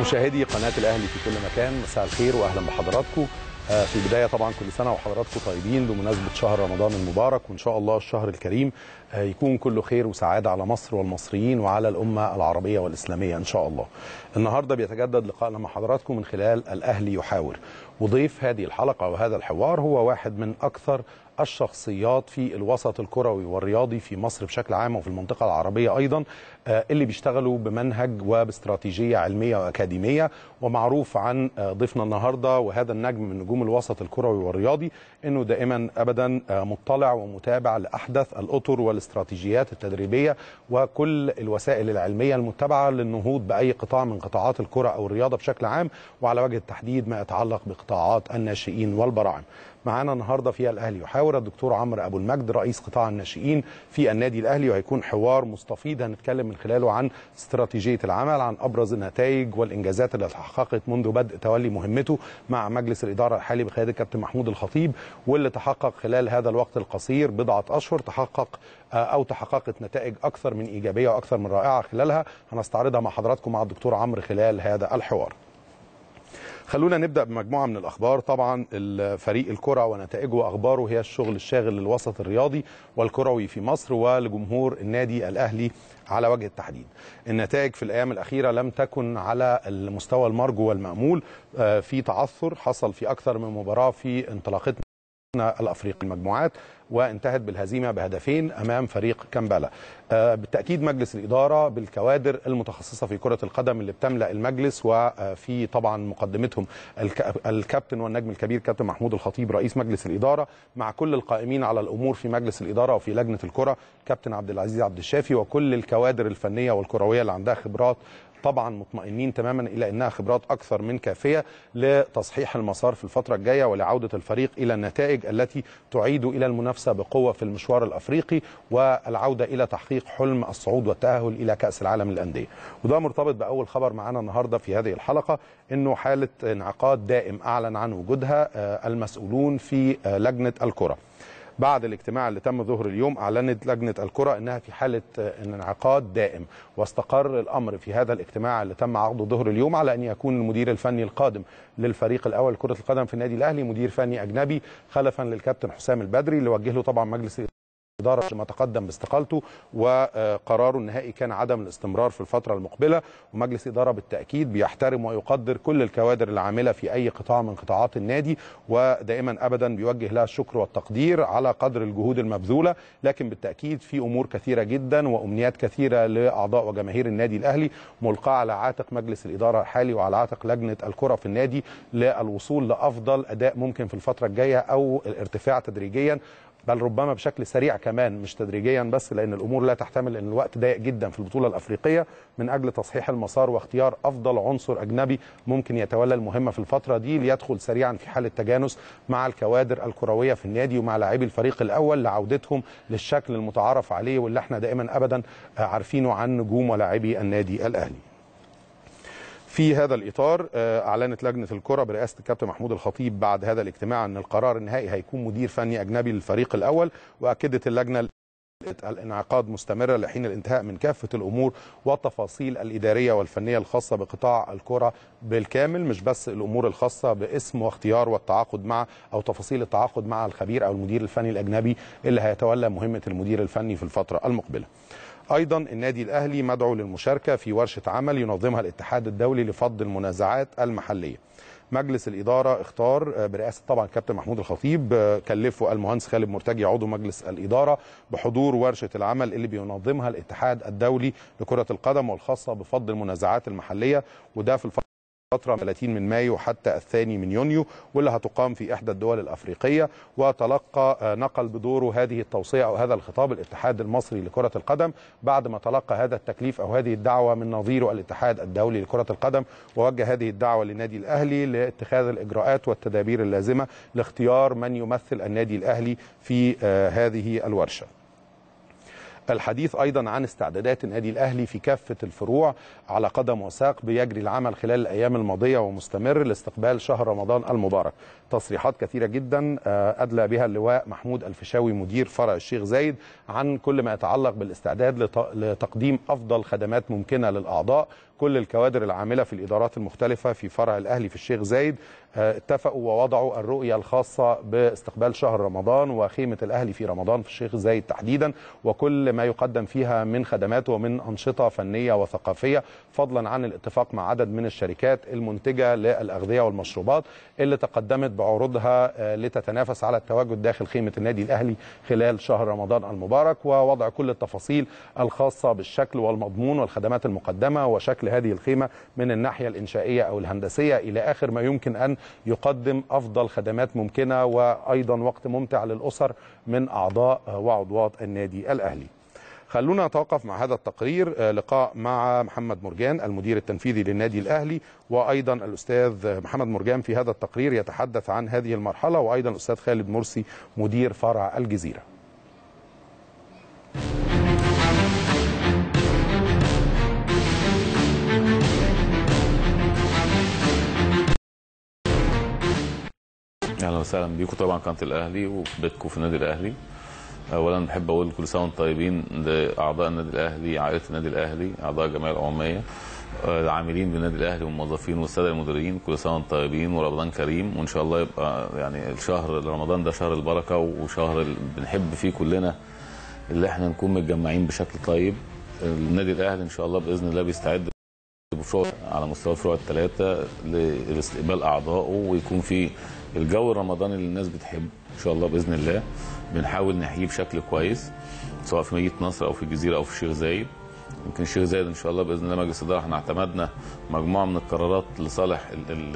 مشاهدي قناة الأهلي في كل مكان مساء الخير وأهلا بحضراتكم آه، في البداية طبعا كل سنة وحضراتكم طيبين بمناسبة شهر رمضان المبارك وإن شاء الله الشهر الكريم آه، يكون كله خير وسعادة على مصر والمصريين وعلى الأمة العربية والإسلامية إن شاء الله النهاردة بيتجدد لقائنا مع حضراتكم من خلال الأهلي يحاور وضيف هذه الحلقة وهذا الحوار هو واحد من أكثر الشخصيات في الوسط الكروي والرياضي في مصر بشكل عام وفي المنطقة العربية أيضا آه، اللي بيشتغلوا بمنهج وباستراتيجية علمية وأكاديمية ومعروف عن آه، ضيفنا النهاردة وهذا النجم من نجوم الوسط الكروي والرياضي أنه دائما أبدا آه، مطلع ومتابع لأحدث الأطر والاستراتيجيات التدريبية وكل الوسائل العلمية المتبعة للنهوض بأي قطاع من قطاعات الكرة أو الرياضة بشكل عام وعلى وجه التحديد ما يتعلق بقطاعات الناشئين والبراعم معانا النهارده في الاهلي يحاور الدكتور عمرو ابو المجد رئيس قطاع الناشئين في النادي الاهلي وهيكون حوار مستفيض هنتكلم من خلاله عن استراتيجيه العمل عن ابرز النتائج والانجازات اللي تحققت منذ بدء تولي مهمته مع مجلس الاداره الحالي بقياده الكابتن محمود الخطيب واللي تحقق خلال هذا الوقت القصير بضعه اشهر تحقق آه، او تحققت نتائج اكثر من ايجابيه واكثر من رائعه خلالها هنستعرضها مع حضراتكم مع الدكتور عمرو خلال هذا الحوار. خلونا نبدا بمجموعه من الاخبار طبعا فريق الكره ونتائجه واخباره هي الشغل الشاغل للوسط الرياضي والكروي في مصر ولجمهور النادي الاهلي على وجه التحديد النتائج في الايام الاخيره لم تكن على المستوى المرجو والمامول آه، في تعثر حصل في اكثر من مباراه في انطلاقتنا الافريقي المجموعات وانتهت بالهزيمه بهدفين امام فريق كامبالا. آه، بالتاكيد مجلس الاداره بالكوادر المتخصصه في كره القدم اللي بتملا المجلس وفي طبعا مقدمتهم الك- الكابتن والنجم الكبير كابتن محمود الخطيب رئيس مجلس الاداره مع كل القائمين على الامور في مجلس الاداره وفي لجنه الكره كابتن عبد العزيز عبد الشافي وكل الكوادر الفنيه والكرويه اللي عندها خبرات طبعا مطمئنين تماما الى انها خبرات اكثر من كافيه لتصحيح المسار في الفتره الجايه ولعوده الفريق الى النتائج التي تعيد الى المنافسه بقوه في المشوار الافريقي والعوده الى تحقيق حلم الصعود والتاهل الى كاس العالم للانديه وده مرتبط باول خبر معانا النهارده في هذه الحلقه انه حاله انعقاد دائم اعلن عن وجودها آه، المسؤولون في آه، لجنه الكره بعد الاجتماع اللي تم ظهر اليوم اعلنت لجنه الكره انها في حاله آه، انعقاد دائم واستقر الامر في هذا الاجتماع اللي تم عقده ظهر اليوم على ان يكون المدير الفني القادم للفريق الاول لكره القدم في النادي الاهلي مدير فني اجنبي خلفا للكابتن حسام البدري اللي وجه له طبعا مجلس الإدارة لما تقدم باستقالته وقراره النهائي كان عدم الاستمرار في الفترة المقبلة ومجلس الإدارة بالتأكيد بيحترم ويقدر كل الكوادر العاملة في أي قطاع من قطاعات النادي ودائما أبدا بيوجه لها الشكر والتقدير على قدر الجهود المبذولة لكن بالتأكيد في أمور كثيرة جدا وأمنيات كثيرة لأعضاء وجماهير النادي الأهلي ملقاة على عاتق مجلس الإدارة الحالي وعلى عاتق لجنة الكرة في النادي للوصول لأفضل أداء ممكن في الفترة الجاية أو الارتفاع تدريجيا بل ربما بشكل سريع كمان مش تدريجيا بس لان الامور لا تحتمل ان الوقت ضيق جدا في البطوله الافريقيه من اجل تصحيح المسار واختيار افضل عنصر اجنبي ممكن يتولى المهمه في الفتره دي ليدخل سريعا في حاله تجانس مع الكوادر الكرويه في النادي ومع لاعبي الفريق الاول لعودتهم للشكل المتعارف عليه واللي احنا دائما ابدا عارفينه عن نجوم ولاعبي النادي الاهلي. في هذا الاطار آه، اعلنت لجنه الكره برئاسه الكابتن محمود الخطيب بعد هذا الاجتماع ان القرار النهائي هيكون مدير فني اجنبي للفريق الاول واكدت اللجنه الانعقاد مستمرة لحين الانتهاء من كافة الأمور والتفاصيل الإدارية والفنية الخاصة بقطاع الكرة بالكامل مش بس الأمور الخاصة باسم واختيار والتعاقد مع أو تفاصيل التعاقد مع الخبير أو المدير الفني الأجنبي اللي هيتولى مهمة المدير الفني في الفترة المقبلة ايضا النادي الاهلي مدعو للمشاركه في ورشه عمل ينظمها الاتحاد الدولي لفض المنازعات المحليه مجلس الاداره اختار آه، برئاسه طبعا الكابتن محمود الخطيب آه، كلفه المهندس خالد مرتجي عضو مجلس الاداره بحضور ورشه العمل اللي بينظمها الاتحاد الدولي لكره القدم والخاصه بفض المنازعات المحليه وده في الفتره فترة 30 من مايو حتى الثاني من يونيو واللي هتقام في إحدى الدول الأفريقية وتلقى آه، نقل بدوره هذه التوصية أو هذا الخطاب الاتحاد المصري لكرة القدم بعد ما تلقى هذا التكليف أو هذه الدعوة من نظيره الاتحاد الدولي لكرة القدم ووجه هذه الدعوة للنادي الأهلي لاتخاذ الإجراءات والتدابير اللازمة لاختيار من يمثل النادي الأهلي في آه، هذه الورشة الحديث ايضا عن استعدادات النادي الاهلي في كافه الفروع على قدم وساق بيجري العمل خلال الايام الماضيه ومستمر لاستقبال شهر رمضان المبارك تصريحات كثيره جدا آه، ادلى بها اللواء محمود الفيشاوي مدير فرع الشيخ زايد عن كل ما يتعلق بالاستعداد لت- لتقديم افضل خدمات ممكنه للاعضاء كل الكوادر العامله في الادارات المختلفه في فرع الاهلي في الشيخ زايد اتفقوا ووضعوا الرؤيه الخاصه باستقبال شهر رمضان وخيمه الاهلي في رمضان في الشيخ زايد تحديدا وكل ما يقدم فيها من خدمات ومن انشطه فنيه وثقافيه فضلا عن الاتفاق مع عدد من الشركات المنتجه للاغذيه والمشروبات اللي تقدمت بعروضها لتتنافس على التواجد داخل خيمه النادي الاهلي خلال شهر رمضان المبارك ووضع كل التفاصيل الخاصه بالشكل والمضمون والخدمات المقدمه وشكل هذه الخيمه من الناحيه الانشائيه او الهندسيه الى اخر ما يمكن ان يقدم افضل خدمات ممكنه وايضا وقت ممتع للاسر من اعضاء وعضوات النادي الاهلي. خلونا نتوقف مع هذا التقرير لقاء مع محمد مرجان المدير التنفيذي للنادي الاهلي وايضا الاستاذ محمد مرجان في هذا التقرير يتحدث عن هذه المرحله وايضا الاستاذ خالد مرسي مدير فرع الجزيره. اهلا وسهلا بيكم طبعا قناه الاهلي وفي بيتكم في النادي الاهلي اولا بحب اقول كل سنه وانتم طيبين لاعضاء النادي الاهلي عائله النادي الاهلي اعضاء الجمعيه العموميه العاملين بالنادي الاهلي والموظفين والساده المديرين كل سنه وانتم طيبين ورمضان كريم وان شاء الله يبقى يعني الشهر رمضان ده شهر البركه وشهر بنحب فيه كلنا اللي احنا نكون متجمعين بشكل طيب النادي الاهلي ان شاء الله باذن الله بيستعد بفروع على مستوى الفروع الثلاثه لاستقبال اعضائه ويكون في الجو الرمضاني اللي الناس بتحبه ان شاء الله باذن الله بنحاول نحييه بشكل كويس سواء في مدينه نصر او في الجزيره او في الشيخ زايد يمكن الشيخ زايد ان شاء الله باذن الله مجلس الاداره احنا اعتمدنا مجموعه من القرارات لصالح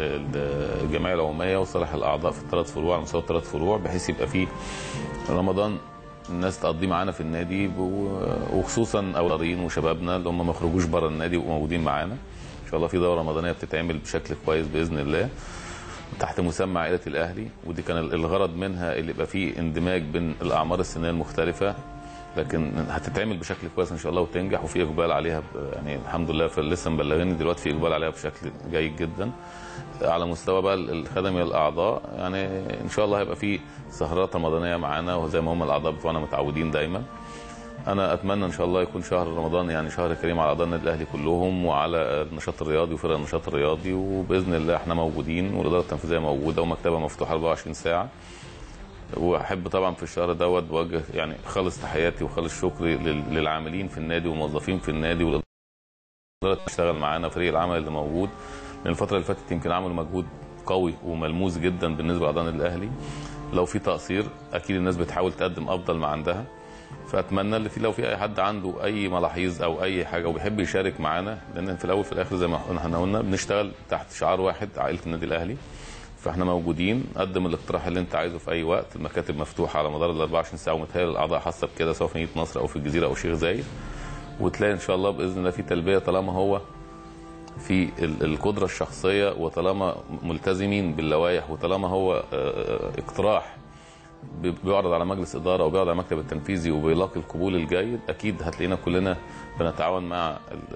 الجمعيه العموميه وصالح الاعضاء في الثلاث فروع على مستوى الثلاث فروع بحيث يبقى في رمضان الناس تقضيه معانا في النادي وخصوصا اولادين وشبابنا اللي هم ما يخرجوش بره النادي ويبقوا موجودين معانا ان شاء الله في دوره رمضانيه بتتعمل بشكل كويس باذن الله تحت مسمى عائله الاهلي ودي كان الغرض منها اللي يبقى فيه اندماج بين الاعمار السنيه المختلفه لكن هتتعمل بشكل كويس ان شاء الله وتنجح وفي اقبال عليها يعني الحمد لله لسه مبلغيني دلوقتي في اقبال عليها بشكل جيد جدا على مستوى بقى الخدمي الاعضاء يعني ان شاء الله هيبقى في سهرات رمضانيه معانا وزي ما هم الاعضاء بتوعنا متعودين دايما انا اتمنى ان شاء الله يكون شهر رمضان يعني شهر كريم على اعضاء النادي الاهلي كلهم وعلى النشاط الرياضي وفرق النشاط الرياضي وباذن الله احنا موجودين والاداره التنفيذيه موجوده ومكتبه مفتوحه 24 ساعه واحب طبعا في الشهر دوت بوجه يعني خالص تحياتي وخالص شكري للعاملين في النادي والموظفين في النادي والاداره تشتغل معانا فريق العمل اللي موجود من الفتره اللي فاتت يمكن عملوا مجهود قوي وملموس جدا بالنسبه لاعضاء النادي الاهلي لو في تقصير اكيد الناس بتحاول تقدم افضل ما عندها فاتمنى اللي في لو في اي حد عنده اي ملاحظ او اي حاجه وبيحب يشارك معانا لان في الاول في الاخر زي ما احنا قلنا بنشتغل تحت شعار واحد عائله النادي الاهلي فاحنا موجودين قدم الاقتراح اللي انت عايزه في اي وقت المكاتب مفتوحه على مدار ال 24 ساعه ومتهيأ الاعضاء حاسه بكده سواء في مدينه نصر او في الجزيره او الشيخ زايد وتلاقي ان شاء الله باذن الله في تلبيه طالما هو في القدره الشخصيه وطالما ملتزمين باللوائح وطالما هو اقتراح بيعرض على مجلس اداره وبيعرض على المكتب التنفيذي وبيلاقي القبول الجيد اكيد هتلاقينا كلنا بنتعاون مع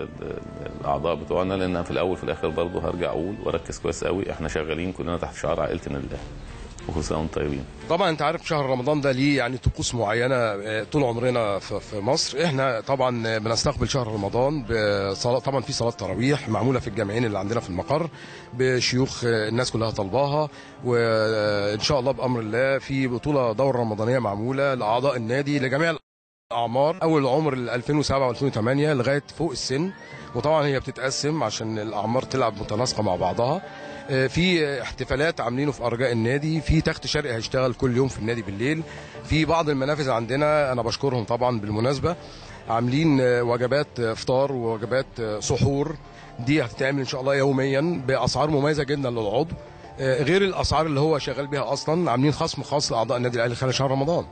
الاعضاء بتوعنا لان في الاول في الاخر برضه هرجع اقول واركز كويس قوي احنا شغالين كلنا تحت شعار عائله النادي الاهلي وكل سنه وانتم طيبين طبعا انت عارف شهر رمضان ده ليه يعني طقوس معينه طول عمرنا في مصر احنا طبعا بنستقبل شهر رمضان بصلاه طبعا في صلاه تراويح معموله في الجامعين اللي عندنا في المقر بشيوخ الناس كلها طالباها وان شاء الله بامر الله في بطوله دوره رمضانيه معموله لاعضاء النادي لجميع الاعمار اول عمر 2007 و2008 لغايه فوق السن وطبعا هي بتتقسم عشان الاعمار تلعب متناسقه مع بعضها في احتفالات عاملينه في ارجاء النادي في تخت شرقي هيشتغل كل يوم في النادي بالليل في بعض المنافذ عندنا انا بشكرهم طبعا بالمناسبه عاملين وجبات افطار ووجبات سحور دي هتتعمل ان شاء الله يوميا باسعار مميزه جدا للعضو غير الاسعار اللي هو شغال بيها اصلا عاملين خصم خاص لاعضاء النادي الاهلي خلال شهر رمضان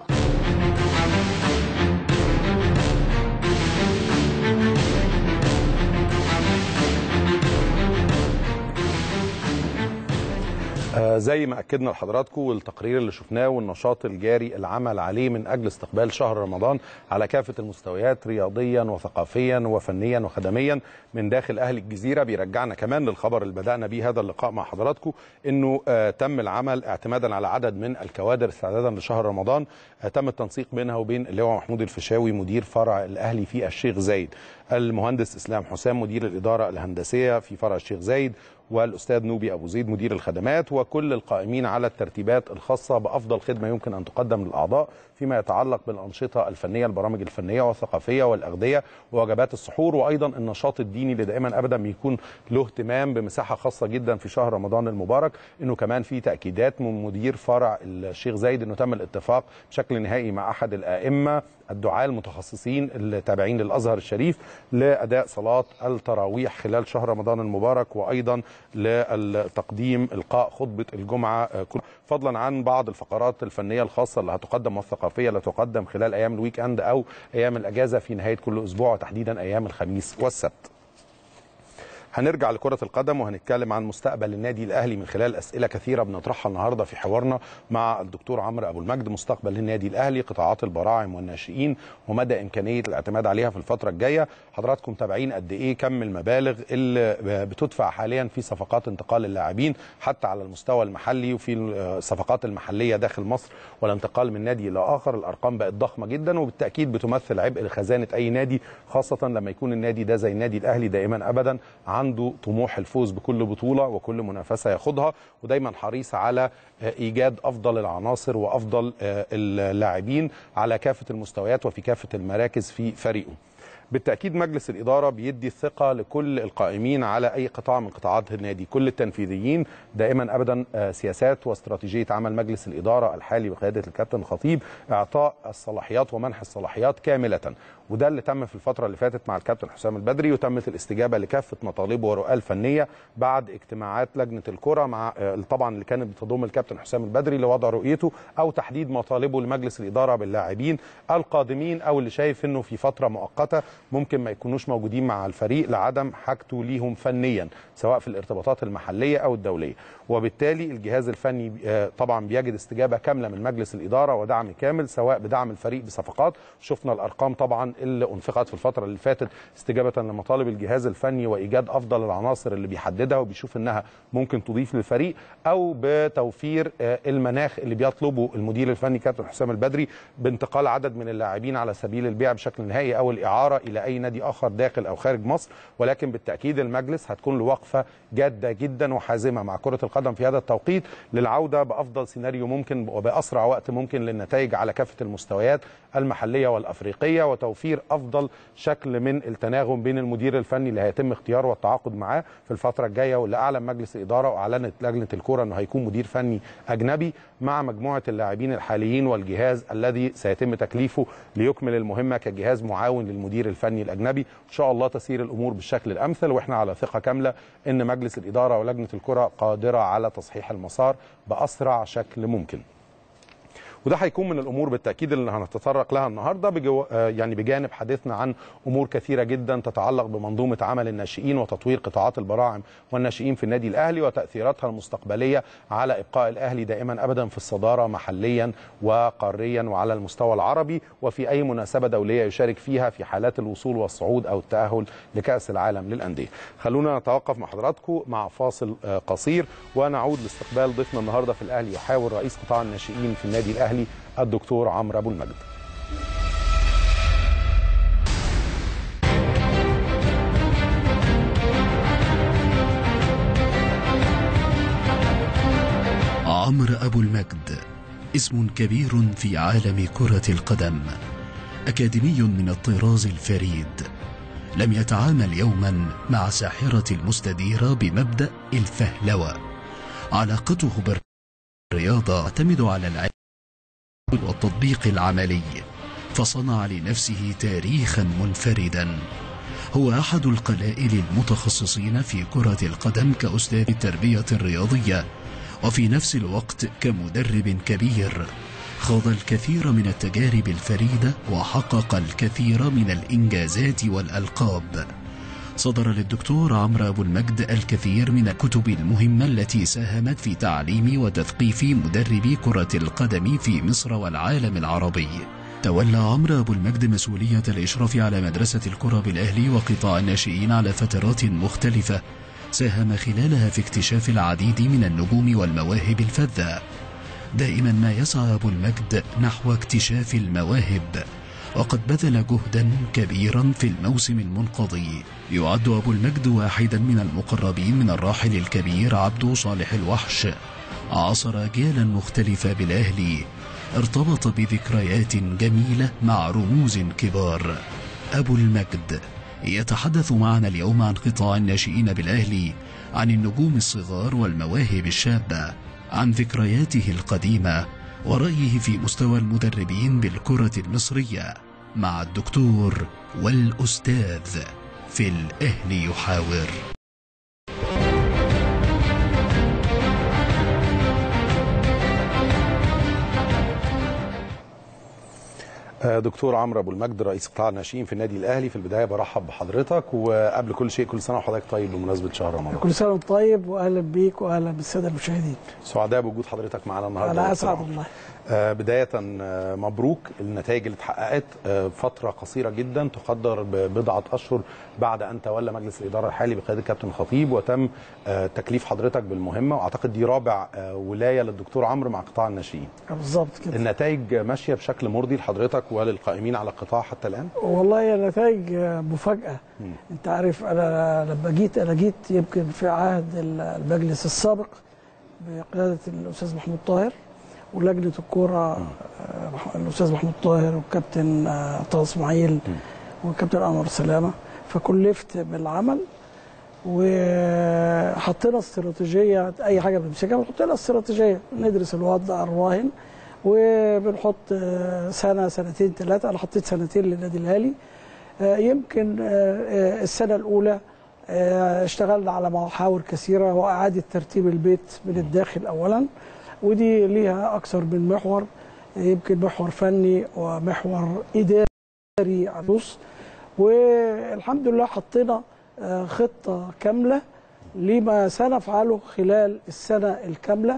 زي ما اكدنا لحضراتكم والتقرير اللي شفناه والنشاط الجاري العمل عليه من اجل استقبال شهر رمضان على كافه المستويات رياضيا وثقافيا وفنيا وخدميا من داخل اهل الجزيره بيرجعنا كمان للخبر اللي بدانا بيه هذا اللقاء مع حضراتكم انه آه تم العمل اعتمادا على عدد من الكوادر استعدادا لشهر رمضان آه تم التنسيق بينها وبين اللواء محمود الفيشاوي مدير فرع الاهلي في الشيخ زايد المهندس اسلام حسام مدير الاداره الهندسيه في فرع الشيخ زايد والاستاذ نوبي ابو زيد مدير الخدمات وكل القائمين على الترتيبات الخاصه بافضل خدمه يمكن ان تقدم للاعضاء فيما يتعلق بالانشطه الفنيه البرامج الفنيه والثقافيه والاغذيه ووجبات السحور وايضا النشاط الديني اللي دائما ابدا بيكون له اهتمام بمساحه خاصه جدا في شهر رمضان المبارك انه كمان في تاكيدات من مدير فرع الشيخ زايد انه تم الاتفاق بشكل نهائي مع احد الائمه الدعاة المتخصصين التابعين للازهر الشريف لاداء صلاه التراويح خلال شهر رمضان المبارك وايضا لتقديم القاء خطبه الجمعه فضلا عن بعض الفقرات الفنيه الخاصه اللي هتقدم والثقافيه اللي تقدم خلال ايام الويك اند او ايام الاجازه في نهايه كل اسبوع وتحديدا ايام الخميس والسبت. هنرجع لكرة القدم وهنتكلم عن مستقبل النادي الأهلي من خلال أسئلة كثيرة بنطرحها النهاردة في حوارنا مع الدكتور عمرو أبو المجد مستقبل النادي الأهلي قطاعات البراعم والناشئين ومدى إمكانية الاعتماد عليها في الفترة الجاية حضراتكم متابعين قد إيه كم المبالغ اللي بتدفع حاليا في صفقات انتقال اللاعبين حتى على المستوى المحلي وفي الصفقات المحلية داخل مصر والانتقال من نادي إلى آخر الأرقام بقت ضخمة جدا وبالتأكيد بتمثل عبء لخزانة أي نادي خاصة لما يكون النادي ده زي النادي الأهلي دائما أبدا عنده طموح الفوز بكل بطولة وكل منافسة ياخدها ودايما حريص على إيجاد أفضل العناصر وأفضل اللاعبين على كافة المستويات وفي كافة المراكز في فريقه بالتاكيد مجلس الاداره بيدي الثقه لكل القائمين على اي قطاع من قطاعات النادي كل التنفيذيين دائما ابدا سياسات واستراتيجيه عمل مجلس الاداره الحالي بقياده الكابتن خطيب اعطاء الصلاحيات ومنح الصلاحيات كامله وده اللي تم في الفتره اللي فاتت مع الكابتن حسام البدري وتمت الاستجابه لكافه مطالبه ورؤاه الفنيه بعد اجتماعات لجنه الكره مع طبعا اللي كانت بتضم الكابتن حسام البدري لوضع رؤيته او تحديد مطالبه لمجلس الاداره باللاعبين القادمين او اللي شايف انه في فتره مؤقته ممكن ما يكونوش موجودين مع الفريق لعدم حاجته ليهم فنيا سواء في الارتباطات المحليه او الدوليه وبالتالي الجهاز الفني طبعا بيجد استجابه كامله من مجلس الاداره ودعم كامل سواء بدعم الفريق بصفقات شفنا الارقام طبعا اللي انفقت في الفتره اللي فاتت استجابه لمطالب الجهاز الفني وايجاد افضل العناصر اللي بيحددها وبيشوف انها ممكن تضيف للفريق او بتوفير المناخ اللي بيطلبه المدير الفني كابتن حسام البدري بانتقال عدد من اللاعبين على سبيل البيع بشكل نهائي او الاعاره الى اي نادي اخر داخل او خارج مصر ولكن بالتاكيد المجلس هتكون له وقفه جاده جدا وحازمه مع كره القدم في هذا التوقيت للعوده بافضل سيناريو ممكن وباسرع وقت ممكن للنتائج على كافه المستويات المحليه والافريقيه وتوفير افضل شكل من التناغم بين المدير الفني اللي هيتم اختياره والتعاقد معاه في الفتره الجايه واللي اعلن مجلس الاداره واعلنت لجنه الكوره انه هيكون مدير فني اجنبي مع مجموعه اللاعبين الحاليين والجهاز الذي سيتم تكليفه ليكمل المهمه كجهاز معاون للمدير الفني الاجنبي ان شاء الله تسير الامور بالشكل الامثل واحنا على ثقه كامله ان مجلس الاداره ولجنه الكره قادره على تصحيح المسار باسرع شكل ممكن وده هيكون من الامور بالتاكيد اللي هنتطرق لها النهارده بجو يعني بجانب حديثنا عن امور كثيره جدا تتعلق بمنظومه عمل الناشئين وتطوير قطاعات البراعم والناشئين في النادي الاهلي وتاثيراتها المستقبليه على ابقاء الاهلي دائما ابدا في الصداره محليا وقاريا وعلى المستوى العربي وفي اي مناسبه دوليه يشارك فيها في حالات الوصول والصعود او التاهل لكاس العالم للانديه. خلونا نتوقف مع حضراتكم مع فاصل قصير ونعود لاستقبال ضيفنا النهارده في الاهلي يحاور رئيس قطاع الناشئين في النادي الاهلي الاهلي الدكتور عمرو ابو المجد عمرو ابو المجد اسم كبير في عالم كره القدم اكاديمي من الطراز الفريد لم يتعامل يوما مع ساحره المستديره بمبدا الفهلوه علاقته بالرياضه تعتمد على العلم والتطبيق العملي فصنع لنفسه تاريخا منفردا هو احد القلائل المتخصصين في كره القدم كاستاذ التربيه الرياضيه وفي نفس الوقت كمدرب كبير خاض الكثير من التجارب الفريده وحقق الكثير من الانجازات والالقاب صدر للدكتور عمرو أبو المجد الكثير من الكتب المهمة التي ساهمت في تعليم وتثقيف مدربي كرة القدم في مصر والعالم العربي تولى عمرو أبو المجد مسؤولية الإشراف على مدرسة الكرة بالأهلي وقطاع الناشئين على فترات مختلفة ساهم خلالها في اكتشاف العديد من النجوم والمواهب الفذة دائما ما يسعى أبو المجد نحو اكتشاف المواهب وقد بذل جهدا كبيرا في الموسم المنقضي يعد أبو المجد واحدا من المقربين من الراحل الكبير عبدو صالح الوحش عاصر أجيالا مختلفة بالأهلي ارتبط بذكريات جميلة مع رموز كبار أبو المجد يتحدث معنا اليوم عن قطاع الناشئين بالأهلي عن النجوم الصغار والمواهب الشابة عن ذكرياته القديمة ورأيه في مستوى المدربين بالكرة المصرية مع الدكتور والأستاذ في الأهلي يحاور آه، دكتور عمرو ابو المجد رئيس قطاع الناشئين في النادي الاهلي في البدايه برحب بحضرتك وقبل كل شيء كل سنه وحضرتك طيب بمناسبه شهر رمضان كل سنه وانت طيب واهلا بيك واهلا بالساده المشاهدين سعداء بوجود حضرتك معانا النهارده انا يا اسعد دكتور عمرو. والله آه، بداية آه، مبروك النتائج اللي اتحققت آه، فترة قصيرة جدا تقدر ببضعة أشهر بعد أن تولى مجلس الإدارة الحالي بقيادة الكابتن الخطيب وتم آه، تكليف حضرتك بالمهمة وأعتقد دي رابع آه، ولاية للدكتور عمرو مع قطاع الناشئين بالظبط كده النتائج ماشية بشكل مرضي لحضرتك وللقائمين على القطاع حتى الآن والله هي نتائج مفاجاه انت عارف انا لما جيت انا جيت يمكن في عهد المجلس السابق بقياده الاستاذ محمود طاهر ولجنه الكوره آه، الاستاذ محمود طاهر والكابتن آه، طه اسماعيل والكابتن انور سلامه فكلفت بالعمل وحطينا استراتيجيه اي حاجه بنمسكها بنحط لها استراتيجيه ندرس الوضع الراهن وبنحط آه، سنه سنتين ثلاثه انا حطيت سنتين للنادي الاهلي آه، يمكن آه، آه، السنه الاولى آه، اشتغلنا على محاور كثيره واعاده ترتيب البيت من الداخل اولا ودي ليها اكثر من محور يمكن محور فني ومحور اداري على النص والحمد لله حطينا آه، خطه كامله لما سنفعله خلال السنه الكامله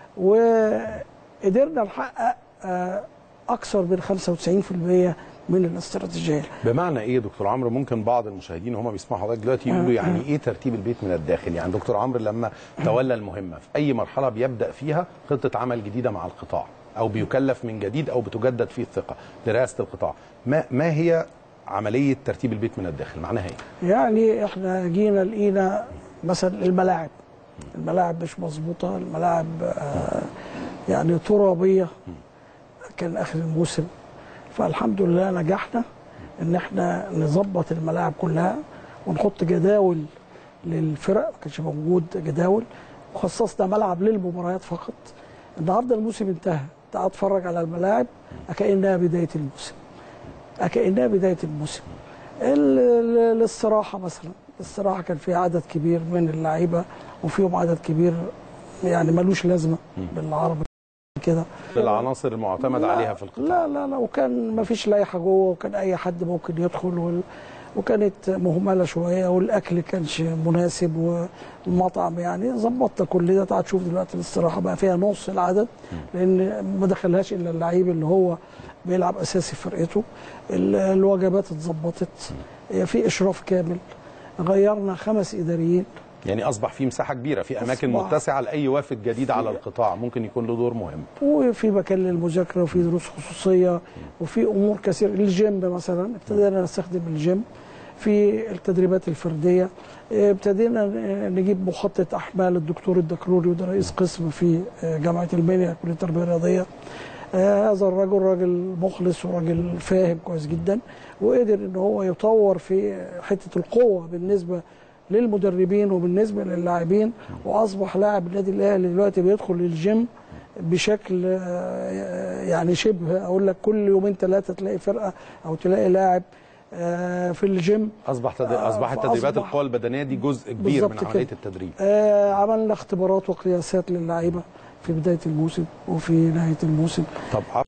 وقدرنا نحقق آه، اكثر من 95% من الاستراتيجيه بمعنى ايه يا دكتور عمرو ممكن بعض المشاهدين وهم بيسمعوا حضرتك دلوقتي يقولوا يعني ايه ترتيب البيت من الداخل يعني دكتور عمرو لما تولى المهمه في اي مرحله بيبدا فيها خطه عمل جديده مع القطاع او بيكلف من جديد او بتجدد فيه الثقه لرئاسه القطاع ما ما هي عمليه ترتيب البيت من الداخل معناها ايه يعني احنا جينا لقينا مثلا الملاعب الملاعب مش مظبوطه الملاعب آه، يعني ترابيه كان اخر الموسم فالحمد لله نجحنا ان احنا نظبط الملاعب كلها ونحط جداول للفرق ما كانش موجود جداول وخصصنا ملعب للمباريات فقط النهارده الموسم انتهى تعال اتفرج على الملاعب كانها بدايه الموسم كانها بدايه الموسم ال- ال- الاستراحه مثلا الاستراحه كان فيها عدد كبير من اللعيبه وفيهم عدد كبير يعني ملوش لازمه بالعربي كده العناصر المعتمد عليها في القطاع لا لا لا وكان ما فيش لائحه جوه وكان اي حد ممكن يدخل وال... وكانت مهمله شويه والاكل كانش مناسب والمطعم يعني ظبطنا كل ده تعال تشوف دلوقتي الاستراحه بقى فيها نص العدد لان ما دخلهاش الا اللعيب اللي هو بيلعب اساسي في فرقته ال- الوجبات اتظبطت في اشراف كامل غيرنا خمس اداريين يعني اصبح في مساحه كبيره في اماكن أصبح. متسعه لاي وافد جديد على القطاع ممكن يكون له دور مهم وفي مكان للمذاكره وفي دروس خصوصيه وفي امور كثيره الجيم مثلا ابتدينا نستخدم الجيم في التدريبات الفرديه ابتدينا نجيب مخطط احمال الدكتور الدكروري وده رئيس قسم في جامعه المنيا كليه التربيه الرياضيه آه، هذا الرجل راجل مخلص وراجل فاهم كويس جدا وقدر ان هو يطور في حته القوه بالنسبه للمدربين وبالنسبه للاعبين واصبح لاعب النادي الاهلي دلوقتي بيدخل الجيم بشكل آه، يعني شبه اقول لك كل يومين ثلاثه تلاقي فرقه او تلاقي لاعب آه، في الجيم اصبح تد... آه، اصبحت تدريبات فأصبح- القوى البدنيه دي جزء كبير من بالظبط عمليه كده. التدريب آه، عملنا اختبارات وقياسات للعيبه في بدايه الموسم وفي نهايه الموسم طب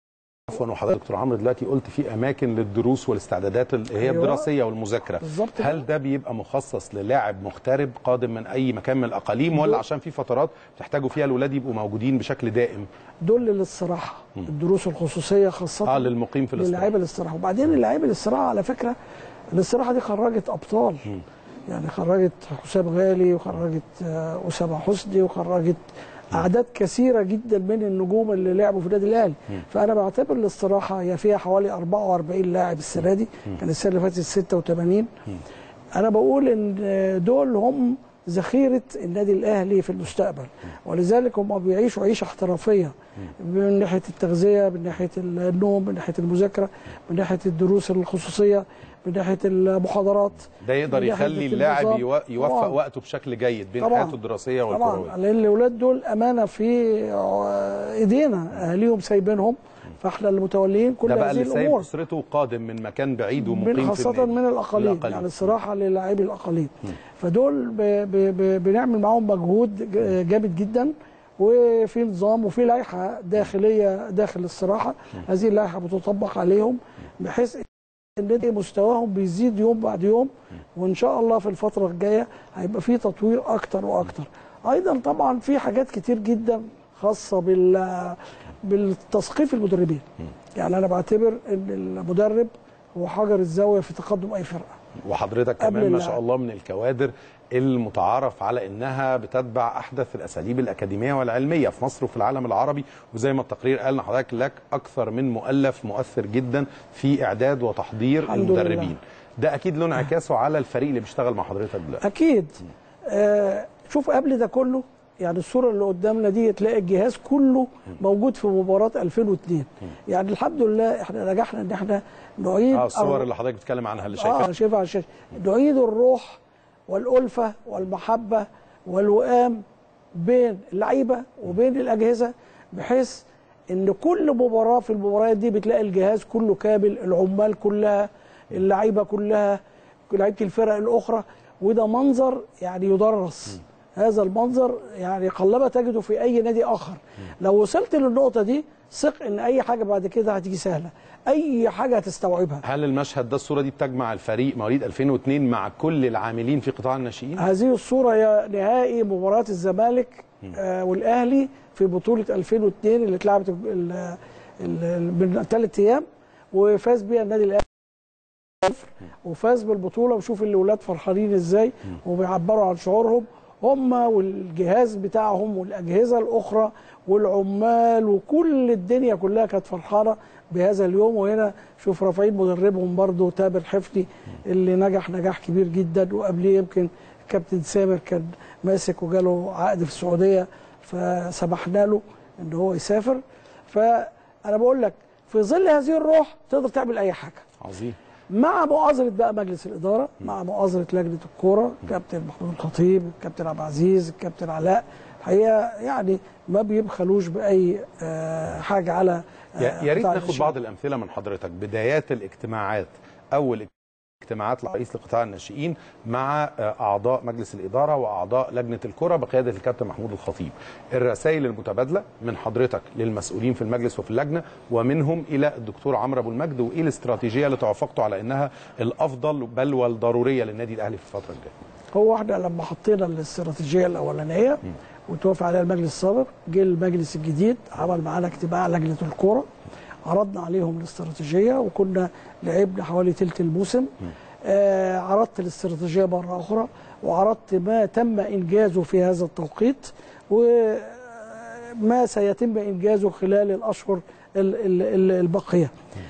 عفوا وحضرتك دكتور عمرو دلوقتي قلت في اماكن للدروس والاستعدادات اللي هي أيوة. الدراسيه والمذاكره بالظبط كده. هل ده بيبقى مخصص للاعب مغترب قادم من اي مكان من الاقاليم ولا عشان في فترات بتحتاجوا فيها الاولاد يبقوا موجودين بشكل دائم دول للاستراحه الدروس الخصوصيه خاصه اه للمقيم في الاستراحه للاعيبه الاستراحه وبعدين اللعيبه الاستراحه على فكره الاستراحه دي خرجت ابطال يعني خرجت حسام غالي وخرجت آه، اسامه حسني وخرجت اعداد كثيره جدا من النجوم اللي لعبوا في النادي الاهلي فانا بعتبر الاستراحه هي فيها حوالي 44 لاعب السنه دي كان السنه اللي فاتت 86 انا بقول ان دول هم ذخيره النادي الاهلي في المستقبل ولذلك هم بيعيشوا عيشه احترافيه من ناحيه التغذيه من ناحيه النوم من ناحيه المذاكره من ناحيه الدروس الخصوصيه من ناحيه المحاضرات ده يقدر من ناحية يخلي اللاعب النظام. يو- يوفق طبعاً. وقته بشكل جيد بين طبعاً. حياته الدراسيه طبعا والكرويه لان الاولاد دول امانه في ايدينا اهاليهم سايبينهم فاحنا المتوليين كل ده بقى هذه اللي سايب الامور اسرته قادم من مكان بعيد ومقيم من في خاصة النادي. من الأقاليم يعني الصراحة للاعبي الأقاليم فدول ب ب ب بنعمل معاهم مجهود ج- جامد جدا وفي نظام وفي لائحة داخلية داخل الصراحة هذه اللائحة بتطبق عليهم بحيث ان مستواهم بيزيد يوم بعد يوم وان شاء الله في الفترة الجاية هيبقى في تطوير اكتر واكتر ايضا طبعا في حاجات كتير جدا خاصة بال بالتثقيف المدربين يعني انا بعتبر ان المدرب هو حجر الزاوية في تقدم اي فرقة وحضرتك قبل كمان ما اللعب. شاء الله من الكوادر المتعارف على انها بتتبع احدث الاساليب الاكاديميه والعلميه في مصر وفي العالم العربي وزي ما التقرير قال حضرتك لك اكثر من مؤلف مؤثر جدا في اعداد وتحضير الحمد المدربين لله. ده اكيد له انعكاسه على الفريق اللي بيشتغل مع حضرتك دلوقتي اكيد آه شوف قبل ده كله يعني الصوره اللي قدامنا دي تلاقي الجهاز كله موجود في مباراه 2002 يعني الحمد لله احنا نجحنا ان احنا نعيد اه الصور الر- اللي حضرتك بتتكلم عنها اللي اه شايفها انا شايفها على الشاشه نعيد الروح والالفه والمحبه والوئام بين اللعيبه وبين الاجهزه بحيث ان كل مباراه في المباريات دي بتلاقي الجهاز كله كامل العمال كلها اللعيبه كلها لعيبه الفرق الاخرى وده منظر يعني يدرس هذا المنظر يعني قلما تجده في اي نادي اخر لو وصلت للنقطه دي ثق ان اي حاجه بعد كده هتيجي سهله اي حاجه هتستوعبها هل المشهد ده الصوره دي بتجمع الفريق مواليد 2002 مع كل العاملين في قطاع الناشئين هذه الصورة هي نهائي مباراة الزمالك آه والأهلي في بطولة 2002 اللي اتلعبت ال- ال- ال- من ثلاث أيام وفاز بيها النادي الأهلي وفاز بالبطولة وشوف الأولاد فرحانين إزاي وبيعبروا عن شعورهم هم والجهاز بتاعهم والأجهزة الأخرى والعمال وكل الدنيا كلها كانت فرحانة بهذا اليوم وهنا شوف رافعين مدربهم برضه تامر حفني اللي نجح نجاح كبير جدا وقبليه يمكن كابتن سامر كان ماسك وجاله عقد في السعوديه فسمحنا له ان هو يسافر فانا بقول لك في ظل هذه الروح تقدر تعمل اي حاجه عظيم مع مؤازره بقى مجلس الاداره مع مؤازره لجنه الكوره كابتن محمود الخطيب كابتن عبد العزيز الكابتن علاء الحقيقه يعني ما بيبخلوش باي آه، حاجه على آه، يا يا ريت قطاع ناخد الناشئين. بعض الامثله من حضرتك بدايات الاجتماعات اول اجتماعات رئيس لقطاع الناشئين مع آه، اعضاء مجلس الاداره واعضاء لجنه الكره بقياده الكابتن محمود الخطيب الرسائل المتبادله من حضرتك للمسؤولين في المجلس وفي اللجنه ومنهم الى الدكتور عمرو ابو المجد وايه الاستراتيجيه اللي توافقتوا على انها الافضل بل والضروريه للنادي الاهلي في الفتره الجايه هو احنا لما حطينا الاستراتيجيه الاولانيه وتوافق عليها المجلس السابق جه المجلس الجديد عمل معانا اجتماع لجنه الكوره عرضنا عليهم الاستراتيجيه وكنا لعبنا حوالي ثلث الموسم آه عرضت الاستراتيجيه مره اخرى وعرضت ما تم انجازه في هذا التوقيت وما سيتم انجازه خلال الاشهر ال- ال- ال- الباقيه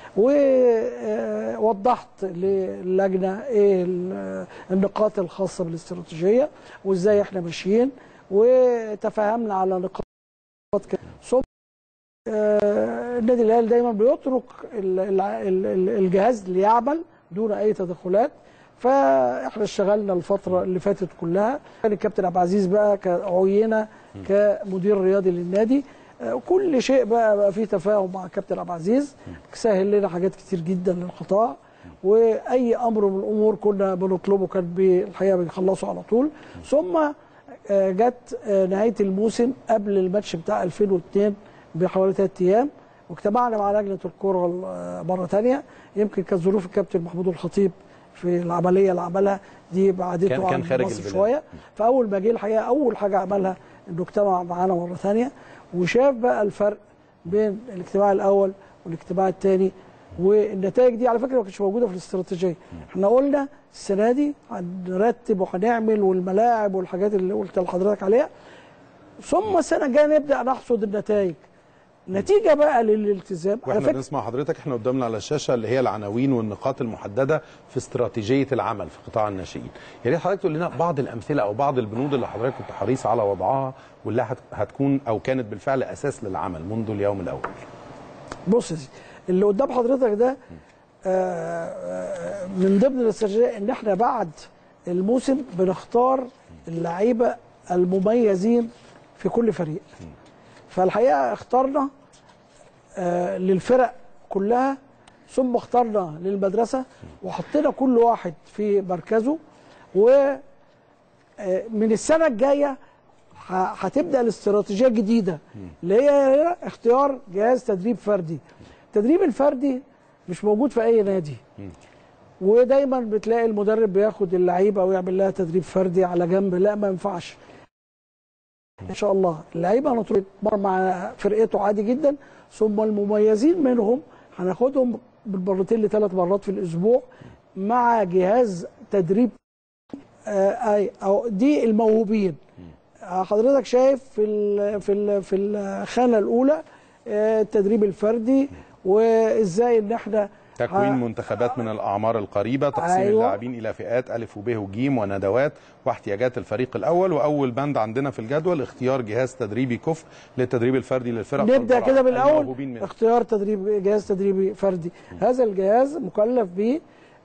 ووضحت للجنه ايه ال- النقاط الخاصه بالاستراتيجيه وازاي احنا ماشيين وتفاهمنا على نقاط كده. ثم آه، النادي الاهلي دايما بيترك ال- الع- ال- ال- الجهاز ليعمل دون اي تدخلات فاحنا اشتغلنا الفتره اللي فاتت كلها كان الكابتن عبد العزيز بقى ك- عينه كمدير رياضي للنادي آه، كل شيء بقى بقى فيه تفاهم مع الكابتن عبد العزيز سهل لنا حاجات كتير جدا للقطاع واي امر من الامور كنا بنطلبه كان بي- الحقيقه بيخلصوا على طول ثم آه، جت آه، نهايه الموسم قبل الماتش بتاع 2002 بحوالي ثلاث ايام واجتمعنا مع لجنه الكره آه، مره ثانيه يمكن كانت ظروف الكابتن محمود الخطيب في العمليه اللي عملها دي بعدته كان- كان عن خارج مصر البلاد. شويه فاول ما جه الحقيقه اول حاجه عملها انه اجتمع معانا مره ثانيه وشاف بقى الفرق بين الاجتماع الاول والاجتماع الثاني والنتائج دي على فكره ما كانتش موجوده في الاستراتيجيه احنا قلنا السنه دي هنرتب وهنعمل والملاعب والحاجات اللي قلت لحضرتك عليها ثم السنه الجايه نبدا نحصد النتائج نتيجه بقى للالتزام على واحنا فكره بنسمع حضرتك احنا قدامنا على الشاشه اللي هي العناوين والنقاط المحدده في استراتيجيه العمل في قطاع الناشئين. يا ريت حضرتك تقول لنا بعض الامثله او بعض البنود اللي حضرتك كنت حريص على وضعها واللي هت- هتكون او كانت بالفعل اساس للعمل منذ اليوم الاول. بص يا سيدي اللي قدام حضرتك ده آه، آه، من ضمن الاستراتيجيه ان احنا بعد الموسم بنختار اللعيبه المميزين في كل فريق فالحقيقه اخترنا آه، للفرق كلها ثم اخترنا للمدرسه وحطينا كل واحد في مركزه و آه، من السنه الجايه ه- هتبدا الاستراتيجيه الجديده اللي هي اختيار جهاز تدريب فردي التدريب الفردي مش موجود في اي نادي ودايما بتلاقي المدرب بياخد اللعيبه ويعمل لها تدريب فردي على جنب لا ما ينفعش ان شاء الله اللعيبه هنطلب يتمرن مع فرقته عادي جدا ثم المميزين منهم هناخدهم بالمرتين لثلاث مرات في الاسبوع مع جهاز تدريب آه اي او دي الموهوبين آه، حضرتك شايف في ال في ال في الخانه الاولى آه، التدريب الفردي وازاي ان احنا تكوين ه- منتخبات من الاعمار القريبه تقسيم أيوة. اللاعبين الى فئات الف وب وجيم وندوات واحتياجات الفريق الاول واول بند عندنا في الجدول اختيار جهاز تدريبي كفء للتدريب الفردي للفرق نبدا والبراعم كده بالاول الموهوبين منه. اختيار تدريب جهاز تدريبي فردي هذا الجهاز مكلف ب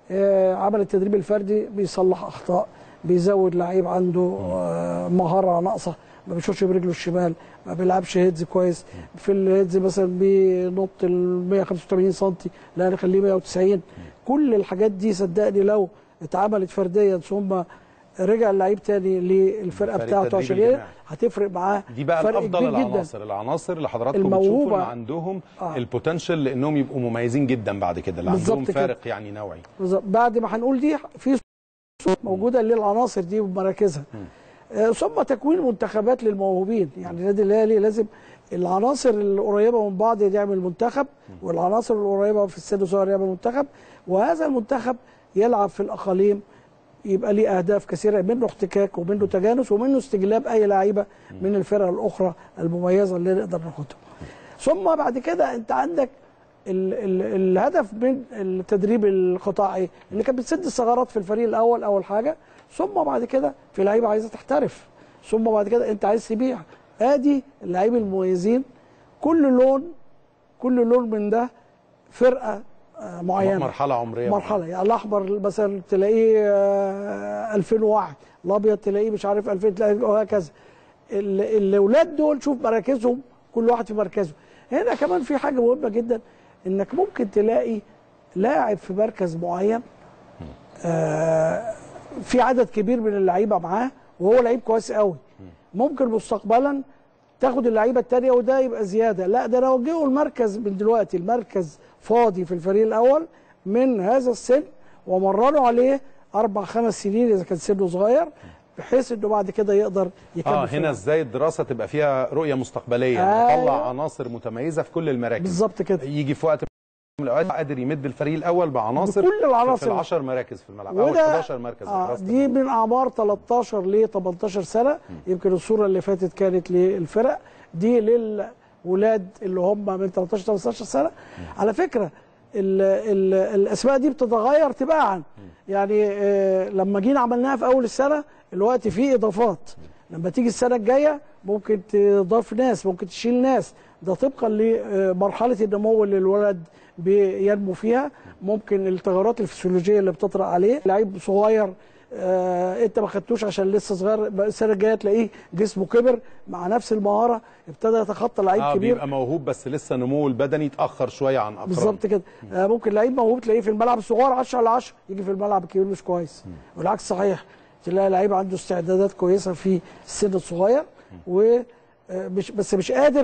عمل التدريب الفردي بيصلح اخطاء بيزود لعيب عنده آه، مهاره ناقصه ما بيشوطش برجله الشمال ما بيلعبش هيدز كويس في الهيدز مثلا بينط ال 185 سم لا نخليه 190 كل الحاجات دي صدقني لو اتعملت فرديا ثم رجع اللعيب تاني للفرقه فريق بتاعته تدريب عشان الجماعي. ايه هتفرق معاه دي بقى فرق الافضل كبير جدا العناصر العناصر اللي حضراتكم بتشوفوا الموهوبة. ان عندهم آه. البوتنشال لانهم يبقوا مميزين جدا بعد كده اللي بالظبط عندهم كده. فارق يعني نوعي بالظبط. بعد ما هنقول دي في صوت موجوده للعناصر دي ومراكزها آه، ثم تكوين منتخبات للموهوبين يعني النادي الاهلي لازم العناصر القريبه من بعض يعمل منتخب والعناصر القريبه في السن الصغير يعمل منتخب وهذا المنتخب يلعب في الاقاليم يبقى ليه اهداف كثيره منه احتكاك ومنه تجانس ومنه استجلاب اي لعيبه من الفرق الاخرى المميزه اللي نقدر ناخدهم ثم بعد كده انت عندك ال ال الهدف من التدريب القطاعي اللي كانت بتسد الثغرات في الفريق الاول اول حاجه ثم بعد كده في لعيبه عايزه تحترف ثم بعد كده انت عايز تبيع ادي اللعيبه المميزين كل لون كل لون من ده فرقه آه، معينه مرحله عمريه مرحله يعني الاحمر مثلا تلاقيه آه، 2001 الابيض تلاقيه مش عارف 2000 تلاقيه وهكذا ال- الاولاد دول شوف مراكزهم كل واحد في مركزه هنا كمان في حاجه مهمه جدا انك ممكن تلاقي لاعب في مركز معين آه، في عدد كبير من اللعيبه معاه وهو لعيب كويس قوي ممكن مستقبلا تاخد اللعيبه التانيه وده يبقى زياده لا ده انا اوجهه المركز من دلوقتي المركز فاضي في الفريق الاول من هذا السن ومرنه عليه اربع خمس سنين اذا كان سنه صغير بحيث انه بعد كده يقدر يكمل اه في هنا الأول. ازاي الدراسه تبقى فيها رؤيه مستقبليه أيوة. نطلع عناصر متميزه في كل المراكز بالظبط كده يجي في وقت من الاوقات قادر يمد الفريق الاول بعناصر بكل العناصر. في ال 10 مراكز في الملعب او ال وده 11 مركز آه دراسة دي من اعمار 13 ل 18 سنه يمكن الصوره اللي فاتت كانت للفرق دي للولاد اللي هم من 13 ل 15 سنه على فكره ال ال الاسماء دي بتتغير تباعا يعني آه لما جينا عملناها في اول السنه الوقت فيه اضافات لما تيجي السنه الجايه ممكن تضاف ناس ممكن تشيل ناس ده طبقا لمرحله النمو اللي الولد بينمو فيها ممكن التغيرات الفسيولوجيه اللي بتطرأ عليه لعيب صغير آه انت ما خدتوش عشان لسه صغير السنه الجايه تلاقيه جسمه كبر مع نفس المهاره ابتدى يتخطى لعيب اه كبير بيبقى موهوب بس لسه نموه البدني اتاخر شويه عن اقرانه بالظبط كده آه ممكن لعيب موهوب تلاقيه في الملعب الصغير 10 على 10 يجي في الملعب الكبير مش كويس والعكس صحيح تلاقي لعيب عنده استعدادات كويسه في السن الصغير و آه، مش بس مش قادر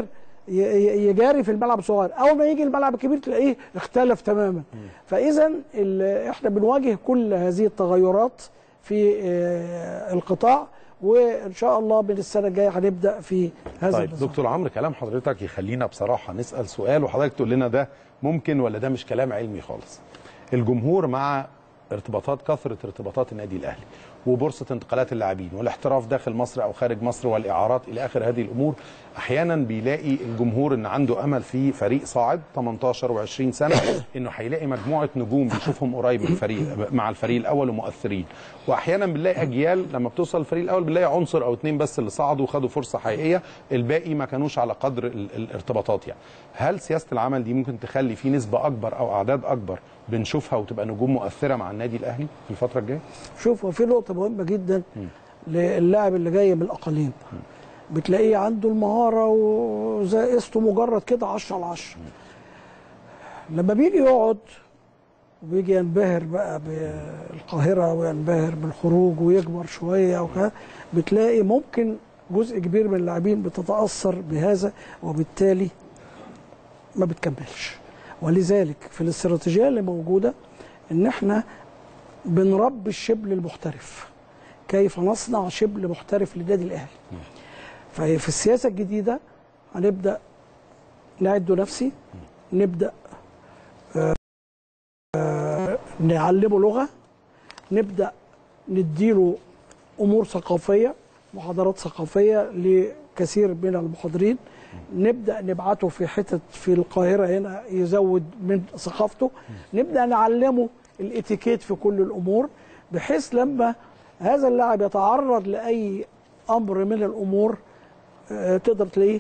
ي- ي- يجاري في الملعب الصغير اول ما يجي الملعب الكبير تلاقيه اختلف تماما فاذا ال- احنا بنواجه كل هذه التغيرات في آه، القطاع وان شاء الله من السنه الجايه هنبدا في هذا طيب النظام. دكتور عمرو كلام حضرتك يخلينا بصراحه نسال سؤال وحضرتك تقول لنا ده ممكن ولا ده مش كلام علمي خالص الجمهور مع ارتباطات كثره ارتباطات النادي الاهلي وبورصه انتقالات اللاعبين والاحتراف داخل مصر او خارج مصر والاعارات الى اخر هذه الامور احيانا بيلاقي الجمهور ان عنده امل في فريق صاعد 18 و20 سنه انه هيلاقي مجموعه نجوم بيشوفهم قريب من الفريق مع الفريق الاول ومؤثرين واحيانا بنلاقي اجيال لما بتوصل الفريق الاول بنلاقي عنصر او اتنين بس اللي صعدوا وخدوا فرصه حقيقيه الباقي ما كانوش على قدر ال- الارتباطات يعني هل سياسه العمل دي ممكن تخلي في نسبه اكبر او اعداد اكبر بنشوفها وتبقى نجوم مؤثره مع النادي الاهلي في الفتره الجايه شوف هو في نقطة مهمة جدا للاعب اللي جاي من الأقاليم بتلاقيه عنده المهارة وزي قسطه مجرد كده 10 على 10 لما بيجي يقعد وبيجي ينبهر بقى بالقاهرة وينبهر بالخروج ويكبر شوية وكده بتلاقي ممكن جزء كبير من اللاعبين بتتأثر بهذا وبالتالي ما بتكملش ولذلك في الاستراتيجية اللي موجودة ان احنا بنربي الشبل المحترف كيف نصنع شبل محترف للنادي الاهلي ففي السياسه الجديده هنبدا نعده نفسي نبدا آه، آه، نعلمه لغه نبدا نديله امور ثقافيه محاضرات ثقافيه لكثير من المحاضرين نبدا نبعته في حتت في القاهره هنا يزود من ثقافته نبدا نعلمه الاتيكيت في كل الامور بحيث لما هذا اللاعب يتعرض لاي امر من الامور آه، تقدر تلاقيه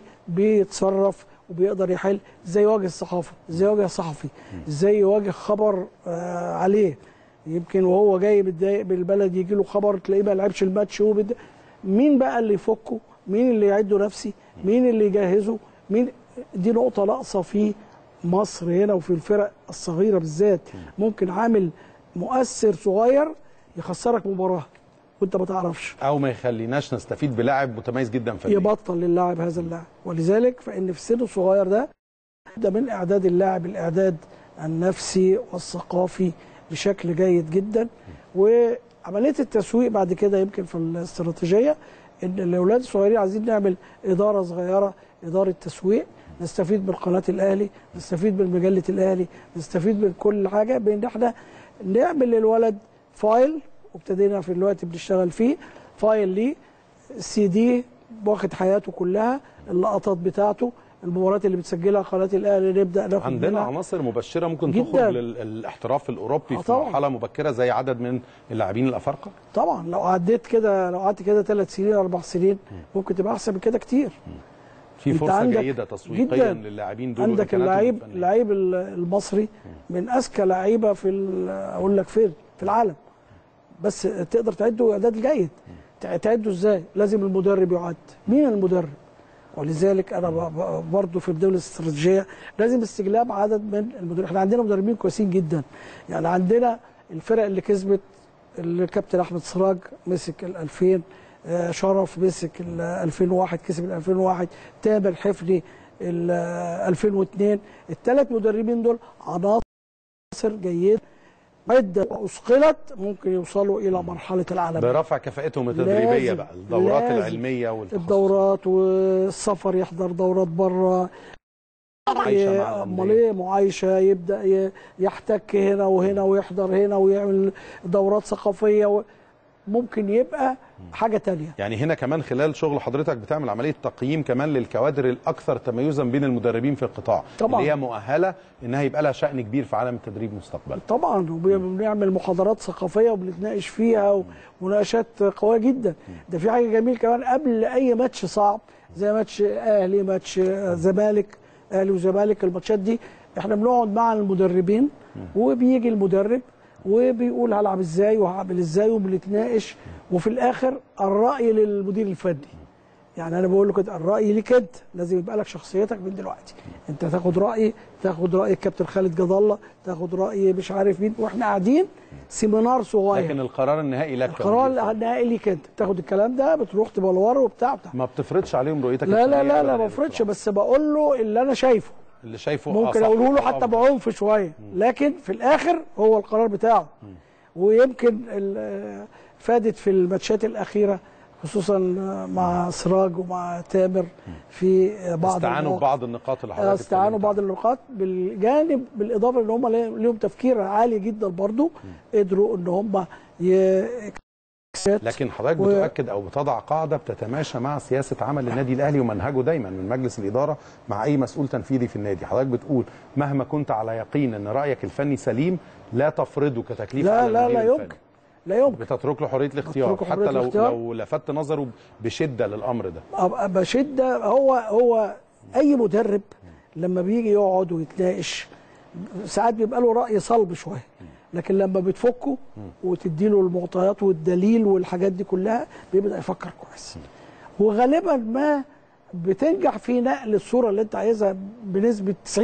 بيتصرف وبيقدر يحل ازاي يواجه الصحافه ازاي يواجه الصحفي ازاي يواجه خبر آه، عليه يمكن وهو جاي متضايق من البلد يجي له خبر تلاقيه ما لعبش الماتش وهو بد... مين بقى اللي يفكه مين اللي يعده نفسي مين اللي يجهزه مين دي نقطه ناقصه في مصر هنا وفي الفرق الصغيره بالذات ممكن عامل مؤثر صغير يخسرك مباراه وانت ما تعرفش او ما يخليناش نستفيد بلاعب متميز جدا في يبطل للاعب هذا اللاعب ولذلك فان في السن الصغير ده ده من اعداد اللاعب الاعداد النفسي والثقافي بشكل جيد جدا وعمليه التسويق بعد كده يمكن في الاستراتيجيه ان الاولاد الصغيرين عايزين نعمل اداره صغيره اداره تسويق نستفيد من قناه الاهلي نستفيد من مجله الاهلي نستفيد من كل حاجه بان احنا نعمل للولد فايل وابتدينا في الوقت بنشتغل فيه فايل ليه سي دي واخد حياته كلها اللقطات بتاعته المباريات اللي بتسجلها قناه الاهلي نبدا ناخد عندنا منها. عناصر مبشره ممكن جداً. تخرج للاحتراف الاوروبي آه في طبعاً. مرحله مبكره زي عدد من اللاعبين الافارقه طبعا لو عديت كده لو قعدت كده ثلاث سنين اربع سنين ممكن تبقى احسن من كده كتير في أنت فرصه عندك جيده تسويقيا جداً. للاعبين دول عندك وإمكانياتهم اللعيب الفنية. اللعيب ال- المصري من اذكى لعيبه في ال- اقول لك فين في العالم بس تقدر تعده اعداد جيد تع- تعده ازاي لازم المدرب يعد مين المدرب ولذلك انا ب- ب- برضه في الدوله الاستراتيجيه لازم استجلاب عدد من المدربين احنا عندنا مدربين كويسين جدا يعني عندنا الفرق اللي كسبت الكابتن احمد سراج مسك ال 2000 آه، شرف مسك ال 2001 كسب ال 2001 تامر حفني ال 2002 الثلاث مدربين دول عناصر جيده عده اثقلت ممكن يوصلوا الى مرحله العالم برفع كفاءتهم التدريبيه لازم- بقى الدورات لازم. العلميه والتخصص الدورات والسفر يحضر دورات بره عايشة مع امال الأندية. ايه معايشه يبدا ي- يحتك هنا وهنا ويحضر هنا ويعمل دورات ثقافيه و- ممكن يبقى حاجه تانية يعني هنا كمان خلال شغل حضرتك بتعمل عمليه تقييم كمان للكوادر الاكثر تميزا بين المدربين في القطاع طبعاً. اللي هي مؤهله انها يبقى لها شان كبير في عالم التدريب مستقبلا طبعا وبنعمل محاضرات ثقافيه وبنتناقش فيها ومناقشات قويه جدا ده في حاجه جميل كمان قبل اي ماتش صعب زي ماتش اهلي ماتش زمالك اهلي وزمالك الماتشات دي احنا بنقعد مع المدربين وبيجي المدرب وبيقول هلعب ازاي وهعمل ازاي وبنتناقش وفي الاخر الراي للمدير الفني يعني انا بقول له كده الراي ليك انت لازم يبقى لك شخصيتك من دلوقتي انت تاخد رايي تاخد راي الكابتن خالد جد الله تاخد راي مش عارف مين واحنا قاعدين سيمينار صغير لكن القرار النهائي لك القرار النهائي ليك انت تاخد الكلام ده بتروح تبلوره وبتاع بتاع ما بتفرضش عليهم رؤيتك لا لا الفنية لا لا أبداً ما يا بفرضش دكتور. بس بقول له اللي انا شايفه اللي شايفه ممكن أصح اقوله له حتى وأفضل. بعنف شويه لكن في الاخر هو القرار بتاعه ويمكن ال- فادت في الماتشات الاخيره خصوصا مع سراج ومع تامر في بعض استعانوا المواقف. ببعض النقاط اللي آه، حضرتك استعانوا اتكلمت بعض النقاط بالجانب بالاضافه ان هم ليهم تفكير عالي جدا برضو قدروا ان هم ي... لكن حضرتك و- بتؤكد او بتضع قاعده بتتماشى مع سياسه عمل النادي الاهلي ومنهجه دايما من مجلس الاداره مع اي مسؤول تنفيذي في النادي حضرتك بتقول مهما كنت على يقين ان رايك الفني سليم لا تفرضه كتكليف لا على لا المدير لا الفني. يمكن لا يمكن بتترك له حريه الاختيار بترك له حرية حتى لو الاختيار. لو لفت نظره بشده للامر ده ابقى بشده هو هو اي مدرب لما بيجي يقعد ويتناقش ساعات بيبقى له راي صلب شويه لكن لما بتفكه وتدي له المعطيات والدليل والحاجات دي كلها بيبدا يفكر كويس وغالبا ما بتنجح في نقل الصوره اللي انت عايزها بنسبه 90%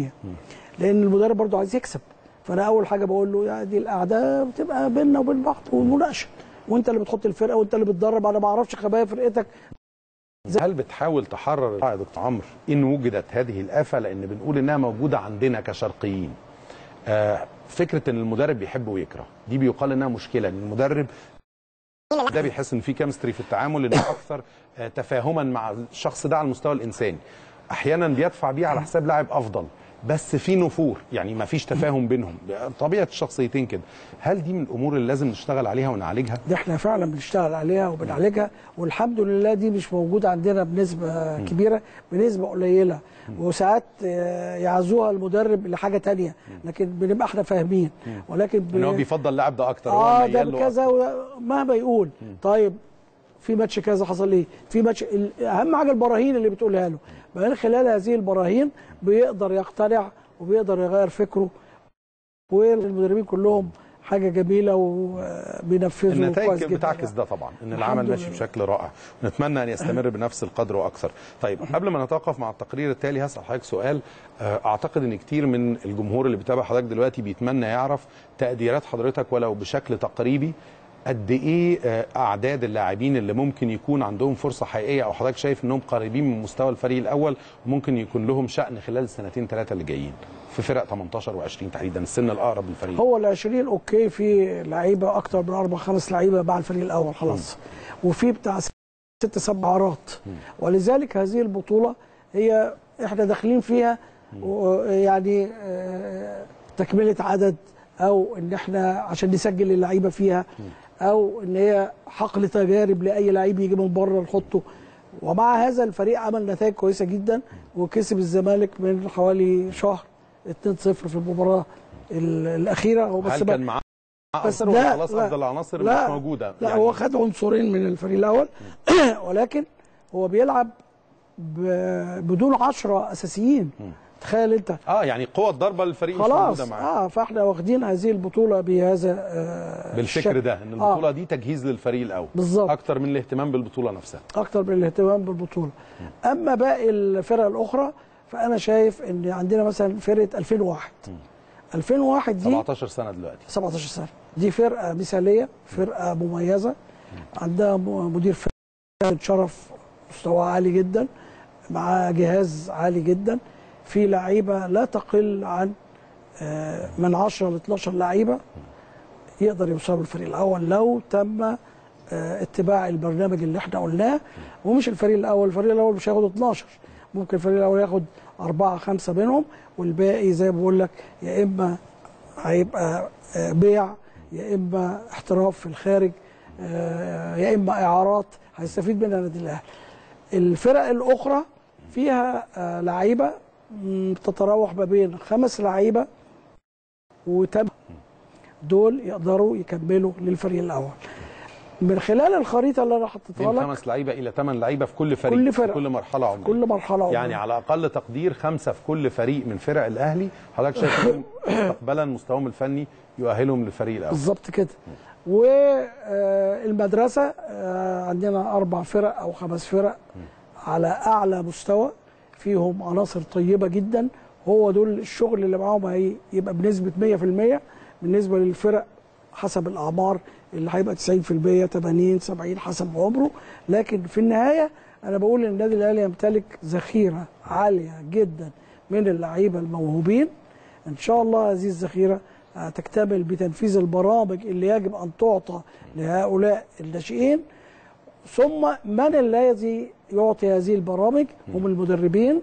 لان المدرب برضه عايز يكسب فانا اول حاجه بقول له يا دي القعده بتبقى بيننا وبين بعض والمناقشه وانت اللي بتحط الفرقه وانت اللي بتدرب انا ما اعرفش خبايا فرقتك هل بتحاول تحرر يا دكتور عمرو ان وجدت هذه الافه لان بنقول انها موجوده عندنا كشرقيين آه فكره ان المدرب بيحب ويكره دي بيقال انها مشكله ان المدرب ده بيحس ان في كيمستري في التعامل انه اكثر آه تفاهما مع الشخص ده على المستوى الانساني احيانا بيدفع بيه على حساب لاعب افضل بس في نفور يعني ما فيش تفاهم بينهم طبيعه الشخصيتين كده هل دي من الامور اللي لازم نشتغل عليها ونعالجها دي احنا فعلا بنشتغل عليها وبنعالجها والحمد لله دي مش موجوده عندنا بنسبه كبيره بنسبه قليله وساعات آه، يعزوها المدرب لحاجه تانية لكن بنبقى احنا فاهمين ولكن ب... ان هو بيفضل اللاعب ده اكتر هو اه ميال ده له كذا أكتر. و- مهما يقول طيب في ماتش كذا حصل ايه في ماتش ال- اهم حاجه البراهين اللي بتقولها له من خلال هذه البراهين بيقدر يقتنع وبيقدر يغير فكره والمدربين كلهم حاجه جميله وبينفذوا كويس النتائج جدا بتعكس يعني. ده طبعا ان الحمد العمل ماشي لله. بشكل رائع ونتمنى ان يستمر بنفس القدر واكثر طيب قبل ما نتوقف مع التقرير التالي هسال حضرتك سؤال آه، اعتقد ان كتير من الجمهور اللي بيتابع حضرتك دلوقتي بيتمنى يعرف تقديرات حضرتك ولو بشكل تقريبي قد ايه آه، اعداد اللاعبين اللي ممكن يكون عندهم فرصه حقيقيه او حضرتك شايف انهم قريبين من مستوى الفريق الاول وممكن يكون لهم شان خلال السنتين ثلاثه اللي جايين في فرق 18 و20 تحديدا السن الاقرب للفريق هو ال 20 اوكي في لعيبه اكتر من اربع خمس لعيبه مع الفريق الاول خلاص وفي بتاع ست سبع عارات ولذلك هذه البطوله هي احنا داخلين فيها و- يعني آه، تكمله عدد او ان احنا عشان نسجل اللعيبه فيها او ان هي حقل تجارب لاي لعيب يجي من بره نحطه ومع هذا الفريق عمل نتائج كويسه جدا وكسب الزمالك من حوالي شهر 2-0 في المباراه ال- الاخيره هو بس هل بقى- كان معاه بس عناصر ولا لا، خلاص لا، افضل العناصر لا، مش موجوده لا يعني هو خد عنصرين من الفريق الاول ولكن هو بيلعب ب- بدون عشرة اساسيين تخيل انت اه يعني قوه الضربه للفريق مش خلاص موجوده معاه اه فاحنا واخدين هذه البطوله بهذا آه بالفكر الشكل. ده ان آه. البطوله دي تجهيز للفريق الاول بالظبط. اكتر من الاهتمام بالبطوله نفسها اكتر من الاهتمام بالبطوله اما باقي الفرق الاخرى فانا شايف ان عندنا مثلا فرقه 2001 2001 دي 17 سنه دلوقتي 17 سنه دي فرقه مثاليه فرقه مميزه عندها م- مدير فرقه شرف مستوى عالي جدا مع جهاز عالي جدا في لعيبه لا تقل عن آه، من 10 ل 12 لعيبه يقدر يوصلوا الفريق الاول لو تم آه، اتباع البرنامج اللي احنا قلناه ومش الفريق الاول الفريق الاول مش هياخد 12 ممكن الفريق الاول ياخد أربعة خمسة منهم والباقي زي ما بقول لك يا إما هيبقى آه، بيع يا إما احتراف في الخارج آه، يا إما إعارات هيستفيد منها النادي الأهلي الفرق الأخرى فيها آه، لعيبة مم، تتراوح ما بين خمس لعيبة وتم دول يقدروا يكملوا للفريق الأول من خلال الخريطه اللي انا حطيتها من لك خمس لعيبه الى ثمان لعيبه في كل فريق كل في فرقة. كل مرحله عمريه كل مرحله يعني عمرية. على اقل تقدير خمسه في كل فريق من فرق الاهلي حضرتك شايف إنهم مستقبلا مستواهم الفني يؤهلهم للفريق الاول بالظبط كده والمدرسه عندنا اربع فرق او خمس فرق على اعلى مستوى فيهم عناصر طيبه جدا هو دول الشغل اللي معاهم هي يبقى بنسبه 100% بالنسبه للفرق حسب الاعمار اللي هيبقى 90% 80 70 حسب عمره لكن في النهايه انا بقول ان النادي الاهلي يمتلك ذخيره عاليه جدا من اللعيبه الموهوبين ان شاء الله هذه الذخيره تكتمل بتنفيذ البرامج اللي يجب ان تعطى لهؤلاء الناشئين ثم من الذي يعطي هذه البرامج هم المدربين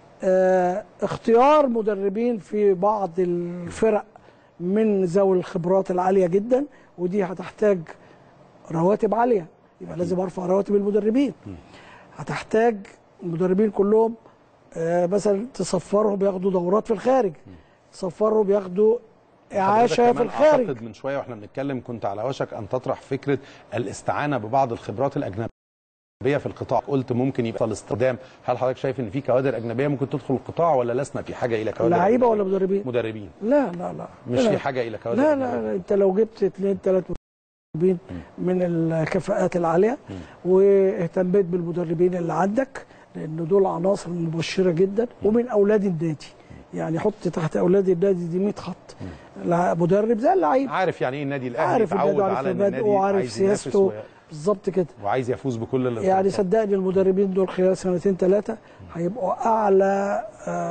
آه، اختيار مدربين في بعض الفرق من ذوي الخبرات العاليه جدا ودي هتحتاج رواتب عاليه يبقى لازم ارفع رواتب المدربين هتحتاج المدربين كلهم آه، مثلا تصفرهم ياخدوا دورات في الخارج تصفرهم ياخدوا اعاشه حضرتك في كمان الخارج اعتقد من شويه واحنا بنتكلم كنت على وشك ان تطرح فكره الاستعانه ببعض الخبرات الاجنبيه في القطاع قلت ممكن يبقى الاستخدام هل حضرتك شايف ان في كوادر اجنبيه ممكن تدخل القطاع ولا لسنا في حاجه الى كوادر لعيبه أجنبية؟ ولا مدربين مدربين لا لا لا مش لا. في حاجه الى كوادر لا أجنبية. لا, لا انت لو جبت اثنين ثلاث مدربين من الكفاءات العاليه واهتميت بالمدربين اللي عندك لان دول عناصر مبشره جدا ومن اولاد النادي يعني حط تحت اولاد النادي دي 100 خط لا مدرب زي اللعيب عارف يعني ايه النادي الاهلي عارف اتعود النادي على عارف ان مبادئه النادي وعارف عايز ينافس سياسته و- بالظبط كده وعايز يفوز بكل يعني الارتباطات. صدقني المدربين دول خلال سنتين ثلاثه هيبقوا اعلى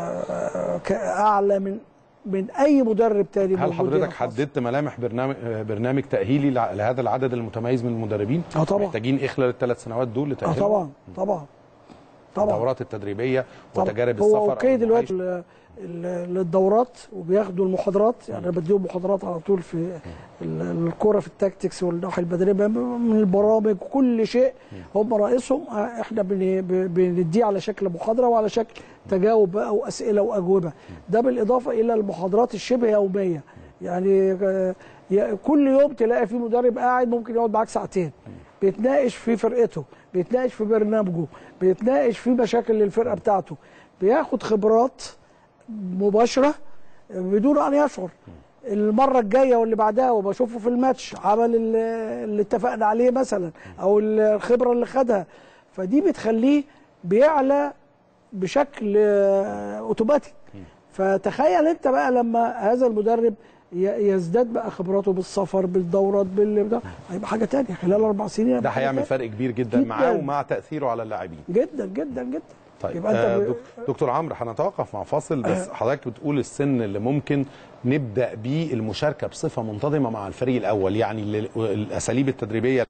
آه، ك- اعلى من من اي مدرب تاني هل موجود هنا حضرتك في مصر. حددت ملامح برنامج برنامج تاهيلي لع- لهذا العدد المتميز من المدربين؟ اه طبعا محتاجين ايه خلال الثلاث سنوات دول اه لتاهيلهم؟ طبعا طبعا طبعا الدورات التدريبيه طبعا. وتجارب هو السفر اوكي أو دلوقتي المعايشة. ال- ال- للدورات وبياخدوا المحاضرات يعني انا بديهم محاضرات على طول في ال- الكوره في التاكتكس والناحيه البدنيه من البرامج وكل شيء هم رئيسهم آه، احنا بن- ب- بنديه على شكل محاضره وعلى شكل تجاوب بقى واسئله واجوبه ده بالاضافه الى المحاضرات الشبه يوميه يعني آه، ي- كل يوم تلاقي في مدرب قاعد ممكن يقعد معاك ساعتين بيتناقش في فرقته بيتناقش في برنامجه بيتناقش في مشاكل للفرقه بتاعته بياخد خبرات مباشره بدون ان يشعر المره الجايه واللي بعدها وبشوفه في الماتش عمل ال- اللي اتفقنا عليه مثلا او الخبره اللي خدها فدي بتخليه بيعلى بشكل آه، اوتوماتيك فتخيل انت بقى لما هذا المدرب ي- يزداد بقى خبراته بالسفر بالدورات بال هيبقى حاجه تانية خلال اربع سنين هيبقى ده حاجة هيعمل تانية. فرق كبير جدا, جداً. معاه ومع تاثيره على اللاعبين جدا جدا جدا طيب يبقى انت آه ب- دك- دكتور عمرو هنتوقف مع فاصل بس حضرتك بتقول السن اللي ممكن نبدا بيه المشاركه بصفه منتظمه مع الفريق الاول يعني ال- الاساليب التدريبيه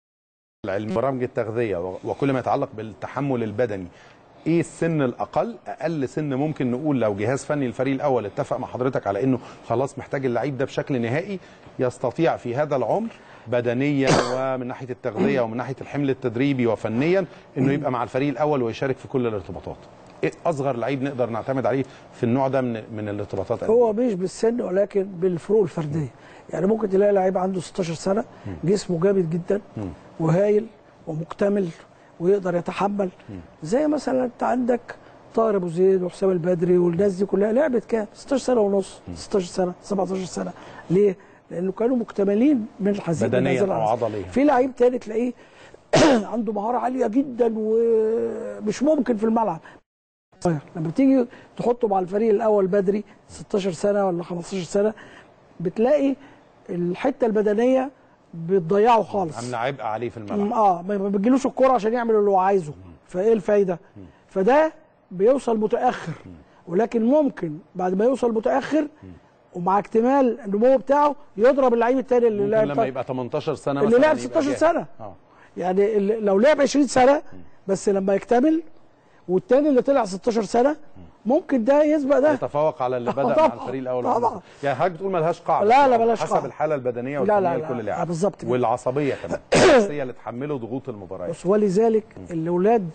العلم برامج التغذيه و- وكل ما يتعلق بالتحمل البدني ايه السن الاقل اقل سن ممكن نقول لو جهاز فني الفريق الاول اتفق مع حضرتك على انه خلاص محتاج اللعيب ده بشكل نهائي يستطيع في هذا العمر بدنيا ومن ناحيه التغذيه ومن ناحيه الحمل التدريبي وفنيا انه يبقى مع الفريق الاول ويشارك في كل الارتباطات ايه اصغر لعيب نقدر نعتمد عليه في النوع ده من من الارتباطات هو مش بالسن ولكن بالفروق الفرديه يعني ممكن تلاقي لعيب عنده 16 سنه جسمه جامد جدا وهايل ومكتمل ويقدر يتحمل زي مثلا انت عندك طاهر ابو زيد وحسام البدري والناس دي كلها لعبت كام 16 سنه ونص 16 سنه 17 سنه ليه لانه كانوا مكتملين من الحزين من بدنيا هذا او العنصر. عضليا في لعيب تاني تلاقيه عنده مهاره عاليه جدا ومش ممكن في الملعب صحيح. لما تيجي تحطه مع الفريق الاول بدري 16 سنه ولا 15 سنه بتلاقي الحته البدنيه بتضيعه خالص عامله عبء عليه في م- الملعب اه ما ما بتجيلوش الكوره عشان يعمل اللي هو عايزه فايه الفايده فده بيوصل متاخر ولكن ممكن بعد ما يوصل متاخر ومع اكتمال النمو بتاعه يضرب اللعيب التاني اللي ممكن لعب لما طيب. يبقى 18 سنه اللي مثلاً لعب يبقى 16 جاهز. سنه اه يعني اللي- لو لعب 20 سنه بس لما يكتمل والتاني اللي طلع 16 سنه ممكن ده يسبق ده يتفوق على اللي آه، بدا مع طبعاً، الفريق الاول طبعاً. والمنتخب. يعني حضرتك بتقول ملهاش قاعده لا، لا، ملهاش حسب قاعدة. الحاله البدنيه لا، لا، والفنيه لا. لكل آه، لاعب بالظبط كده. والعصبيه كمان النفسيه اللي تحمله ضغوط المباريات بص ولذلك الاولاد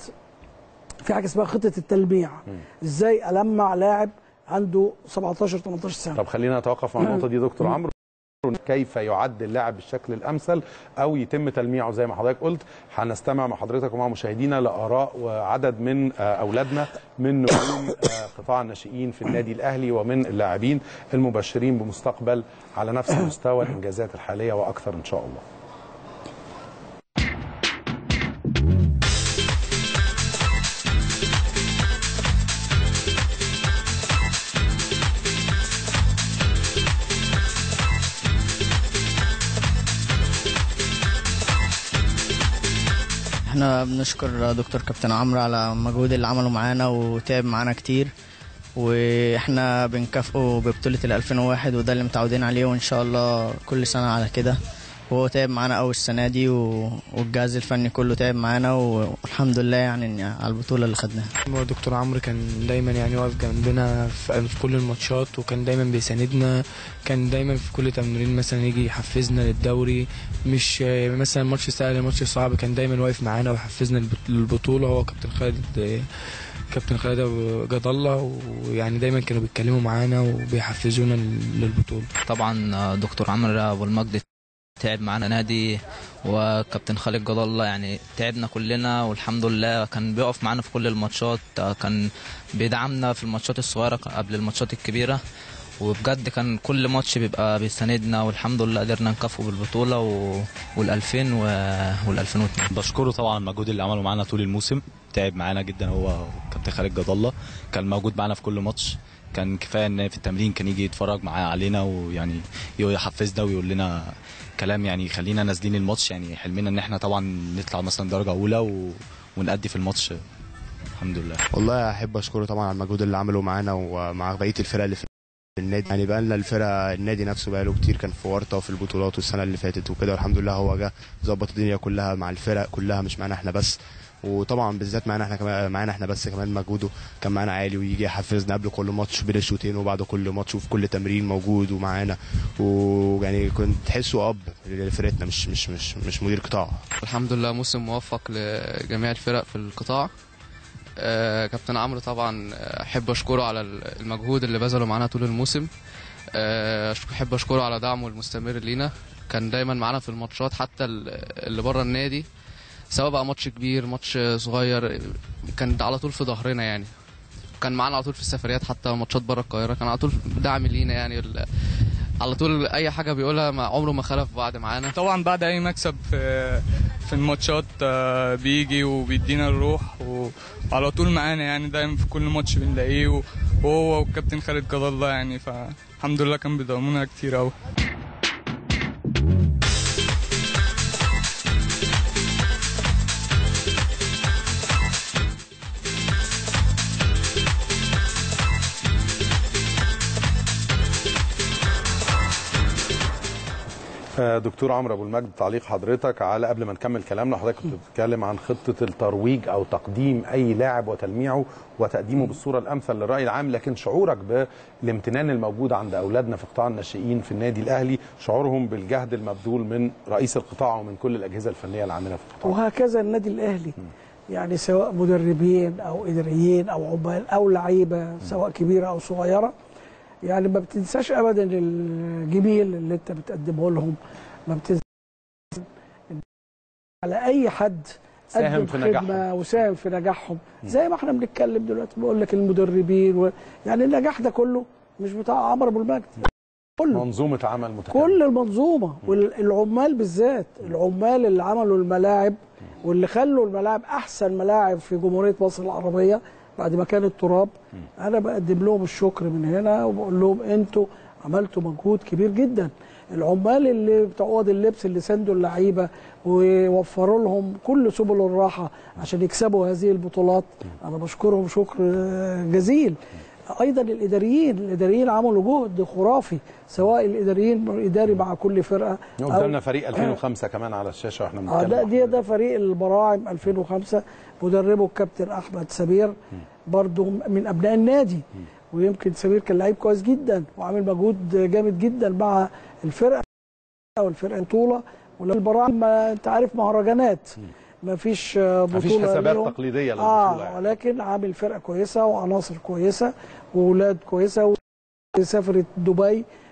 في حاجه اسمها خطه التلميع ازاي المع لاعب عنده 17 18 سنه طب خلينا نتوقف مع النقطه دي دكتور عمرو كيف يعد اللاعب بالشكل الامثل او يتم تلميعه زي ما حضرتك قلت هنستمع مع حضرتك ومع مشاهدينا لاراء وعدد من آه، اولادنا من نجوم آه، قطاع الناشئين في النادي الاهلي ومن اللاعبين المبشرين بمستقبل على نفس مستوى الانجازات الحاليه واكثر ان شاء الله احنا بنشكر دكتور كابتن عمرو على المجهود اللي عمله معانا وتعب معانا كتير واحنا بنكافئه ببطولة ال 2001 وده اللي متعودين عليه وان شاء الله كل سنة على كده وهو تعب معانا أوي السنة دي و... والجهاز الفني كله تعب معانا والحمد لله يعني على البطولة اللي خدناها هو دكتور عمرو كان دايما يعني واقف جنبنا في في كل الماتشات وكان دايما بيساندنا كان دايما في كل تمرين مثلا يجي يحفزنا للدوري مش مثلا ماتش سهل ماتش صعب كان دايما واقف معانا ويحفزنا للب- للبطولة هو كابتن خالد كابتن خالد أبو جد الله ويعني دايما كانوا بيتكلموا معانا وبيحفزونا للبطولة طبعا دكتور عمرو ابو المجد تعب معانا نادي وكابتن خالد جلال الله يعني تعبنا كلنا والحمد لله كان بيقف معانا في كل الماتشات كان بيدعمنا في الماتشات الصغيره قبل الماتشات الكبيره وبجد كان كل ماتش بيبقى بيساندنا والحمد لله قدرنا نكافئه بالبطوله و... وال2000 و... وال2002 بشكره طبعا على المجهود اللي عمله معانا طول الموسم تعب معانا جدا هو كابتن خالد جد الله كان موجود معانا في كل ماتش كان كفايه ان في التمرين كان يجي يتفرج معاه علينا ويعني يحفزنا ويقول لنا كلام يعني يخلينا نازلين الماتش يعني حلمنا ان احنا طبعا نطلع مثلا درجه اولى و... ونأدي في الماتش الحمد لله والله احب اشكره طبعا على المجهود اللي عمله معانا ومع بقيه الفرق اللي في النادي يعني بقى لنا الفرقه النادي نفسه بقى له كتير كان في ورطه وفي البطولات والسنه اللي فاتت وكده والحمد لله هو جه ظبط الدنيا كلها مع الفرق كلها مش معانا احنا بس وطبعا بالذات معانا احنا كمان معانا احنا بس كمان مجهوده كان معانا عالي ويجي يحفزنا قبل كل ماتش بين الشوطين وبعد كل ماتش وفي كل تمرين موجود ومعانا ويعني كنت تحسه اب لفرقتنا مش مش مش مش مدير قطاع الحمد لله موسم موفق لجميع الفرق في القطاع آه، كابتن عمرو طبعا آه، احب اشكره على المجهود اللي بذله معانا طول الموسم آه، أشك- احب اشكره على دعمه المستمر لينا كان دايما معانا في الماتشات حتى ال- اللي بره النادي سواء بقى ماتش كبير ماتش صغير كان على طول في ظهرنا يعني كان معانا على طول في السفريات حتى ماتشات بره القاهره كان على طول دعم لينا يعني ال- على طول اي حاجه بيقولها ما عمره ما خلف بعد معانا طبعا بعد اي مكسب في في الماتشات آه، بيجي وبيدينا الروح وعلى طول معانا يعني دايما في كل ماتش بنلاقيه و- وهو والكابتن خالد جد الله يعني فالحمد لله كان بيدعمونا كتير قوي آه، دكتور عمرو ابو المجد تعليق حضرتك على قبل ما نكمل كلامنا حضرتك كنت بتتكلم عن خطه الترويج او تقديم اي لاعب وتلميعه وتقديمه بالصوره الامثل للراي العام لكن شعورك بالامتنان الموجود عند اولادنا في قطاع الناشئين في النادي الاهلي شعورهم بالجهد المبذول من رئيس القطاع ومن كل الاجهزه الفنيه العامله في القطاع وهكذا النادي الاهلي يعني سواء مدربين او اداريين او عمال او لعيبه سواء كبيره او صغيره يعني ما بتنساش ابدا الجميل اللي انت بتقدمه لهم ما بتنساش على اي حد ساهم قدم في خدمه نجاحهم. وساهم في نجاحهم زي ما احنا بنتكلم دلوقتي بقول لك المدربين و... يعني النجاح ده كله مش بتاع عمرو ابو المجد كله منظومه عمل متكامله كل المنظومه والعمال بالذات العمال اللي عملوا الملاعب واللي خلوا الملاعب احسن ملاعب في جمهوريه مصر العربيه بعد ما كانت تراب انا بقدم لهم الشكر من هنا وبقول لهم انتوا عملتوا مجهود كبير جدا العمال اللي بتوع اوض اللبس اللي ساندوا اللعيبه ووفروا لهم كل سبل الراحه عشان يكسبوا هذه البطولات انا بشكرهم شكر جزيل ايضا الاداريين الاداريين عملوا جهد خرافي سواء الاداريين الاداري مع كل فرقه أو- قدامنا فريق 2005 كمان على الشاشه واحنا اه ده بنتكلم دي ده فريق البراعم 2005 مدربه الكابتن احمد سمير برضه من ابناء النادي ويمكن سمير كان لعيب كويس جدا وعامل مجهود جامد جدا مع الفرقه والفرقه بطوله والبراعم ما انت عارف مهرجانات ما فيش بطوله مفيش حسابات ليهم. تقليديه للبطوله اه يعني. ولكن عامل فرقه كويسه وعناصر كويسه واولاد كويسه وسافرت دبي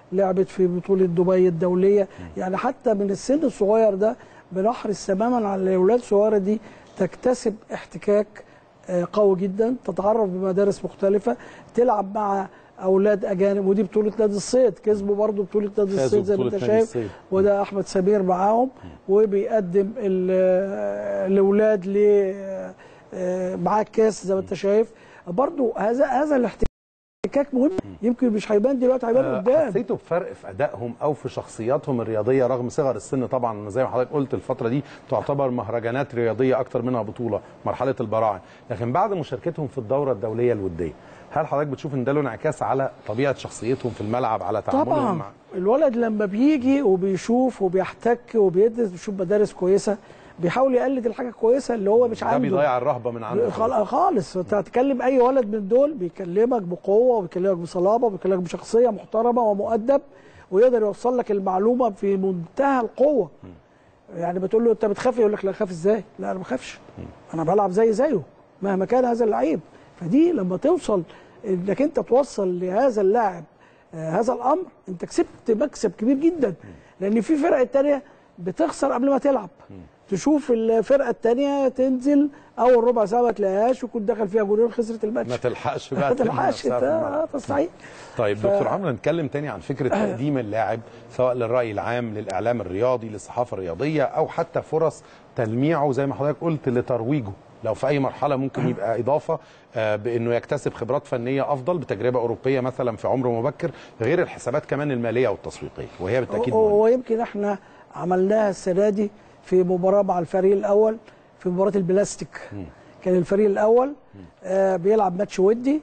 لعبت في بطوله دبي الدوليه يعني حتى من السن الصغير ده بنحرص تماما على الاولاد الصغيره دي تكتسب احتكاك آه، قوي جدا تتعرف بمدارس مختلفه تلعب مع اولاد اجانب ودي بطوله نادي الصيد كسبوا برضو بطوله نادي فازوا الصيد زي ما بطولة انت نادي شايف الصيد. وده احمد سمير معاهم وبيقدم ال- الاولاد ل آه، معاه الكاس زي ما انت شايف برضو هذا هذا الاحتكاك مهم يمكن مش هيبان دلوقتي هيبان آه، قدام حسيتوا بفرق في ادائهم او في شخصياتهم الرياضيه رغم صغر السن طبعا زي ما حضرتك قلت الفتره دي تعتبر مهرجانات رياضيه اكتر منها بطوله مرحله البراعم لكن بعد مشاركتهم في الدوره الدوليه الوديه هل حضرتك بتشوف ان ده له انعكاس على طبيعه شخصيتهم في الملعب على تعاملهم طبعا مع الولد لما بيجي وبيشوف وبيحتك وبيدرس بيشوف مدارس كويسه بيحاول يقلد الحاجه الكويسه اللي هو مش ده عنده بيضيع الرهبه من عنده خال- خالص انت هتكلم اي ولد من دول بيكلمك بقوه وبيكلمك بصلابه وبيكلمك بشخصيه محترمه ومؤدب ويقدر يوصل لك المعلومه في منتهى القوه يعني بتقول له انت بتخاف يقول لك لا خاف ازاي لا انا ما بخافش انا بلعب زي زيه مهما كان هذا اللعيب فدي لما توصل انك انت توصل لهذا اللاعب آه، هذا الامر انت كسبت مكسب كبير جدا لان في فرق التانية بتخسر قبل ما تلعب تشوف الفرقه الثانيه تنزل اول ربع ساعه ما تلاقيهاش ويكون دخل فيها جولين خسرت الماتش ما تلحقش بقى ما تلم تلحقش نفسها في الملعب. آه، تستحيل طيب ف- دكتور عمرو نتكلم تاني عن فكره تقديم اللاعب سواء للراي العام للاعلام الرياضي للصحافه الرياضيه او حتى فرص تلميعه زي ما حضرتك قلت لترويجه لو في اي مرحله ممكن يبقى اضافه آه، بانه يكتسب خبرات فنيه افضل بتجربه اوروبيه مثلا في عمر مبكر غير الحسابات كمان الماليه والتسويقيه وهي بالتاكيد مهمة. ويمكن احنا عملناها السنه دي في مباراه مع الفريق الاول في مباراه البلاستيك كان الفريق الاول آه بيلعب ماتش ودي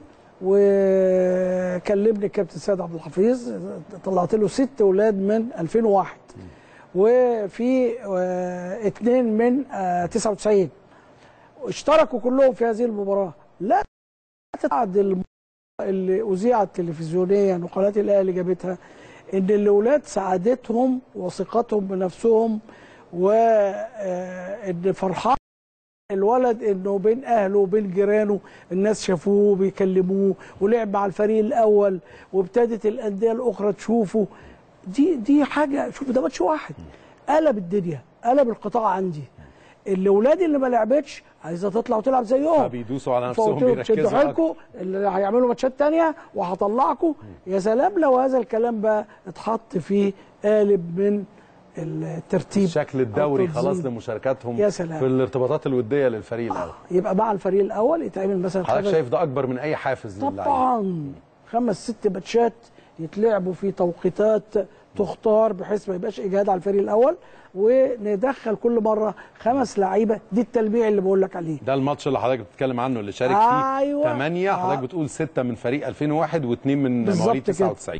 وكلمني الكابتن سيد عبد الحفيظ طلعت له ست اولاد من 2001 وفي آه اثنين من آه 99 اشتركوا كلهم في هذه المباراه لا بعد الم- اللي اذيعت تلفزيونيا وقناه الاهلي جابتها ان الاولاد سعادتهم وثقتهم بنفسهم وان فرحان الولد انه بين اهله وبين جيرانه الناس شافوه بيكلموه ولعب مع الفريق الاول وابتدت الانديه الاخرى تشوفه دي دي حاجه شوف ده ماتش واحد قلب الدنيا قلب القطاع عندي الاولاد اللي ما لعبتش عايزه تطلع وتلعب زيهم فبيدوسوا على نفسهم فقلت لهم شدوا بيركزوا حيلكم اللي هيعملوا ماتشات تانية وهطلعكم يا سلام لو هذا الكلام بقى اتحط في قالب من الترتيب الشكل الدوري أو خلاص التنظيم. لمشاركاتهم يا سلام. في الارتباطات الوديه للفريق الاول يبقى مع الفريق الاول يتعمل مثلا حضرتك خمس- شايف ده اكبر من اي حافز للعيبه طبعا خمس ست ماتشات يتلعبوا في توقيتات تختار بحيث ما يبقاش اجهاد على الفريق الاول وندخل كل مره خمس لعيبه دي التلميع اللي بقول لك عليه ده الماتش اللي حضرتك بتتكلم عنه اللي شارك أيوة. فيه 8 آه. حضرتك بتقول 6 من فريق 2001 واثنين من بالظبط مواليد كده. 99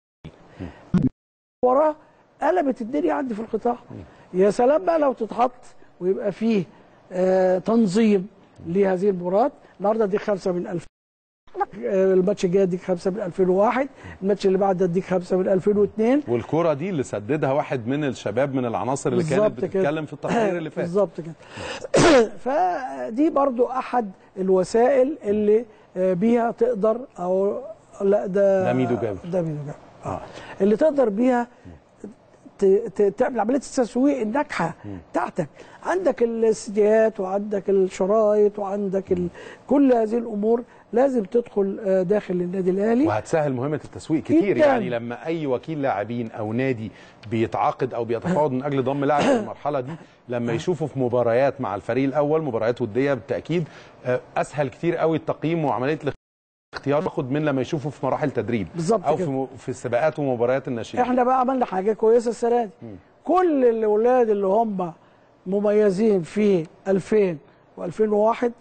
وراه قلبت الدنيا عندي في القطاع يا سلام بقى لو تتحط ويبقى فيه آه تنظيم لهذه المباراه النهارده دي خمسه من 2000 آه، الماتش الجاي اديك خمسه من 2001 الماتش اللي بعده اديك خمسه من 2002 والكرة دي اللي سددها واحد من الشباب من العناصر اللي كانت بالظبط كده. بتتكلم في التقرير اللي فات بالظبط كده فدي برضو احد الوسائل اللي آه، بيها تقدر او لا ده ده ميدو جابر. ده ميدو جابر اه اللي تقدر بيها ت- ت- تعمل عمليه التسويق الناجحه بتاعتك عندك السيديات وعندك الشرايط وعندك ال... كل هذه الامور لازم تدخل آه، داخل النادي الاهلي وهتسهل مهمة التسويق كتير جداً. يعني لما أي وكيل لاعبين أو نادي بيتعاقد أو بيتفاوض من أجل ضم لاعب في المرحلة دي لما يشوفوا في مباريات مع الفريق الأول مباريات ودية بالتأكيد آه، أسهل كتير قوي التقييم وعملية الاختيار ياخد من لما يشوفوا في مراحل تدريب بالظبط أو في, كده. م- في السباقات ومباريات الناشئين احنا بقى عملنا حاجه كويسه السنه دي كل الاولاد اللي هم مميزين في 2000 و2001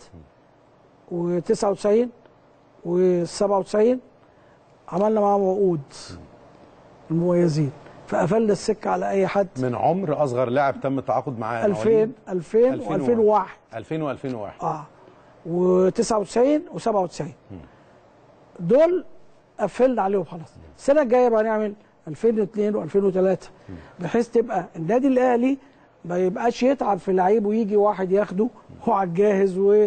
و99 و97 عملنا معاهم عقود المميزين فقفلنا السكه على اي حد من عمر أصغر لاعب تم التعاقد معاه 2000 2000 و2001 2000 و2001 اه و99 و97 دول قفلنا عليهم خلاص السنه الجايه بقى نعمل 2002 و2003 بحيث تبقى النادي الاهلي ما يبقاش يتعب في لعيب ويجي واحد ياخده هو على الجاهز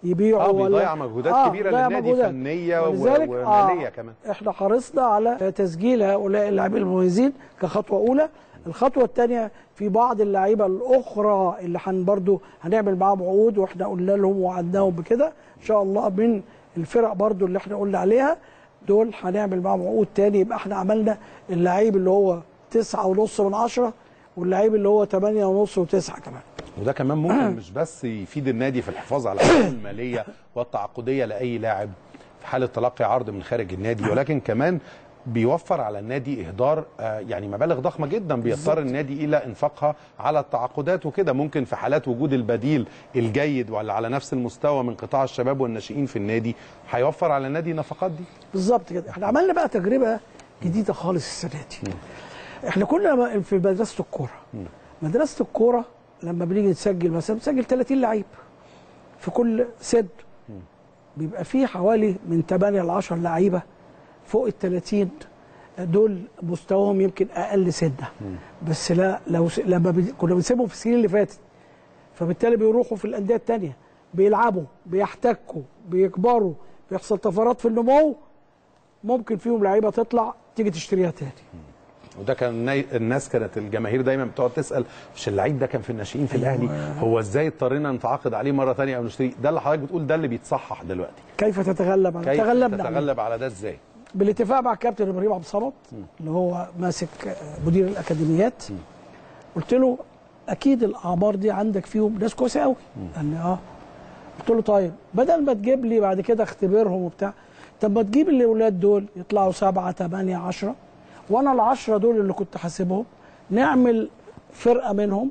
يبيعوا اه ولا بيضيع مجهودات آه، كبيره بيضيع للنادي مجهودات. فنيه و- ولذلك وماليه آه كمان احنا حرصنا على تسجيل هؤلاء اللاعبين المميزين كخطوه اولى الخطوه الثانيه في بعض اللعيبه الاخرى اللي هن برضو هنعمل معاهم عقود واحنا قلنا لهم وعدناهم بكده ان شاء الله من الفرق برضو اللي احنا قلنا عليها دول هنعمل معاهم عقود تاني يبقى احنا عملنا اللعيب اللي هو تسعة ونص من عشرة واللعيب اللي هو تمانية ونص وتسعة كمان وده كمان ممكن مش بس يفيد النادي في الحفاظ على حقوقه الماليه والتعاقديه لاي لاعب في حاله تلقي عرض من خارج النادي ولكن كمان بيوفر على النادي اهدار آه، يعني مبالغ ضخمه جدا بيضطر النادي الى انفاقها على التعاقدات وكده ممكن في حالات وجود البديل الجيد ولا على نفس المستوى من قطاع الشباب والناشئين في النادي هيوفر على النادي النفقات دي بالظبط كده احنا عملنا بقى تجربه جديده خالص السنه دي احنا كنا في مدرسه الكوره مدرسه الكوره لما بنيجي نسجل مثلا بنسجل 30 لعيب في كل سد بيبقى فيه حوالي من 8 ل 10 لعيبه فوق ال 30 دول مستواهم يمكن اقل سنه بس لا لو س... لما بي... كنا بنسيبهم في السنين اللي فاتت فبالتالي بيروحوا في الانديه الثانيه بيلعبوا بيحتكوا بيكبروا بيحصل طفرات في النمو ممكن فيهم لعيبه تطلع تيجي تشتريها تاني وده كان النا- الناس كانت الجماهير دايما بتقعد تسال مش اللعيب ده كان في الناشئين في الاهلي هو ازاي اضطرينا نتعاقد عليه مره ثانيه او نشتريه ده اللي حضرتك بتقول ده اللي بيتصحح دلوقتي كيف تتغلب على كيف تغلبنا عليه. تتغلب على ده ازاي بالاتفاق مع الكابتن ابراهيم عبد الصمد اللي هو ماسك آه، مدير الاكاديميات قلت له اكيد الاعمار دي عندك فيهم ناس كويسه قوي قال لي اه قلت له طيب بدل ما تجيب لي بعد كده اختبرهم وبتاع طب ما تجيب الاولاد دول يطلعوا سبعه ثمانيه عشرة وانا العشرة دول اللي كنت حاسبهم نعمل فرقه منهم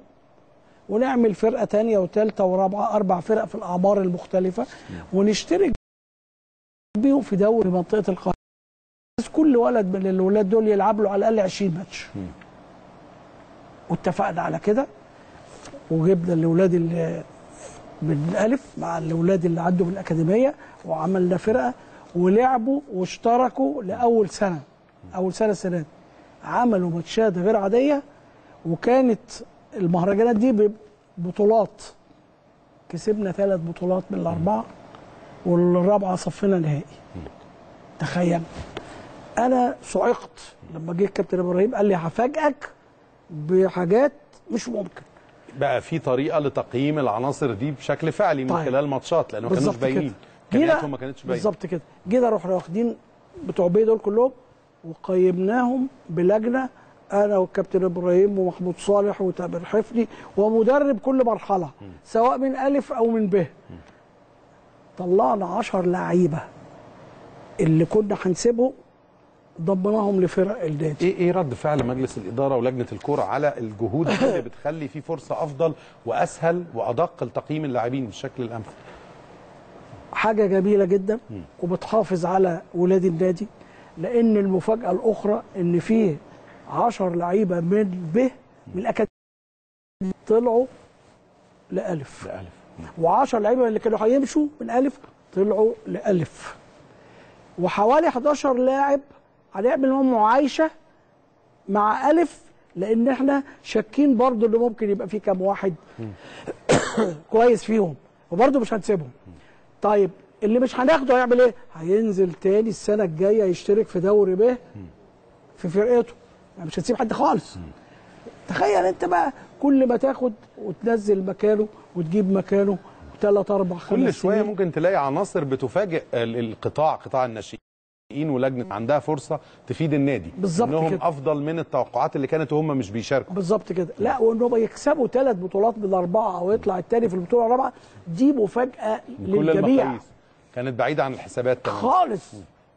ونعمل فرقه تانية وثالثه ورابعه اربع فرق في الاعمار المختلفه ونشترك بيهم في دوري منطقه القاهره بس كل ولد من الولاد دول يلعب له على الاقل 20 ماتش واتفقنا على كده وجبنا الاولاد اللي من الالف مع الاولاد اللي عندهم الاكاديميه وعملنا فرقه ولعبوا واشتركوا لاول سنه اول سنه السنه دي عملوا ماتشات غير عاديه وكانت المهرجانات دي ببطولات كسبنا ثلاث بطولات من الاربعه والرابعه صفنا نهائي تخيل انا صعقت لما جه الكابتن ابراهيم قال لي هفاجئك بحاجات مش ممكن بقى في طريقه لتقييم العناصر دي بشكل فعلي من طيب. خلال ماتشات لانه ما كانوش بالظبط كده. باينين جينا امكانياتهم ما كانتش باينه بالظبط كده جينا رحنا واخدين بتوع بيه دول كلهم وقيمناهم بلجنه انا والكابتن ابراهيم ومحمود صالح وتامر حفني ومدرب كل مرحله سواء من الف او من ب طلعنا 10 لعيبه اللي كنا هنسيبهم ضمناهم لفرق النادي ايه ايه رد فعل مجلس الاداره ولجنه الكوره على الجهود دي اللي بتخلي في فرصه افضل واسهل وادق لتقييم اللاعبين بالشكل الامثل حاجه جميله جدا وبتحافظ على ولاد النادي لان المفاجاه الاخرى ان في 10 لعيبه من ب من الاكاديميه طلعوا لالف لالف و10 لعيبه اللي كانوا هيمشوا من الف طلعوا لالف وحوالي 11 لاعب هنعمل لهم معايشه مع الف لان احنا شاكين برضو اللي ممكن يبقى في كام واحد كويس فيهم وبرضو مش هنسيبهم طيب اللي مش هناخده هيعمل ايه هينزل تاني السنه الجايه يشترك في دوري ب في فرقته يعني مش هتسيب حد خالص تخيل انت بقى كل ما تاخد وتنزل مكانه وتجيب مكانه ثلاث اربع خمس كل شويه سنين. ممكن تلاقي عناصر بتفاجئ ال- القطاع قطاع الناشئين ولجنه عندها فرصه تفيد النادي بالظبط انهم كده. افضل من التوقعات اللي كانت هم مش بيشاركوا بالظبط كده لا وانهم يكسبوا ثلاث بطولات من اربعه ويطلع الثاني في البطوله الرابعه دي مفاجاه بكل للجميع المقاييس كانت بعيده عن الحسابات تماما خالص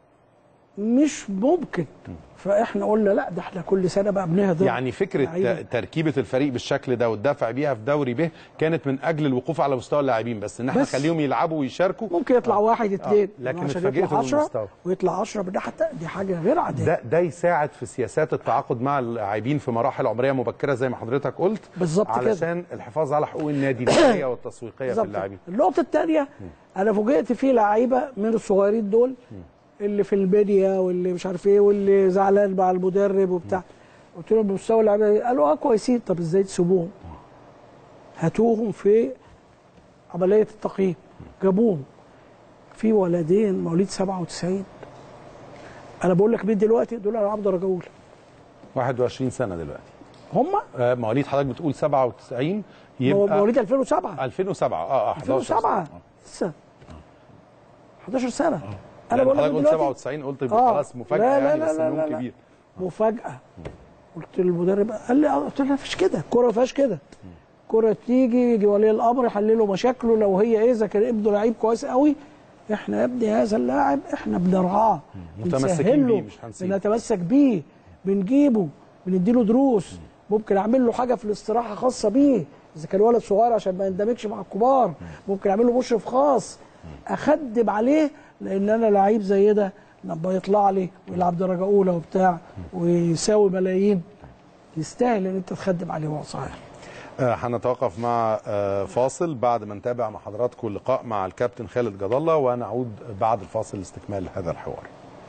مش ممكن فاحنا قلنا لا ده احنا كل سنه بقى بنهدر يعني فكره لعيبة. ت- تركيبه الفريق بالشكل ده والدفع بيها في دوري ب كانت من اجل الوقوف على مستوى اللاعبين بس ان احنا بس. نخليهم يلعبوا ويشاركوا ممكن يطلع آه. واحد اثنين آه. لكن عشان اتفاجئتوا يطلع 10 بالمستوى ويطلع 10 من ناحيه التانية، دي حاجه غير عاديه ده ده يساعد في سياسات التعاقد مع اللاعبين في مراحل عمريه مبكره زي ما حضرتك قلت بالظبط كده. علشان الحفاظ على حقوق النادي الماليه والتسويقيه في بالظبط. اللاعبين النقطه الثانيه انا فوجئت في لعيبه من الصغيرين دول اللي في الميديا واللي مش عارف ايه واللي زعلان مع المدرب وبتاع قلت لهم بمستوى اللعيبه إيه؟ قالوا اه كويسين طب ازاي تسيبوهم؟ هاتوهم في عمليه التقييم جابوهم في ولدين مواليد 97 انا بقول لك مين دلوقتي دول العاب درجه اولى 21 سنه دلوقتي هم آه، مواليد حضرتك بتقول 97 يبقى مواليد 2007 2007 اه اه 11 2007 لسه 11 سنه انا بقول لك حضرتك قلت دلوقتي- 97 قلت يبقى آه. خلاص مفاجاه لا لا يعني لا بس لا النوم لا لا. كبير مفاجاه قلت للمدرب قال لي آه، قلت له ما فيش كده الكوره ما فيهاش كده الكوره تيجي يجي ولي الامر يحلله مشاكله لو هي ايه اذا كان ابنه لعيب كويس قوي احنا يا ابني هذا اللاعب احنا بنرعاه متمسكين بنسهل له، بيه، مش هنسيبه. بنتمسك بيه بنجيبه بنديله دروس ممكن اعمل له حاجه في الاستراحه خاصه بيه اذا كان ولد صغير عشان ما يندمجش مع الكبار ممكن اعمل له مشرف خاص اخدم عليه لان انا لعيب زي ده لما يطلع لي ويلعب درجه اولى وبتاع ويساوي ملايين يستاهل ان انت تخدم عليه وهو صغير آه، هنتوقف مع آه، فاصل بعد ما نتابع مع حضراتكم اللقاء مع الكابتن خالد جد الله ونعود بعد الفاصل لاستكمال هذا الحوار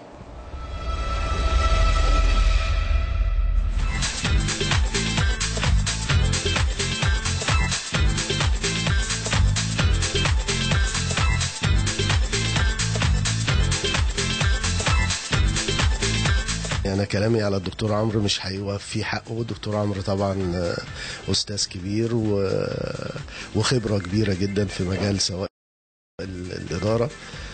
يعني كلامي على الدكتور عمرو مش هيوفي حقه الدكتور عمرو طبعا آه، استاذ كبير و... وخبره كبيره جدا في مجال سواء ال- الاداره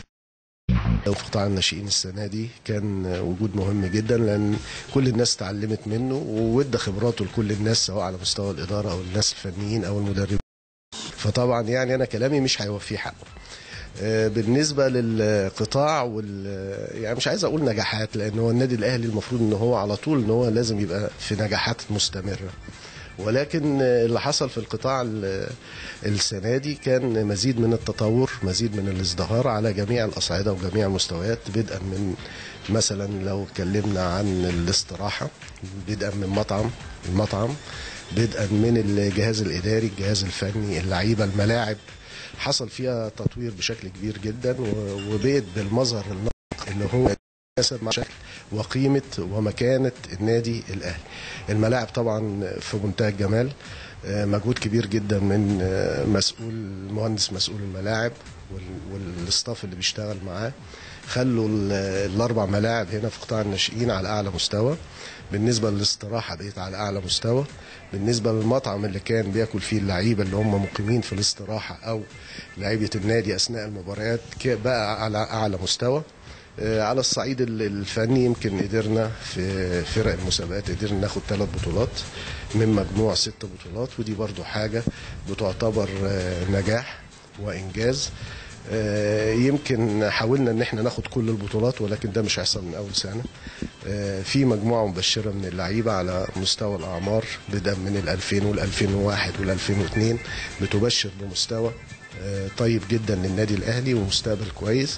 او في قطاع الناشئين السنه دي كان وجود مهم جدا لان كل الناس اتعلمت منه وادى خبراته لكل الناس سواء على مستوى الاداره او الناس الفنيين او المدربين فطبعا يعني انا كلامي مش هيوفيه حقه آه، بالنسبه للقطاع وال يعني مش عايز اقول نجاحات لان هو النادي الاهلي المفروض ان هو على طول ان هو لازم يبقى في نجاحات مستمره ولكن آه، اللي حصل في القطاع ال- السنه دي كان مزيد من التطور مزيد من الازدهار على جميع الاصعده وجميع المستويات بدءا من مثلا لو اتكلمنا عن الاستراحه بدءا من مطعم المطعم بدءا من الجهاز الاداري الجهاز الفني اللعيبه الملاعب حصل فيها تطوير بشكل كبير جدا و- وبقت بالمظهر الناطق اللي هو يتناسب مع شكل وقيمه ومكانه النادي الاهلي. الملاعب طبعا في منتهى الجمال آه، مجهود كبير جدا من آه، مسؤول مهندس مسؤول الملاعب وال- والاستاف اللي بيشتغل معاه خلوا ال- الاربع ملاعب هنا في قطاع الناشئين على اعلى مستوى بالنسبه للاستراحه بقيت على اعلى مستوى بالنسبه للمطعم اللي كان بياكل فيه اللعيبه اللي هم مقيمين في الاستراحه او لعيبه النادي اثناء المباريات ك- بقى على اعلى مستوى آه، على الصعيد ال- الفني يمكن قدرنا في فرق المسابقات قدرنا ناخد ثلاث بطولات من مجموع ست بطولات ودي برضو حاجة بتعتبر آه، نجاح وإنجاز آه، يمكن حاولنا ان احنا ناخد كل البطولات ولكن ده مش هيحصل من اول سنه آه، في مجموعه مبشره من اللعيبه على مستوى الاعمار بدءا من ال 2000 وال 2001 وال 2002 بتبشر بمستوى آه، طيب جدا للنادي الاهلي ومستقبل كويس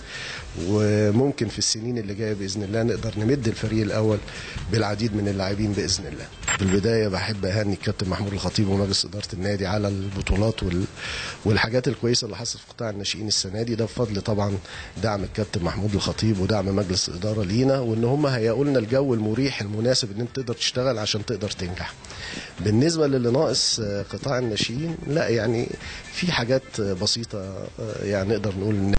وممكن في السنين اللي جايه باذن الله نقدر نمد الفريق الاول بالعديد من اللاعبين باذن الله. في البدايه بحب اهني الكابتن محمود الخطيب ومجلس اداره النادي على البطولات وال... والحاجات الكويسه اللي حصلت في قطاع الناشئين السنه دي ده بفضل طبعا دعم الكابتن محمود الخطيب ودعم مجلس الاداره لينا وان هم هيئوا لنا الجو المريح المناسب ان انت تقدر تشتغل عشان تقدر تنجح. بالنسبه للي ناقص آه، قطاع الناشئين لا يعني في حاجات آه، بسيطه آه، يعني نقدر نقول ان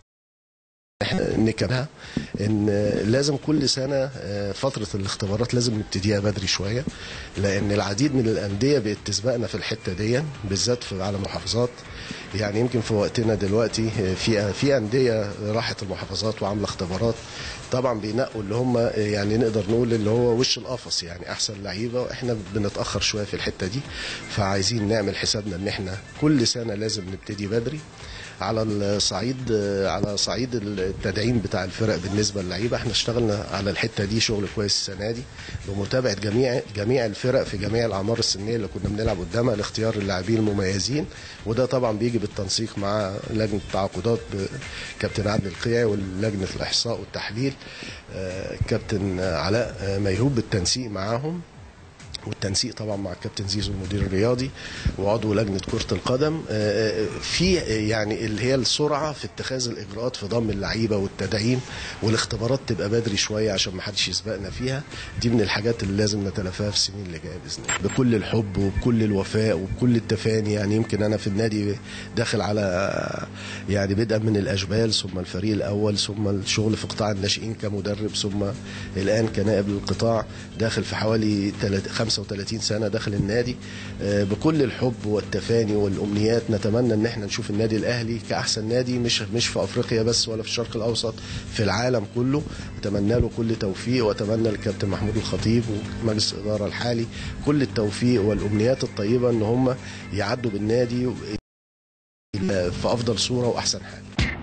احنا نكملها ان لازم كل سنه آه، فتره الاختبارات لازم نبتديها بدري شويه لان العديد من الانديه بقت تسبقنا في الحته دي بالذات في على محافظات يعني يمكن في وقتنا دلوقتي آه، في في انديه راحت المحافظات وعامله اختبارات طبعا بينقوا اللي هم آه، يعني نقدر نقول اللي هو وش القفص يعني احسن لعيبه واحنا بنتاخر شويه في الحته دي فعايزين نعمل حسابنا ان احنا كل سنه لازم نبتدي بدري على الصعيد على صعيد التدعيم بتاع الفرق بالنسبه للعيبه احنا اشتغلنا على الحته دي شغل كويس السنه دي بمتابعه جميع جميع الفرق في جميع الاعمار السنيه اللي كنا بنلعب قدامها لاختيار اللاعبين المميزين وده طبعا بيجي بالتنسيق مع لجنه التعاقدات بكابتن عادل القيعي ولجنه الاحصاء والتحليل آه، كابتن علاء آه، ميهوب بالتنسيق معاهم والتنسيق طبعا مع الكابتن زيزو المدير الرياضي وعضو لجنه كره القدم آه، آه، في يعني اللي هي السرعه في اتخاذ الاجراءات في ضم اللعيبه والتدعيم والاختبارات تبقى بدري شويه عشان ما حدش يسبقنا فيها دي من الحاجات اللي لازم نتلافاها في السنين اللي جايه باذن الله بكل الحب وبكل الوفاء وبكل التفاني يعني يمكن انا في النادي داخل على يعني بدءا من الاجبال ثم الفريق الاول ثم الشغل في قطاع الناشئين كمدرب ثم الان كنائب للقطاع داخل في حوالي 35 سنه داخل النادي آه، بكل الحب والتفاني والامنيات نتمنى ان احنا نشوف النادي الاهلي كاحسن نادي مش مش في افريقيا بس ولا في الشرق الاوسط في العالم كله اتمنى له كل توفيق واتمنى للكابتن محمود الخطيب ومجلس الاداره الحالي كل التوفيق والامنيات الطيبه ان هم يعدوا بالنادي في افضل صوره واحسن حال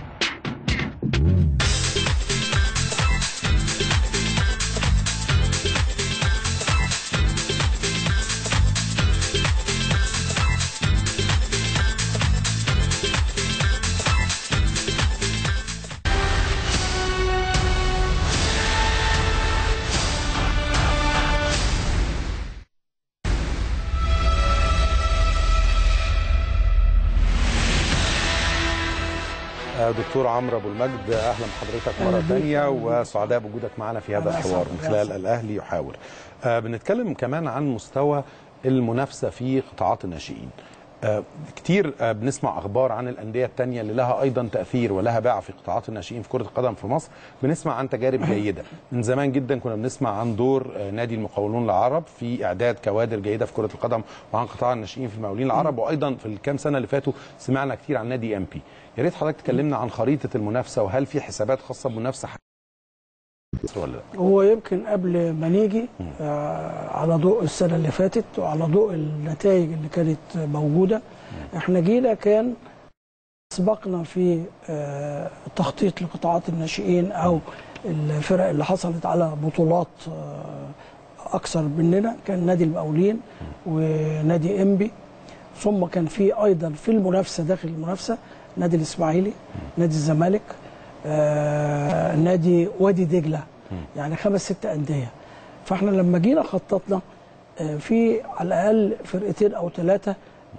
آه، دكتور عمرو ابو المجد اهلا بحضرتك أهلا مره بيك. ثانيه وسعداء بوجودك معنا في هذا أهلا الحوار وسهلا. من خلال الاهلي يحاور آه، بنتكلم كمان عن مستوى المنافسه في قطاعات الناشئين آه، كتير آه، بنسمع اخبار عن الانديه التانية اللي لها ايضا تاثير ولها باع في قطاعات الناشئين في كره القدم في مصر بنسمع عن تجارب جيده من زمان جدا كنا بنسمع عن دور آه، نادي المقاولون العرب في اعداد كوادر جيده في كره القدم وعن قطاع الناشئين في المقاولين العرب وايضا في الكام سنه اللي فاتوا سمعنا كتير عن نادي ام بي يا ريت حضرتك تكلمنا عن خريطه المنافسه وهل في حسابات خاصه بمنافسه ولا لا هو يمكن قبل ما نيجي آه، على ضوء السنه اللي فاتت وعلى ضوء النتائج اللي كانت موجوده احنا جينا كان سبقنا في آه، التخطيط لقطاعات الناشئين او الفرق اللي حصلت على بطولات آه، اكثر مننا كان نادي المقاولين ونادي انبي ثم كان في ايضا في المنافسه داخل المنافسه نادي الاسماعيلي نادي الزمالك آه، نادي وادي دجله يعني خمس ست انديه فاحنا لما جينا خططنا آه، في على الاقل فرقتين او ثلاثه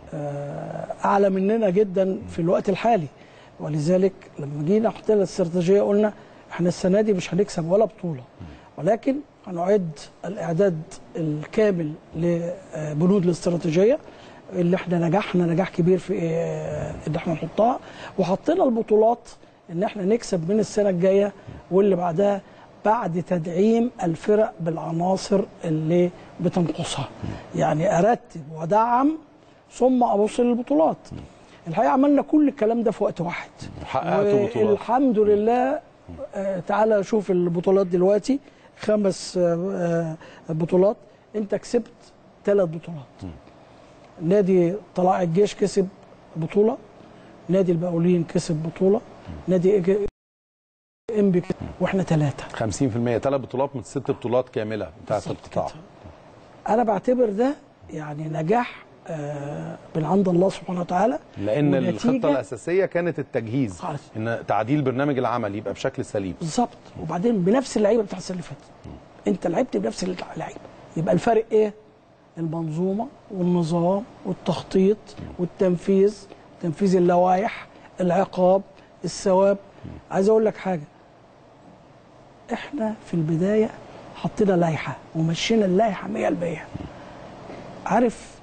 اعلى مننا جدا في الوقت الحالي ولذلك لما جينا حطينا الاستراتيجيه قلنا احنا السنه دي مش هنكسب ولا بطوله ولكن هنعد الاعداد الكامل لبنود الاستراتيجيه اللي احنا نجحنا نجاح كبير في آه، ان احنا نحطها وحطينا البطولات ان احنا نكسب من السنه الجايه واللي بعدها بعد تدعيم الفرق بالعناصر اللي بتنقصها يعني ارتب ودعم ثم ابص للبطولات الحقيقه عملنا كل الكلام ده في وقت واحد وحققتوا بطولات. والحمد لله آه، تعالى شوف البطولات دلوقتي خمس آه، آه، بطولات انت كسبت ثلاث بطولات نادي طلائع الجيش كسب بطوله نادي المقاولين كسب بطوله نادي إج- انبي كسب واحنا ثلاثه 50% ثلاث بطولات من ست بطولات كامله بتاعت القطاع انا بعتبر ده يعني نجاح آه، من عند الله سبحانه وتعالى لان ونتيجة- الخطه الاساسيه كانت التجهيز ان تعديل برنامج العمل يبقى بشكل سليم بالظبط وبعدين بنفس اللعيبه بتاع السنه اللي فاتت انت لعبت بنفس اللعيبه يبقى الفرق ايه المنظومه والنظام والتخطيط والتنفيذ تنفيذ اللوائح العقاب الثواب عايز اقول لك حاجه احنا في البدايه حطينا لائحه ومشينا اللائحه 100% عارف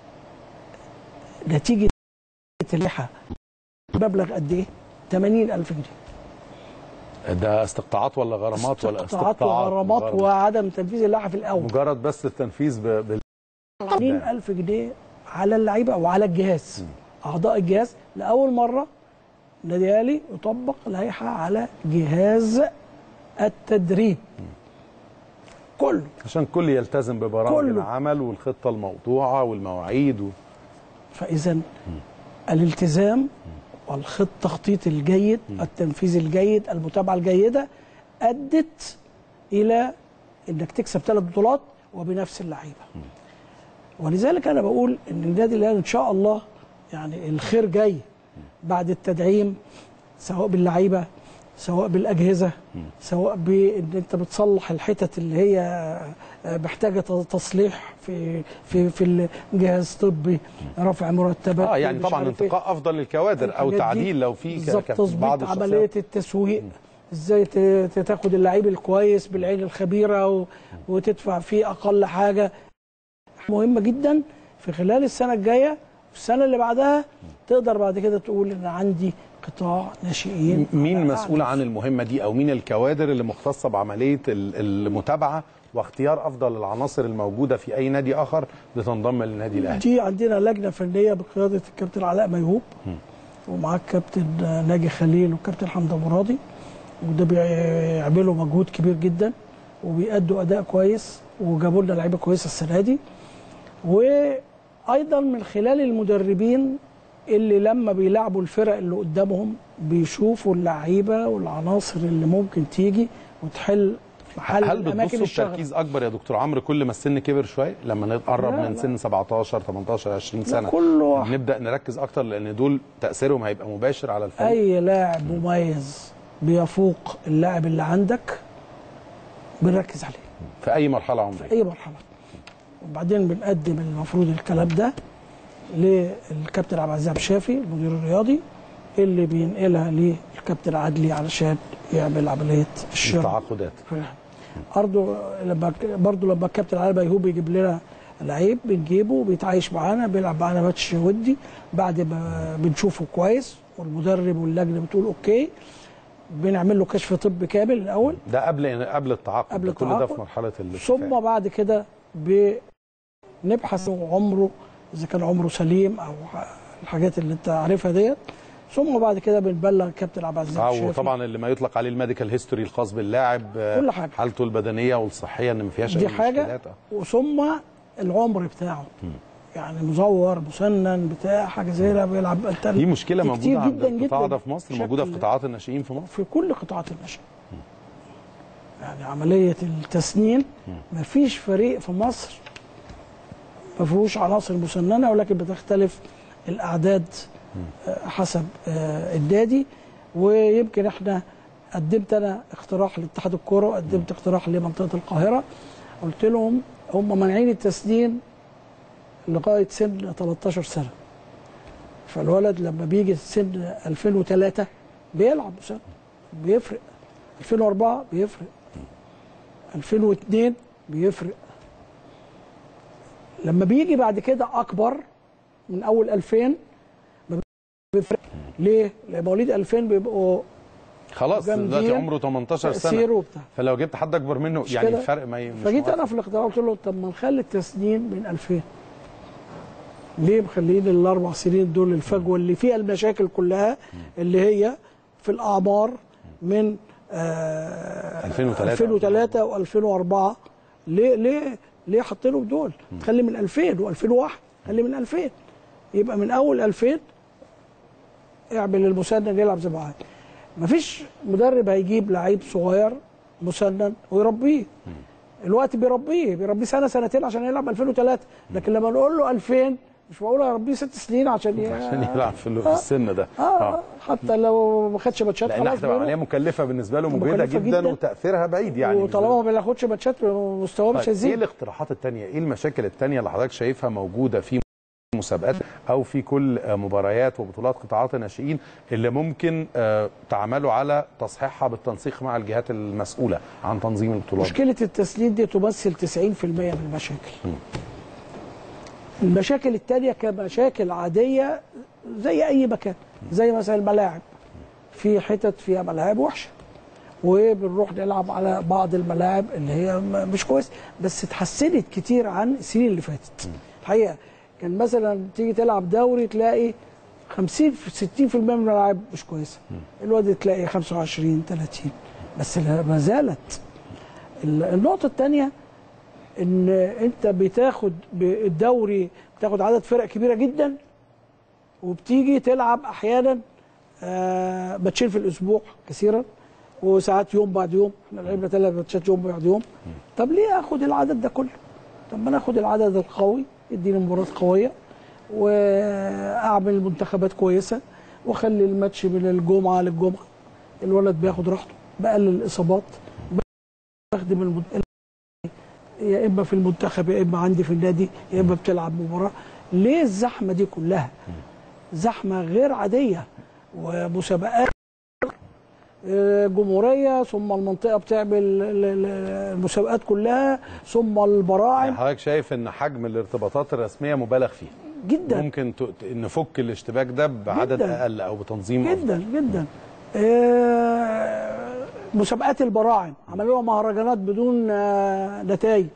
نتيجه اللائحه مبلغ قد ايه 80000 جنيه ده استقطاعات ولا غرامات ولا استقطاعات وغرامات غرامات. وعدم تنفيذ اللائحه في الاول مجرد بس التنفيذ ب... بال... 20000 جنيه على اللعيبه وعلى الجهاز اعضاء الجهاز لاول مره النادي الاهلي يطبق لائحه على جهاز التدريب كله عشان الكل يلتزم ببرامج كله. العمل والخطه الموضوعه والمواعيد و... فاذا الالتزام والخط التخطيط الجيد التنفيذ الجيد المتابعه الجيده ادت الى انك تكسب ثلاث بطولات وبنفس اللعيبه ولذلك انا بقول ان النادي الاهلي ان شاء الله يعني الخير جاي بعد التدعيم سواء باللعيبه سواء بالاجهزه سواء بان انت بتصلح الحتت اللي هي آه، محتاجه تصليح في في في الجهاز الطبي رفع مرتبات اه يعني مش طبعا عارف إيه. انتقاء افضل للكوادر او الحاجات دي تعديل لو في ك- بالظبط ك- تظبيط بعض عمليه الشخصيات التسويق ازاي ت- ت- تاخد اللعيب الكويس بالعين الخبيره و... وتدفع فيه اقل حاجه مهمه جدا في خلال السنه الجايه والسنه اللي بعدها تقدر بعد كده تقول ان عندي قطاع ناشئين مين على مسؤول عن المهمه دي او مين الكوادر اللي مختصه بعمليه ال- المتابعه واختيار افضل العناصر الموجوده في اي نادي اخر لتنضم للنادي الاهلي دي عندنا لجنه فنيه بقياده الكابتن علاء ميهوب ومعاك كابتن ناجي خليل والكابتن حمدي مرادي وده بيعملوا مجهود كبير جدا وبيأدوا اداء كويس وجابوا لنا لعيبه كويسه السنه دي وايضا من خلال المدربين اللي لما بيلعبوا الفرق اللي قدامهم بيشوفوا اللعيبه والعناصر اللي ممكن تيجي وتحل محل هل الاماكن بتبصوا الشغل بتركيز اكبر يا دكتور عمرو كل ما السن كبر شويه لما نقرب لا، من لا. سن 17 18 20 لا، سنه كله نبدا نركز اكتر لان دول تاثيرهم هيبقى مباشر على الفريق اي لاعب مميز بيفوق اللاعب اللي عندك بنركز عليه في اي مرحله عمريه اي مرحله وبعدين بنقدم المفروض الكلام ده للكابتن عبد العزيز عبد الشافي المدير الرياضي اللي بينقلها للكابتن عدلي علشان يعمل عمليه الشراء التعاقدات برضه لما برضه لما الكابتن علي ميهوب يجيب لنا لعيب بنجيبه بيتعايش معانا بيلعب معانا ماتش ودي بعد ما بنشوفه كويس والمدرب واللجنه بتقول اوكي بنعمل له كشف طبي كامل الاول ده قبل قبل التعاقد قبل ده كل ده التعاقد. في مرحله ال ثم بعد كده بنبحث عمره اذا كان عمره سليم او الحاجات اللي انت عارفها ديت ثم بعد كده بنبلغ الكابتن عبد العزيز اه الشافي. وطبعا اللي ما يطلق عليه الميديكال هيستوري الخاص باللاعب آه، كل حاجة. حالته البدنيه والصحيه ان ما فيهاش دي اي حاجه مشكلات آه. وثم العمر بتاعه يعني مزور مسنن بتاع حاجه زي ده بيلعب انت دي مشكله دي كتير موجوده عند جدا القطاع جدا ده في مصر موجوده في بشكل- قطاعات الناشئين في مصر في كل قطاعات النشأ يعني عملية التسنين مفيش فريق في مصر ما فيهوش عناصر مسننة ولكن بتختلف الأعداد آه، حسب آه، النادي ويمكن احنا قدمت انا اقتراح لاتحاد الكوره وقدمت اقتراح لمنطقه القاهره قلت لهم هم مانعين التسنين لغايه سن 13 سنه فالولد لما بيجي سن 2003 بيلعب مسن بيفرق 2004 بيفرق 2002 بيفرق لما بيجي بعد كده اكبر من اول 2000 ما بيفرق ليه؟ لان مواليد 2000 بيبقوا خلاص جامدين، دلوقتي عمره 18 تأثير سنه وبتاع. فلو جبت حد اكبر منه مش يعني كده؟ الفرق ما ي- مش فجيت موافق. انا في الاختراع قلت له طب ما نخلي التسنين من 2000 ليه مخلين الاربع سنين دول الفجوه اللي فيها المشاكل كلها اللي هي في الاعمار من آه 2003. 2003 و2004 ليه ليه ليه حاطينهم دول؟ تخلي من 2000 و2001 خلي من 2000 يبقى من اول 2000 اعمل المسنن يلعب زي ما عايز مفيش مدرب هيجيب لعيب صغير مسنن ويربيه الوقت بيربيه بيربيه سنه سنتين عشان يلعب 2003 لكن لما نقول له 2000 مش معقول اربيه ست سنين عشان ي... عشان يلعب في ال- في السن ده اه حتى لو ما خدش ماتشات لان خلاص هتبقى بيروح. عمليه مكلفه بالنسبه له مجهده مكلفة جدا, جداً. وتاثيرها بعيد يعني وطالما ما بياخدش ماتشات مستواه مش طيب ايه هيزيد الاقتراحات التانية ايه المشاكل التانية اللي حضرتك شايفها موجودة في مسابقات او في كل آه، مباريات وبطولات قطاعات الناشئين اللي ممكن آه، تعملوا على تصحيحها بالتنسيق مع الجهات المسؤولة عن تنظيم البطولات مشكله التسنين دي تمثل 90% من المشاكل المشاكل التانية كمشاكل عادية زي أي مكان زي مثلا الملاعب في حتت فيها ملاعب وحشة وبنروح نلعب على بعض الملاعب اللي هي م- مش كويس بس اتحسنت كتير عن السنين اللي فاتت الحقيقة كان مثلا تيجي تلعب دوري تلاقي 50 في 60% من الملاعب مش كويسة الواد تلاقي 25 30 بس ما زالت ال- النقطة الثانية ان انت بتاخد الدوري بتاخد عدد فرق كبيره جدا وبتيجي تلعب احيانا آه، ماتشين في الاسبوع كثيرا وساعات يوم بعد يوم احنا لعبنا ثلاث ماتشات يوم بعد يوم طب ليه اخد العدد ده كله؟ طب ما انا اخد العدد القوي يديني مباراه قويه واعمل منتخبات كويسه واخلي الماتش من الجمعه للجمعه الولد بياخد راحته بقلل الاصابات بخدم المد... يا اما في المنتخب يا اما عندي في النادي يا اما بتلعب مباراه ليه الزحمه دي كلها زحمه غير عاديه ومسابقات آه، جمهوريه ثم المنطقه بتعمل ال- ال- المسابقات كلها ثم البراعم يعني حضرتك شايف ان حجم الارتباطات الرسميه مبالغ فيه جدا ممكن ت- ت- نفك الاشتباك ده بعدد جداً. اقل او بتنظيم أفضل. جدا جدا آه، مسابقات البراعم عملوا لها مهرجانات بدون آه، نتائج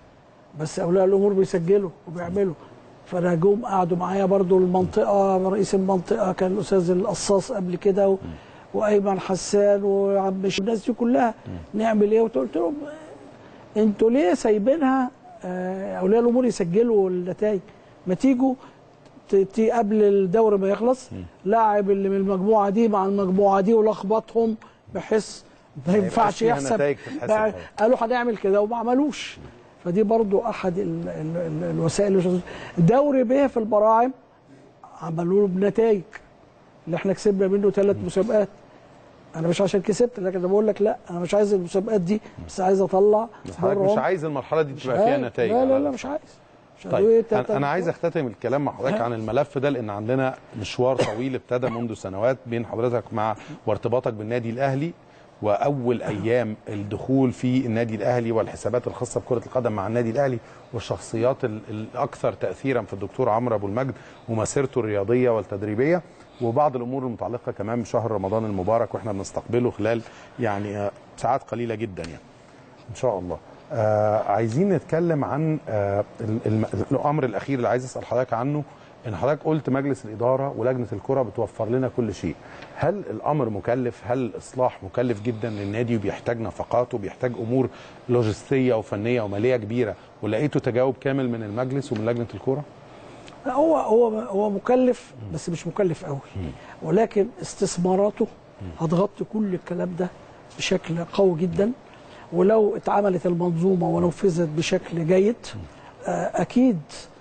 بس اولياء الامور بيسجلوا وبيعملوا فانا جم قعدوا معايا برضو المنطقه رئيس المنطقه كان الاستاذ القصاص قبل كده و... وايمن حسان وعم الش- الناس دي كلها نعمل ايه قلت لهم انتوا ليه سايبينها آه، اولياء الامور يسجلوا النتائج ما تيجوا ت- ت- قبل الدوري ما يخلص لاعب اللي من المجموعه دي مع المجموعه دي ولخبطهم بحيث ما ما ينفعش يبقاش فيها يحسب نتائج تتحسب بقى- خالص. قالوا هنعمل كده وما عملوش فدي برضو احد ال ال ال الوسائل اللي- الدوري به في البراعم عملوا له بنتائج اللي احنا كسبنا منه ثلاث مسابقات انا مش عشان كسبت لكن انا بقول لك لا انا مش عايز المسابقات دي بس عايز اطلع بس حضرتك مش برهم. عايز المرحله دي مش تبقى فيها عايز. نتائج لا لا على لا مش عايز مش عايز. طيب وإيه تا- انا أنا عايز اختتم الكلام مع حضرتك ها؟ عن الملف ده لان عندنا مشوار طويل ابتدى منذ سنوات بين حضرتك مع وارتباطك بالنادي الاهلي واول ايام الدخول في النادي الاهلي والحسابات الخاصه بكره القدم مع النادي الاهلي والشخصيات ال- الاكثر تاثيرا في الدكتور عمرو ابو المجد ومسيرته الرياضيه والتدريبيه وبعض الامور المتعلقه كمان بشهر رمضان المبارك واحنا بنستقبله خلال يعني آه، ساعات قليله جدا يعني ان شاء الله آه عايزين نتكلم عن آه ال- الم- الامر الاخير اللي عايز اسال حضرتك عنه ان حضرتك قلت مجلس الاداره ولجنه الكره بتوفر لنا كل شيء هل الامر مكلف هل الاصلاح مكلف جدا للنادي وبيحتاج نفقات وبيحتاج امور لوجستيه وفنيه وماليه كبيره ولقيته تجاوب كامل من المجلس ومن لجنه الكره لا، هو هو هو مكلف بس مش مكلف قوي ولكن استثماراته هتغطي كل الكلام ده بشكل قوي جدا ولو اتعملت المنظومه ونفذت بشكل جيد آه، اكيد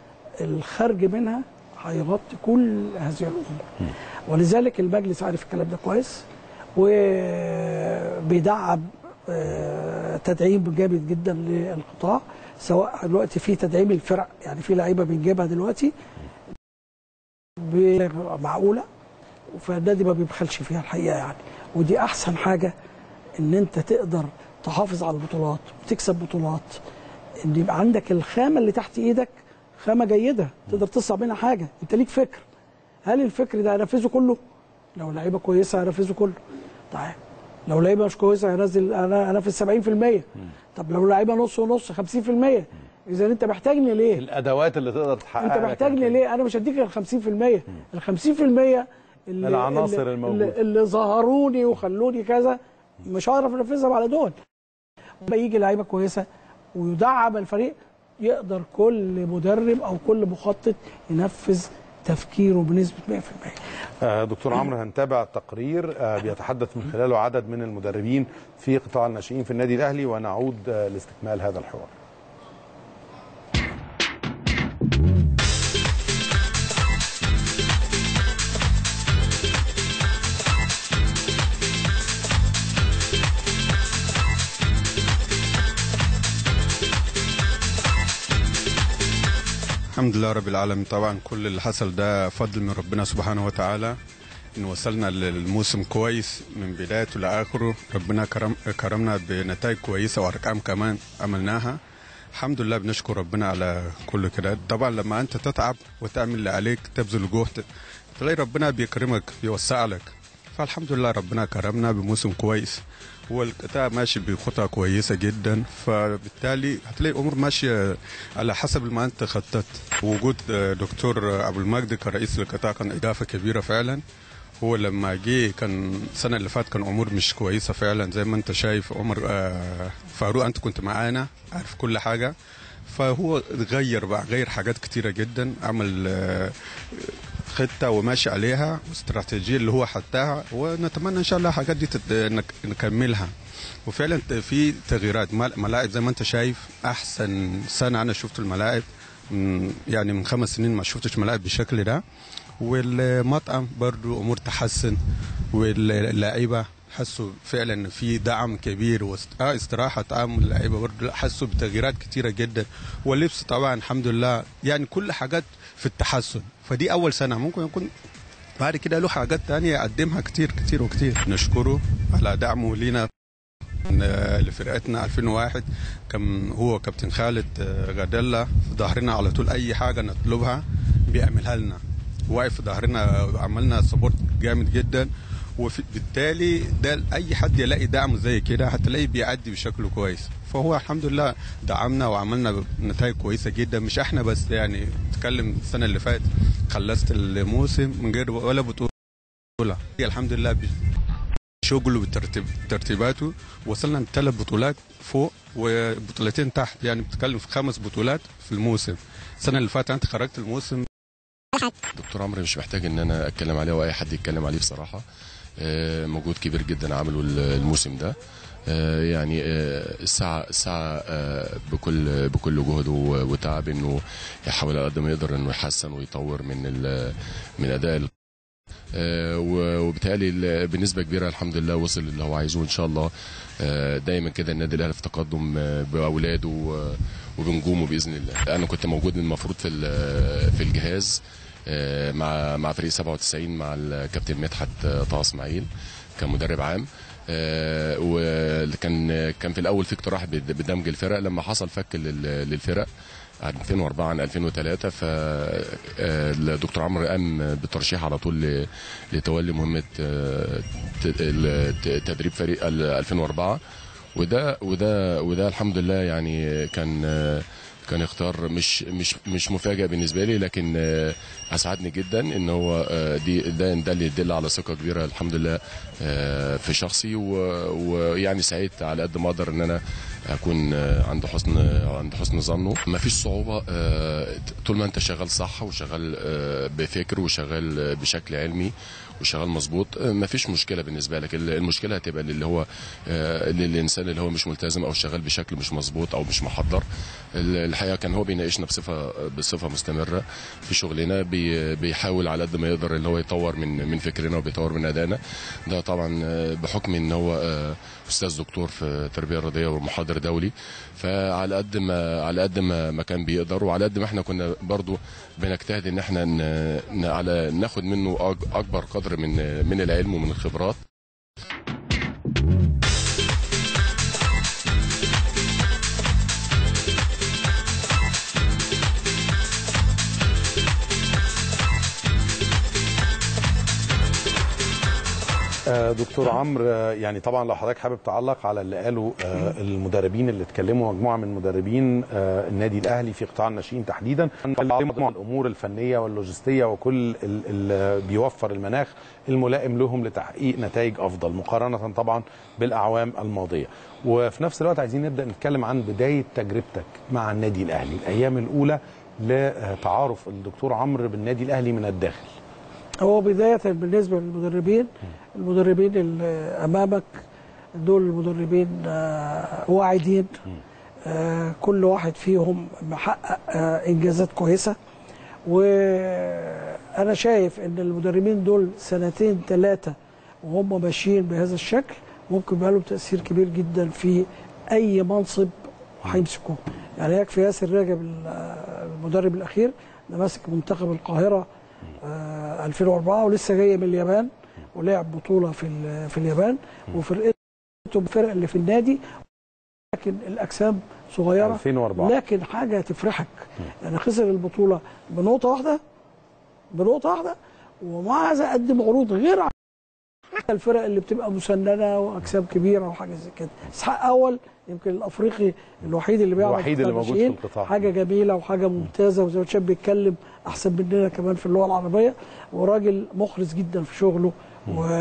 الخرج منها هيغطي كل هذه الامور ولذلك المجلس عارف الكلام ده كويس وبيدعم آه، تدعيم جامد جدا للقطاع سواء دلوقتي في تدعيم الفرق يعني في لعيبه بنجيبها دلوقتي معقوله فالنادي ما بيبخلش فيها الحقيقه يعني ودي احسن حاجه ان انت تقدر تحافظ على البطولات وتكسب بطولات ان يبقى عندك الخامه اللي تحت ايدك خامه جيده تقدر تصنع منها حاجه انت ليك فكر هل الفكر ده هنفذه كله لو لعيبه كويسه هنفذه كله طيب لو لعيبه مش كويسه هنزل انا انفذ 70% طب لو لعيبه نص ونص 50% اذا انت محتاجني ليه الادوات اللي تقدر تحقق انت لك محتاجني ليه انا مش هديك ال 50% ال 50% اللي العناصر اللي, الموجودة. اللي, اللي ظهروني وخلوني كذا مش هعرف انفذها على دول لما يجي لعيبه كويسه ويدعم الفريق يقدر كل مدرب او كل مخطط ينفذ تفكيره بنسبه 100% آه، دكتور عمرو هنتابع تقرير آه، بيتحدث من خلاله عدد من المدربين في قطاع الناشئين في النادي الاهلي ونعود آه، لاستكمال هذا الحوار الحمد لله رب العالمين طبعا كل اللي حصل ده فضل من ربنا سبحانه وتعالى ان وصلنا للموسم كويس من بدايته لاخره ربنا كرم كرمنا بنتائج كويسه وارقام كمان عملناها الحمد لله بنشكر ربنا على كل كده طبعا لما انت تتعب وتعمل اللي عليك تبذل جهد تلاقي ربنا بيكرمك بيوسع لك فالحمد لله ربنا كرمنا بموسم كويس والقطاع ماشي بخطى كويسة جدا فبالتالي هتلاقي الأمور ماشية على حسب ما أنت خططت وجود دكتور أبو المجد كرئيس القطاع كان إضافة كبيرة فعلا هو لما جه كان السنة اللي فاتت كان أمور مش كويسة فعلا زي ما أنت شايف عمر آه، فاروق أنت كنت معانا عارف كل حاجة فهو غير بقى غير حاجات كتيرة جدا عمل آه، خطه وماشي عليها واستراتيجيه اللي هو حطها ونتمنى ان شاء الله الحاجات دي تت... نك... نكملها وفعلا ت- في تغييرات مل- ملاعب زي ما انت شايف احسن سنه انا شفت الملاعب من يعني من خمس سنين ما شفتش ملاعب بالشكل ده والمطعم برضو امور تحسن واللاعيبه حسوا فعلا ان في دعم كبير واست... اه استراحه طعام اللعيبه برضه حسوا بتغييرات كتيره جدا واللبس طبعا الحمد لله يعني كل حاجات في التحسن فدي اول سنه ممكن يكون بعد كده له حاجات تانية يقدمها كتير كتير وكتير نشكره على دعمه لينا آه، لفرقتنا 2001 كان هو كابتن خالد آه، غدلة في ظهرنا على طول اي حاجه نطلبها بيعملها لنا واقف في ظهرنا عملنا سبورت جامد جدا وبالتالي ده اي حد يلاقي دعم زي كده هتلاقيه بيأدي بشكل كويس فهو الحمد لله دعمنا وعملنا نتائج كويسه جدا مش احنا بس يعني اتكلم السنه اللي فاتت خلصت الموسم من غير ولا بطوله هي الحمد لله بشغله بترتيب ترتيباته وصلنا لثلاث بطولات فوق وبطولتين تحت يعني بتتكلم في خمس بطولات في الموسم السنه اللي فاتت انت خرجت الموسم دكتور عمرو مش محتاج ان انا اتكلم عليه واي حد يتكلم عليه بصراحه آه، مجهود كبير جدا عمله الموسم ده آه، يعني آه، الساعة الساعة آه، بكل بكل جهد و- وتعب انه يحاول على قد ما يقدر انه يحسن ويطور من ال- من اداء ال- آه، و- وبالتالي ال- بنسبة كبيرة الحمد لله وصل اللي هو عايزه ان شاء الله آه، دايما كده النادي الاهلي في تقدم آه، باولاده و- وبنجومه باذن الله انا كنت موجود المفروض في ال- في الجهاز آه، مع مع فريق 97 مع الكابتن مدحت آه، طه اسماعيل كمدرب عام آه، وكان كان في الاول في اقتراح بد- بدمج الفرق لما حصل فك لل- للفرق عن 2004 عن 2003 فالدكتور عمرو قام بالترشيح على طول ل- لتولي مهمه آه، ت- ال- ت- تدريب فريق ال- 2004 وده وده وده الحمد لله يعني كان آه، كان اختيار مش مش مش مفاجئ بالنسبه لي لكن آه، اسعدني جدا ان هو آه، دي ده ده اللي يدل على ثقه كبيره الحمد لله آه، في شخصي و- ويعني سعيت على قد ما اقدر ان انا اكون آه، عند حسن عند حسن ظنه ما فيش صعوبه آه، طول ما انت شغال صح وشغال آه، بفكر وشغال آه، بشكل علمي وشغال مظبوط ما فيش مشكله بالنسبه لك المشكله هتبقى للي هو آه، للانسان اللي هو مش ملتزم او شغال بشكل مش مظبوط او مش محضر الحقيقه كان هو بيناقشنا بصفه بصفه مستمره في شغلنا بي- بيحاول على قد ما يقدر اللي هو يطور من من فكرنا وبيطور من ادائنا ده طبعا آه، بحكم ان هو آه، استاذ دكتور في التربيه الرياضيه ومحاضر دولي فعلى قد ما على قد ما ما كان بيقدر وعلى قد ما احنا كنا برضو بنجتهد ان احنا ن- ن- على ناخد منه أج- اكبر قدر من من العلم ومن الخبرات آه، دكتور عمرو آه، يعني طبعا لو حضرتك حابب تعلق على اللي قاله آه، المدربين اللي اتكلموا مجموعه من مدربين آه، النادي الاهلي في قطاع الناشئين تحديدا عن الامور الفنيه واللوجستيه وكل اللي بيوفر المناخ الملائم لهم لتحقيق نتائج افضل مقارنه طبعا بالاعوام الماضيه وفي نفس الوقت عايزين نبدا نتكلم عن بدايه تجربتك مع النادي الاهلي الايام الاولى لتعارف الدكتور عمرو بالنادي الاهلي من الداخل هو بداية بالنسبة للمدربين المدربين اللي أمامك دول المدربين آه، واعدين آه، كل واحد فيهم محقق آه، إنجازات كويسة وأنا شايف إن المدربين دول سنتين ثلاثة وهم ماشيين بهذا الشكل ممكن يبقى لهم تأثير كبير جدا في أي منصب هيمسكوه يعني يكفي ياسر راجب المدرب الأخير ده ماسك منتخب القاهرة آه، 2004 ولسه جاي من اليابان ولعب بطوله في ال- في اليابان وفرقته الفرق اللي في النادي لكن الاجسام صغيره 2004 لكن حاجه تفرحك يعني خسر البطوله بنقطه واحده بنقطه واحده ومع هذا قدم عروض غير عن الفرق اللي بتبقى مسننه واجسام كبيره وحاجه زي كده اسحاق اول يمكن الافريقي الوحيد اللي بيعمل الوحيد اللي موجود في الناشئين. القطاع. حاجه جميله وحاجه ممتازه وزي ما شاب بيتكلم احسن مننا كمان في اللغه العربيه وراجل مخلص جدا في شغله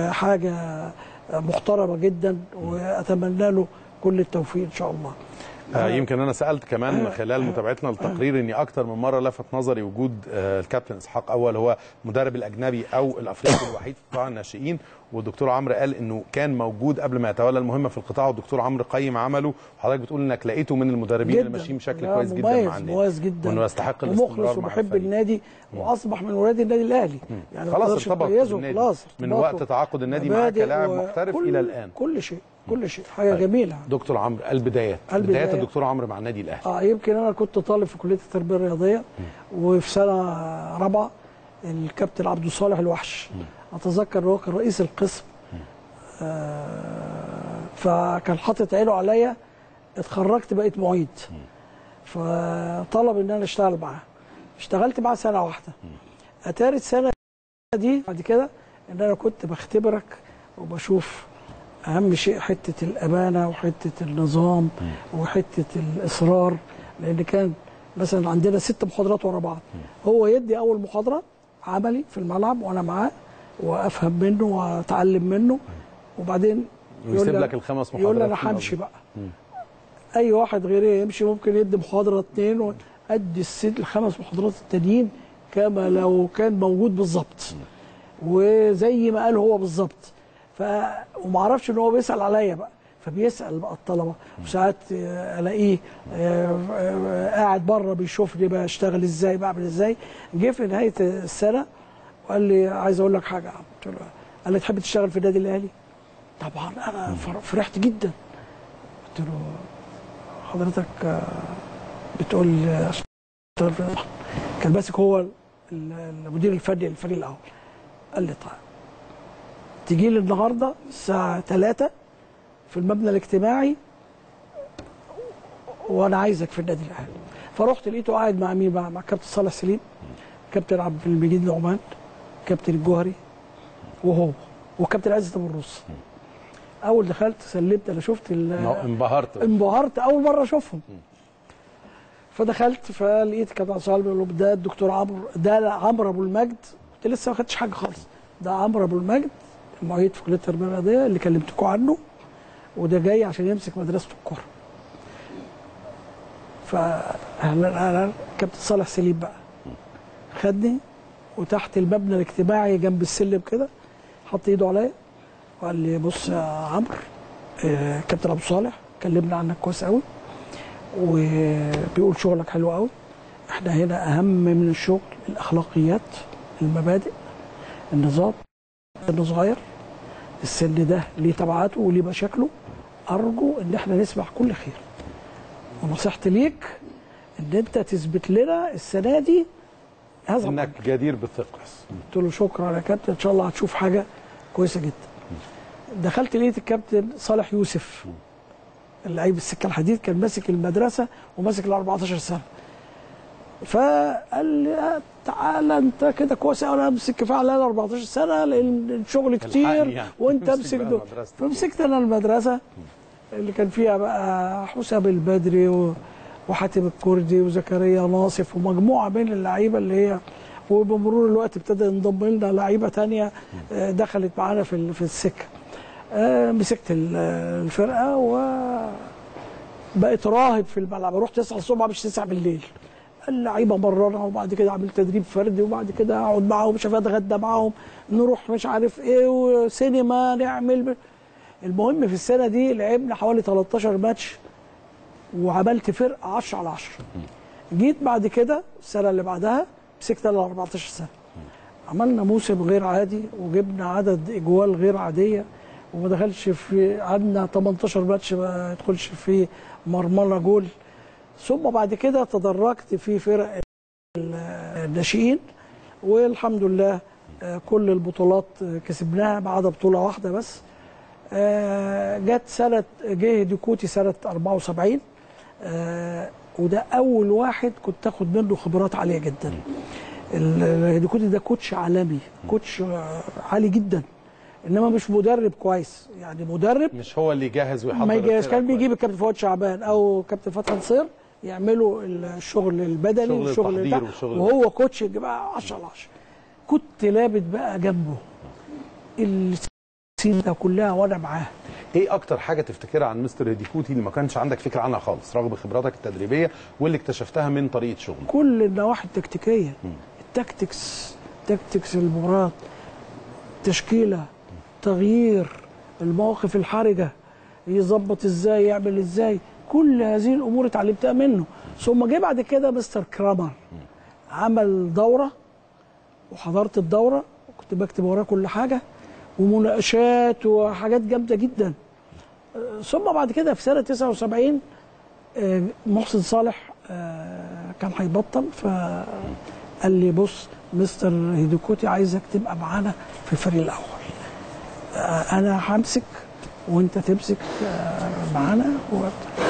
وحاجه محترمه جدا واتمنى له كل التوفيق ان شاء الله آه يمكن انا سالت كمان خلال متابعتنا للتقرير اني اكتر من مره لفت نظري وجود آه الكابتن اسحاق اول هو المدرب الاجنبي او الافريقي الوحيد في قطاع الناشئين والدكتور عمرو قال انه كان موجود قبل ما يتولى المهمه في القطاع والدكتور عمرو قيم عمله وحضرتك بتقول انك لقيته من المدربين اللي ماشيين بشكل لا، كويس جدا مميز مع النادي مميز جدا وانه يستحق ومخلص الاستمرار مع وبحب الفريق. النادي واصبح من ولاد النادي الاهلي يعني ما خلاص تقدرش ارتبط تميزه، بالنادي خلاص من ارتباطه. وقت تعاقد النادي معاه مبادئ كلاعب و- محترف كل- الى الان كل شيء كل شيء حاجه جميله دكتور عمرو البدايات البدايات. بدايات الدكتور عمرو مع النادي الاهلي اه يمكن انا كنت طالب في كليه التربيه الرياضيه وفي سنه رابعه الكابتن عبد الصالح الوحش اتذكر ان هو كان رئيس القسم آه فكان حاطط عينه عليا اتخرجت بقيت معيد فطلب ان انا اشتغل معاه اشتغلت معاه سنه واحده اتاري السنه دي بعد كده ان انا كنت بختبرك وبشوف اهم شيء حته الامانه وحته النظام وحته الاصرار لان كان مثلا عندنا ست محاضرات ورا بعض هو يدي اول محاضره عملي في الملعب وانا معاه وافهم منه واتعلم منه وبعدين ويسيب لي- لك الخمس يقول لي محاضرات انا في الأول. همشي بقى مم. اي واحد غيري يمشي ممكن يدي محاضره اتنين وادي الست الخمس محاضرات التانيين كما لو كان موجود بالظبط وزي ما قال هو بالظبط ف وما اعرفش ان هو بيسال عليا بقى فبيسال بقى الطلبه وساعات آه، الاقيه آه، آه، قاعد بره بيشوفني بشتغل ازاي بعمل ازاي جه في نهايه السنه وقال لي عايز اقول لك حاجه يا عم قلت له قال لي تحب تشتغل في النادي الاهلي؟ طبعا انا فر- فرحت جدا قلت له حضرتك آه، بتقول آه، اشتغل في كان ماسك هو ال- المدير الفني للفريق الاول قال لي طيب تجي لي النهارده الساعه 3 في المبنى الاجتماعي وانا عايزك في النادي الاهلي فرحت لقيته قاعد مع مين مع, مع كابتن صالح سليم كابتن عبد المجيد نعمان كابتن الجوهري وهو وكابتن عزت ابو الروس اول دخلت سلمت انا شفت ال- انبهرت انبهرت اول مره اشوفهم فدخلت فلقيت كابتن صالح بيقول له ده الدكتور عمرو ده عمرو ابو المجد قلت لسه ما خدتش حاجه خالص ده عمرو ابو المجد المعيد في كليه التربيه الرياضيه اللي كلمتكم عنه وده جاي عشان يمسك مدرسه الكوره فاهلا اهلا كابتن صالح سليم بقى خدني وتحت المبنى الاجتماعي جنب السلم كده حط ايده عليا وقال لي بص يا عمرو آه، كابتن ابو صالح كلمنا عنك كويس قوي وبيقول شغلك حلو قوي احنا هنا اهم من الشغل الاخلاقيات المبادئ النظام انه صغير السن ده ليه تبعاته وليه مشاكله ارجو ان احنا نسمع كل خير ونصيحتي ليك ان انت تثبت لنا السنه دي هذا انك جدير بالثقه قلت له شكرا يا كابتن ان شاء الله هتشوف حاجه كويسه جدا دخلت لقيت الكابتن صالح يوسف اللعيب السكه الحديد كان ماسك المدرسه وماسك ال 14 سنه فقال لي آه، تعالى انت كده كويس قوي انا امسك فعلا 14 سنه لان الشغل كتير الحقني يعني. وانت امسك امسك بقى دول مدرستك. فمسكت انا المدرسه اللي كان فيها بقى حسام البدري و- وحاتم الكردي وزكريا ناصف ومجموعه من اللعيبه اللي هي وبمرور الوقت ابتدى ينضم لنا لعيبه تانية آه، دخلت معانا في ال- في السكه آه، مسكت ال- الفرقه وبقيت راهب في الملعب اروح 9 الصبح مش 9 بالليل اللعيبه مرنا وبعد كده اعمل تدريب فردي وبعد كده اقعد معاهم مش عارف اتغدى معاهم نروح مش عارف ايه وسينما نعمل المهم في السنه دي لعبنا حوالي 13 ماتش وعملت فرقه 10 على 10 جيت بعد كده السنه اللي بعدها مسكت انا 14 سنه عملنا موسم غير عادي وجبنا عدد اجوال غير عاديه وما دخلش في عندنا 18 ماتش ما يدخلش في مرمله جول ثم بعد كده تدرجت في فرق الناشئين والحمد لله آه، كل البطولات آه، كسبناها ما عدا بطوله واحده بس آه، جت سنه جه ديكوتي سنه 74 آه، وده اول واحد كنت اخد منه خبرات عاليه جدا ال- ديكوتي ده كوتش عالمي كوتش آه، عالي جدا انما مش مدرب كويس يعني مدرب مش هو اللي يجهز ويحضر ما يجهز الفرقة كان بيجيب الكابتن فؤاد شعبان او كابتن فتحي نصير يعملوا الشغل البدني شغل والشغل التحضير بتاع والشغل وهو كوتش بقى 10 على 10 كنت لابت بقى جنبه السنين ده كلها وانا معاه ايه اكتر حاجه تفتكرها عن مستر هيديكوتي اللي ما كانش عندك فكره عنها خالص رغم خبراتك التدريبيه واللي اكتشفتها من طريقه شغله كل النواحي التكتيكيه التكتكس تكتكس المباراه تشكيله تغيير المواقف الحرجه يظبط ازاي يعمل ازاي كل هذه الامور اتعلمتها منه ثم جه بعد كده مستر كرامر عمل دوره وحضرت الدوره وكنت بكتب وراه كل حاجه ومناقشات وحاجات جامده جدا آه، ثم بعد كده في سنه 79 آه، محسن صالح آه، كان هيبطل فقال لي بص مستر هيدوكوتي عايزك تبقى معانا في الفريق الاول آه، انا همسك وانت تمسك آه، معانا و-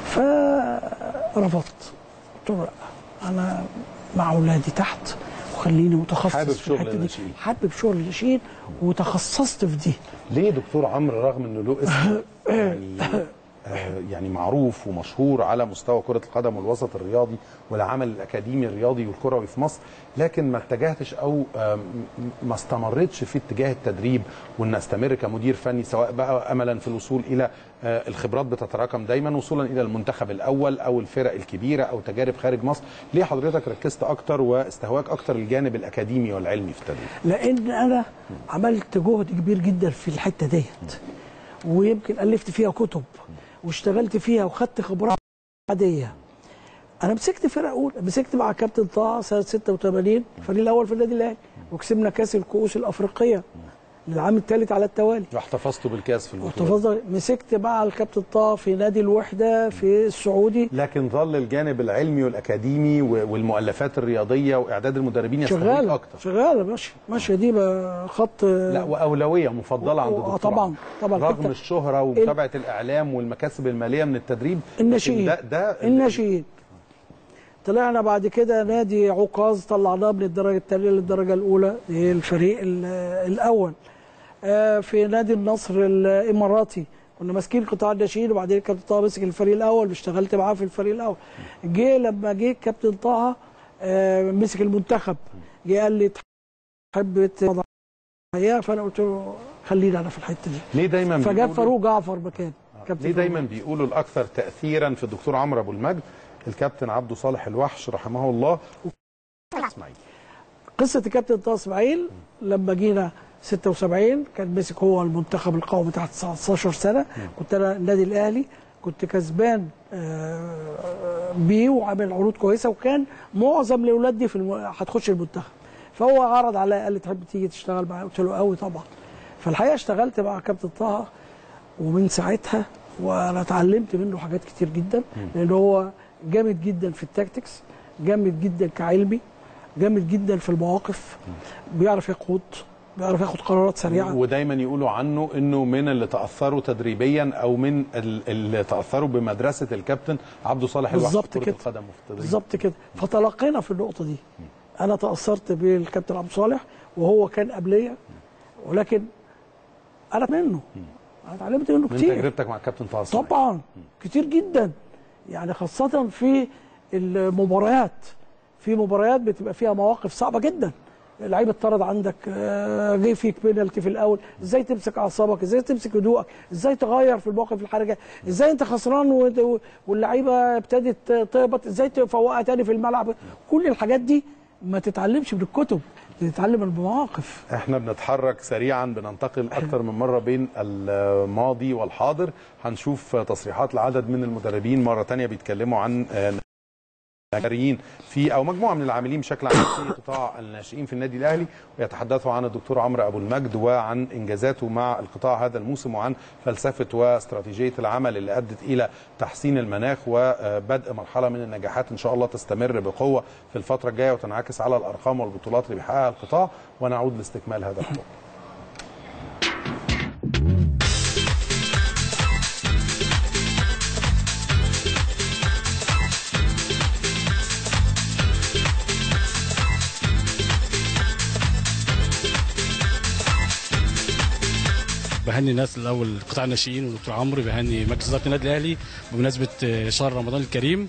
فرفضت قلت له لا انا مع اولادي تحت وخليني متخصص حابب في شغل الحته دي الناشئين. حابب شغل الناشئين وتخصصت في دي ليه دكتور عمرو رغم انه له اسم يعني آه، يعني معروف ومشهور على مستوى كرة القدم والوسط الرياضي والعمل الأكاديمي الرياضي والكروي في مصر لكن ما اتجهتش أو آه، م- ما استمرتش في اتجاه التدريب وأن أستمر كمدير فني سواء بقى أملا في الوصول إلى آه، الخبرات بتتراكم دايما وصولا إلى المنتخب الأول أو الفرق الكبيرة أو تجارب خارج مصر ليه حضرتك ركزت أكتر واستهواك أكتر الجانب الأكاديمي والعلمي في التدريب لان انا عملت جهد كبير جدا في الحته ديت ويمكن الفت فيها كتب واشتغلت فيها وخدت خبرات عاديه انا مسكت فرقه اولى مسكت مع كابتن طه سنه 86 الفريق الاول في النادي الاهلي وكسبنا كاس الكؤوس الافريقيه للعام الثالث على التوالي واحتفظتوا بالكاس في البطولة واحتفظنا مسكت مع الكابتن طه في نادي الوحده في السعودي لكن ظل الجانب العلمي والاكاديمي و- والمؤلفات الرياضيه واعداد المدربين يستهويك شغاله اكتر شغاله ماشيه ماشيه دي بقى خط لا واولويه مفضله عند آه، الدكتور طبعاً، عمرو. طبعاً. رغم حتى الشهره ومتابعه الاعلام والمكاسب الماليه من التدريب لكن الناشئين ده ده الناشئين طلعنا بعد كده نادي عكاظ طلعناه من الدرجه الثانيه للدرجه الاولى الفريق ال- الاول آه، في نادي النصر الاماراتي كنا ماسكين قطاع الناشئين وبعدين كابتن طه مسك الفريق الاول واشتغلت معاه في الفريق الاول جه لما جه كابتن طه آه، مسك المنتخب جه قال لي تحب تضع معايا؟ فانا قلت له خلينا انا في الحته دي ليه دايما فجاب بيقولوا- فاروق جعفر مكان كابتن ليه فاروق دايما بيقولوا الاكثر تاثيرا في الدكتور عمرو ابو المجد الكابتن عبده صالح الوحش رحمه الله اسماعيل قصه الكابتن طه اسماعيل لما جينا 76 كان مسك هو المنتخب القومي تحت 19 سنه كنت انا النادي الاهلي كنت كسبان آه، بيه وعامل عروض كويسه وكان معظم الاولاد دي في الم... هتخش المنتخب فهو عرض عليا قال لي تحب تيجي تشتغل معايا قلت له قوي طبعا فالحقيقه اشتغلت مع كابتن طه ومن ساعتها وانا اتعلمت منه حاجات كتير جدا لان هو جامد جدا في التاكتكس جامد جدا كعلمي جامد جدا في المواقف بيعرف يقود بيعرف ياخد قرارات سريعه ودايما يقولوا عنه انه من اللي تاثروا تدريبيا او من ال- اللي تاثروا بمدرسه الكابتن عبده صالح الوحش بالظبط في كرة كده. القدم وفي التدريب بالظبط كده فتلقينا في النقطه دي انا تاثرت بالكابتن عبد صالح وهو كان قبليه ولكن انا منه انا اتعلمت منه من كتير تجربتك مع الكابتن طه اسماعيل. طبعا كتير جدا يعني خاصة في المباريات في مباريات بتبقى فيها مواقف صعبة جدا اللعيب اتطرد عندك آه، جه فيك بينالتي في الاول ازاي تمسك اعصابك ازاي تمسك هدوءك ازاي تغير في المواقف الحرجه ازاي انت خسران و- واللعيبه ابتدت تهبط ازاي تفوقها تاني في الملعب كل الحاجات دي ما تتعلمش من الكتب تتعلم من المواقف احنا بنتحرك سريعا بننتقل اكثر من مره بين الماضي والحاضر هنشوف تصريحات لعدد من المدربين مره تانية بيتكلموا عن آه، ناشئين في او مجموعه من العاملين بشكل عام في قطاع الناشئين في النادي الاهلي ويتحدثوا عن الدكتور عمرو ابو المجد وعن انجازاته مع القطاع هذا الموسم وعن فلسفه واستراتيجيه العمل اللي ادت الى تحسين المناخ وبدء مرحله من النجاحات ان شاء الله تستمر بقوه في الفتره الجايه وتنعكس على الارقام والبطولات اللي بيحققها القطاع ونعود لاستكمال هذا الحوار بهني الناس الاول قطاع الناشئين والدكتور عمرو بهني مجلس اداره النادي الاهلي بمناسبه آه، شهر رمضان الكريم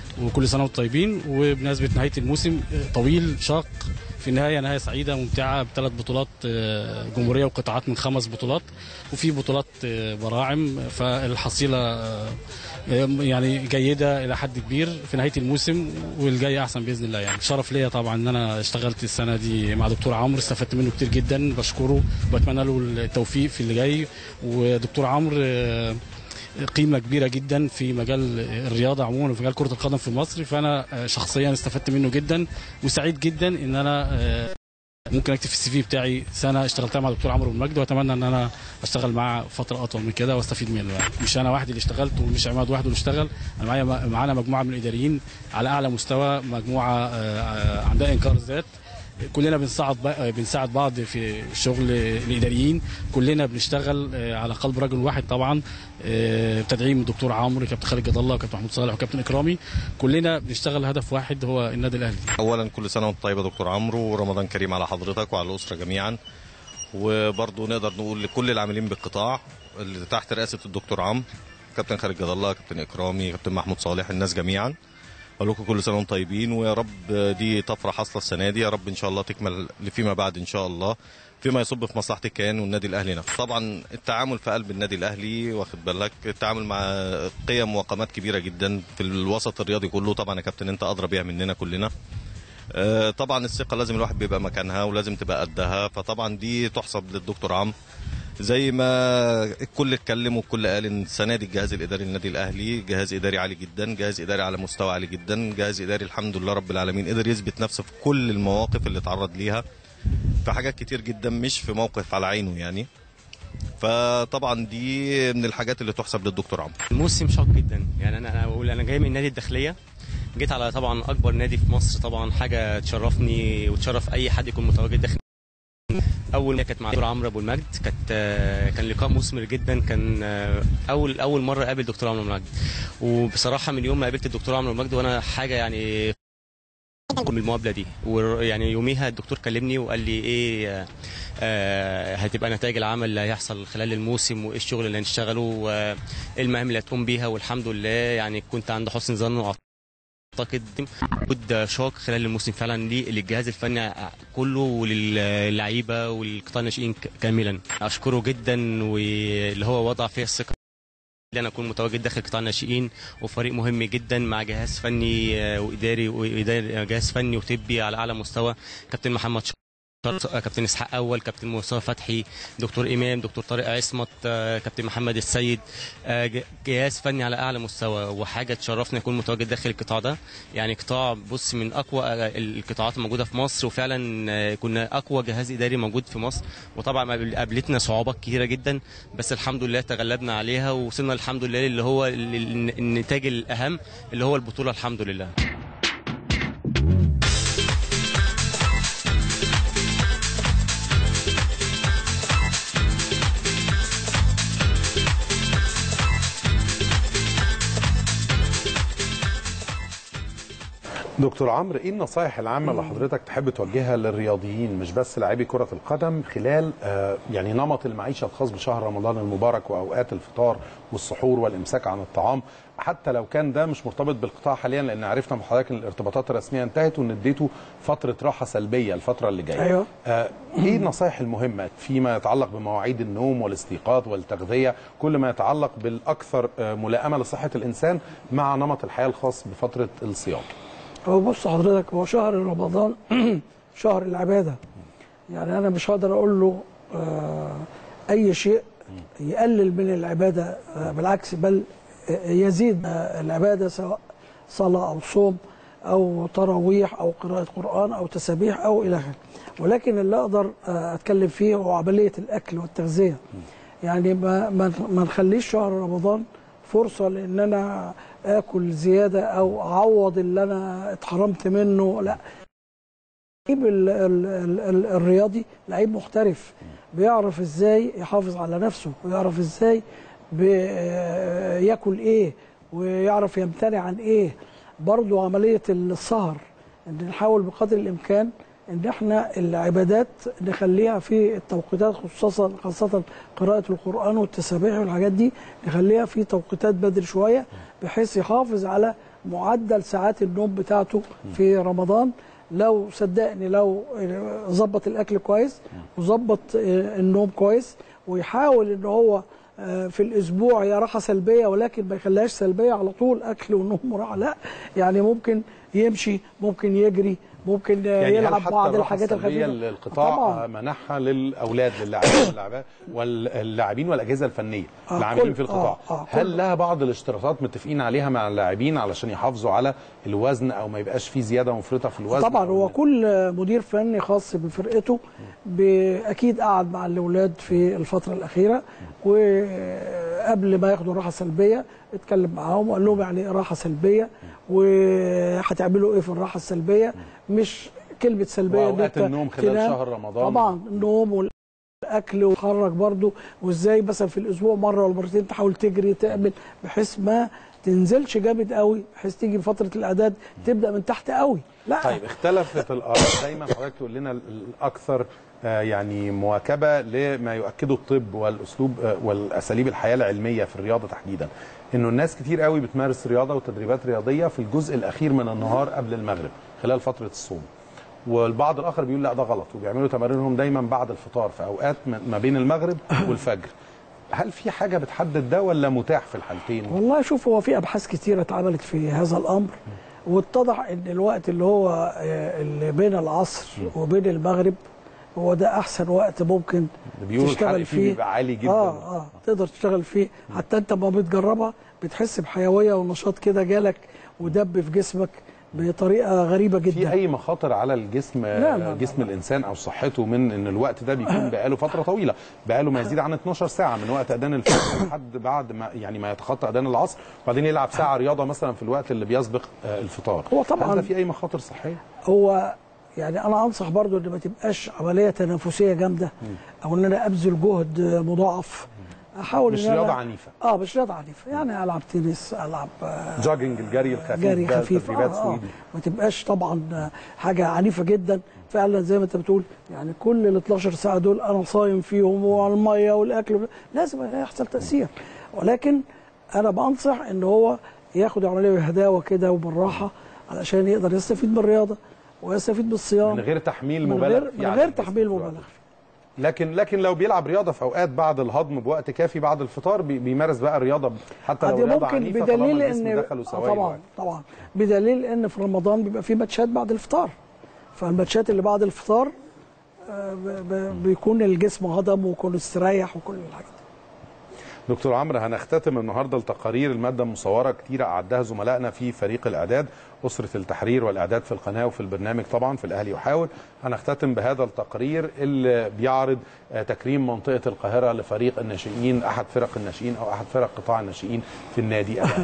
وكل سنه وانتم طيبين وبمناسبه نهايه الموسم طويل شاق في النهايه نهايه سعيده ممتعه بثلاث بطولات آه، جمهوريه وقطاعات من خمس بطولات وفي بطولات آه، براعم فالحصيله آه، يعني جيده الى حد كبير في نهايه الموسم والجاي احسن باذن الله يعني شرف ليا طبعا ان انا اشتغلت السنه دي مع دكتور عمرو استفدت منه كتير جدا بشكره وبتمنى له التوفيق في اللي جاي ودكتور عمرو آه، قيمه كبيره جدا في مجال الرياضه عموما وفي مجال كره القدم في مصر فانا آه، شخصيا استفدت منه جدا وسعيد جدا ان انا آه، ممكن اكتب في السي في بتاعي سنه اشتغلتها مع دكتور عمرو بن مجد واتمنى ان انا اشتغل معاه فتره اطول من كده واستفيد منه يعني مش انا وحدي اللي اشتغلت ومش عماد وحده اللي اشتغل انا معايا معانا مجموعه من الاداريين على اعلى مستوى مجموعه آه، آه، عندها انكار ذات كلنا بنساعد بق- بنساعد بعض في شغل الاداريين كلنا بنشتغل آه، على قلب رجل واحد طبعا آه، بتدعيم الدكتور عمرو كابتن خالد جد الله وكابتن محمود صالح وكابتن اكرامي كلنا بنشتغل هدف واحد هو النادي الاهلي اولا كل سنه وانت طيب يا دكتور عمرو ورمضان كريم على حضرتك وعلى الاسره جميعا وبرضه نقدر نقول لكل العاملين بالقطاع اللي تحت رئاسه الدكتور عمرو كابتن خالد جد الله كابتن اكرامي كابتن محمود صالح الناس جميعا اقول لكم كل سنه وانتم طيبين ويا رب دي طفره حاصله السنه دي يا رب ان شاء الله تكمل فيما بعد ان شاء الله فيما يصب في مصلحه الكيان والنادي الاهلي نفسه طبعا التعامل في قلب النادي الاهلي واخد بالك التعامل مع قيم وقامات كبيره جدا في الوسط الرياضي كله طبعا يا كابتن انت ادرى بيها مننا كلنا آه، طبعا الثقه لازم الواحد بيبقى مكانها ولازم تبقى قدها فطبعا دي تحسب للدكتور عمرو زي ما الكل اتكلم والكل قال ان السنه دي الجهاز الاداري للنادي الاهلي جهاز اداري عالي جدا جهاز اداري على مستوى عالي جدا جهاز اداري الحمد لله رب العالمين قدر يثبت نفسه في كل المواقف اللي اتعرض ليها في حاجات كتير جدا مش في موقف على عينه يعني فطبعا دي من الحاجات اللي تحسب للدكتور عمرو الموسم شاق جدا يعني انا انا بقول انا جاي من النادي الداخليه جيت على طبعا اكبر نادي في مصر طبعا حاجه تشرفني وتشرف اي حد يكون متواجد داخل اول ما كانت مع دكتور عمرو ابو المجد كانت آه، كان لقاء مثمر جدا كان آه، اول اول مره اقابل دكتور عمرو ابو المجد وبصراحه من يوم ما قابلت الدكتور عمرو ابو المجد وانا حاجه يعني من المقابله دي ويعني يوميها الدكتور كلمني وقال لي ايه آه، آه، هتبقى نتائج العمل اللي هيحصل خلال الموسم وايه الشغل اللي هنشتغله وايه المهام اللي هتقوم بيها والحمد لله يعني كنت عند حسن ظن اعتقد وجود شاق خلال الموسم فعلا ليه للجهاز الفني كله وللعيبه والقطاع الناشئين ك- كاملا اشكره جدا واللي هو وضع فيها الثقه اللي انا اكون متواجد داخل قطاع الناشئين وفريق مهم جدا مع جهاز فني آه، واداري وإداري- جهاز فني وطبي على اعلى مستوى كابتن محمد شرط كابتن اسحاق اول كابتن مصطفى فتحي دكتور امام دكتور طارق عصمت آه، كابتن محمد السيد آه، ج- جهاز فني على اعلى مستوى وحاجه تشرفني اكون متواجد داخل القطاع ده يعني قطاع بص من اقوى آه، القطاعات الموجوده في مصر وفعلا آه، كنا اقوى جهاز اداري موجود في مصر وطبعا قابل- قابلتنا صعوبات كتيره جدا بس الحمد لله تغلبنا عليها ووصلنا الحمد لله اللي هو ال- ال- النتاج الاهم اللي هو البطوله الحمد لله دكتور عمرو ايه النصائح العامه اللي حضرتك تحب توجهها للرياضيين مش بس لاعبي كره القدم خلال آه، يعني نمط المعيشه الخاص بشهر رمضان المبارك واوقات الفطار والسحور والامساك عن الطعام حتى لو كان ده مش مرتبط بالقطاع حاليا لان عرفنا من حضرتك ان الارتباطات الرسميه انتهت وان اديته فتره راحه سلبيه الفتره اللي جايه أيوة. آه، ايه النصائح المهمه فيما يتعلق بمواعيد النوم والاستيقاظ والتغذيه كل ما يتعلق بالاكثر آه، ملائمه لصحه الانسان مع نمط الحياه الخاص بفتره الصيام هو بص حضرتك هو شهر رمضان شهر العبادة يعني أنا مش هقدر أقول له آه، أي شيء يقلل من العبادة آه، بالعكس بل آه، يزيد آه، العبادة سواء صلاة أو صوم أو تراويح أو قراءة قرآن أو تسابيح أو إلى آخره ولكن اللي أقدر آه، أتكلم فيه هو عملية الأكل والتغذية يعني ما ما ما نخليش شهر رمضان فرصة لأن أنا آكل زيادة أو أعوض اللي أنا اتحرمت منه لا اللعيب ال- ال- ال- ال- الرياضي لعيب محترف بيعرف ازاي يحافظ على نفسه ويعرف ازاي بي- ياكل ايه ويعرف يمتنع عن ايه برضو عملية السهر ان نحاول بقدر الامكان ان احنا العبادات نخليها في التوقيتات خصوصا خاصة قراءة القرآن والتسابيح والحاجات دي نخليها في توقيتات بدري شوية بحيث يحافظ على معدل ساعات النوم بتاعته في رمضان لو صدقني لو ظبط الاكل كويس وظبط النوم كويس ويحاول ان هو آه، في الاسبوع هي راحه سلبيه ولكن ما يخليهاش سلبيه على طول اكل ونوم وراحه لا يعني ممكن يمشي ممكن يجري ممكن آه، يعني هل يلعب حتى بعض الراحة الحاجات السلبية الخفيفه القطاع طبعاً. آه، منحها للاولاد للاعبين واللاعبات واللاعبين والاجهزه الفنيه آه، العاملين كل- في القطاع آه، آه، هل كل- لها بعض الاشتراطات متفقين عليها مع اللاعبين علشان يحافظوا على الوزن او ما يبقاش في زياده مفرطه في الوزن طبعا أو هو كل مدير فني خاص بفرقته ب- اكيد قعد مع الاولاد في الفتره الاخيره وقبل ما ياخدوا راحه سلبيه اتكلم معاهم وقال لهم يعني ايه راحه سلبيه وهتعملوا ايه في الراحه السلبيه مش كلمه سلبيه إن وأوقات أنت النوم خلال تنام. شهر رمضان. طبعا النوم والاكل وتخرج برضو وازاي مثلا في الاسبوع مره ولا مرتين تحاول تجري تعمل بحيث ما تنزلش جامد قوي بحيث تيجي فتره الاعداد تبدا من تحت قوي لا طيب اختلفت الاراء دايما حضرتك تقول لنا الاكثر آه، يعني مواكبه لما يؤكده الطب والاسلوب آه، والاساليب الحياه العلميه في الرياضه تحديدا انه الناس كتير قوي بتمارس رياضه وتدريبات رياضيه في الجزء الاخير من النهار قبل المغرب خلال فتره الصوم والبعض الاخر بيقول لا ده غلط وبيعملوا تمارينهم دايما بعد الفطار في اوقات ما بين المغرب والفجر هل في حاجه بتحدد ده ولا متاح في الحالتين والله شوف هو في ابحاث كتيره اتعملت في هذا الامر واتضح ان الوقت اللي هو آه، اللي بين العصر وبين المغرب هو ده احسن وقت ممكن بيقولوا الحرق تشتغل فيه فيه بيبقى عالي جدا اه اه تقدر تشتغل فيه حتى انت ما بتجربها بتحس بحيويه ونشاط كده جالك ودب في جسمك بطريقه غريبه جدا في اي مخاطر على الجسم لا، لا، لا، جسم الانسان او صحته من ان الوقت ده بيكون بقاله فتره طويله بقاله ما يزيد عن 12 ساعه من وقت اذان الفجر لحد بعد ما يعني ما يتخطى اذان العصر وبعدين يلعب ساعه رياضه مثلا في الوقت اللي بيسبق آه، الفطار هو طبعاً- هل ده في اي مخاطر صحيه هو يعني انا انصح برضو ان ما تبقاش عمليه تنافسيه جامده او ان انا ابذل جهد مضاعف احاول مش ان رياضه أنا عنيفه اه مش رياضه عنيفه يعني العب تنس العب آه، جوجنج الجري الخفيف جري ده خفيف تدريبات آه آه. سويدي ما تبقاش طبعا آه، حاجه عنيفه جدا فعلا زي ما انت بتقول يعني كل ال 12 ساعه دول انا صايم فيهم وعلى الميه والاكل لازم يحصل تاثير ولكن انا بنصح ان هو ياخد عمليه بهداوه كده وبالراحه علشان يقدر يستفيد من الرياضه ويستفيد بالصيام من غير تحميل من مبالغ غير فيه من على غير الجسم تحميل في الوقت مبالغ لكن لكن لو بيلعب رياضه في اوقات بعد الهضم بوقت كافي بعد الفطار بي- بيمارس بقى الرياضه حتى لو دي رياضه ممكن عنيفه بدليل طالما الجسم ان دخله آه سوائل طبعا طبعا بدليل ان في رمضان بيبقى في ماتشات بعد الفطار فالماتشات اللي بعد الفطار آه، ب- ب- بيكون الجسم هضم ويكون استريح وكل الحاجات دي. دكتور عمرو هنختتم النهارده التقارير الماده المصوره كتيره اعدها زملائنا في فريق الاعداد اسره التحرير والاعداد في القناه وفي البرنامج طبعا في الاهلي يحاول هنختتم بهذا التقرير اللي بيعرض آه، تكريم منطقه القاهره لفريق الناشئين احد فرق الناشئين او احد فرق قطاع الناشئين في النادي الاهلي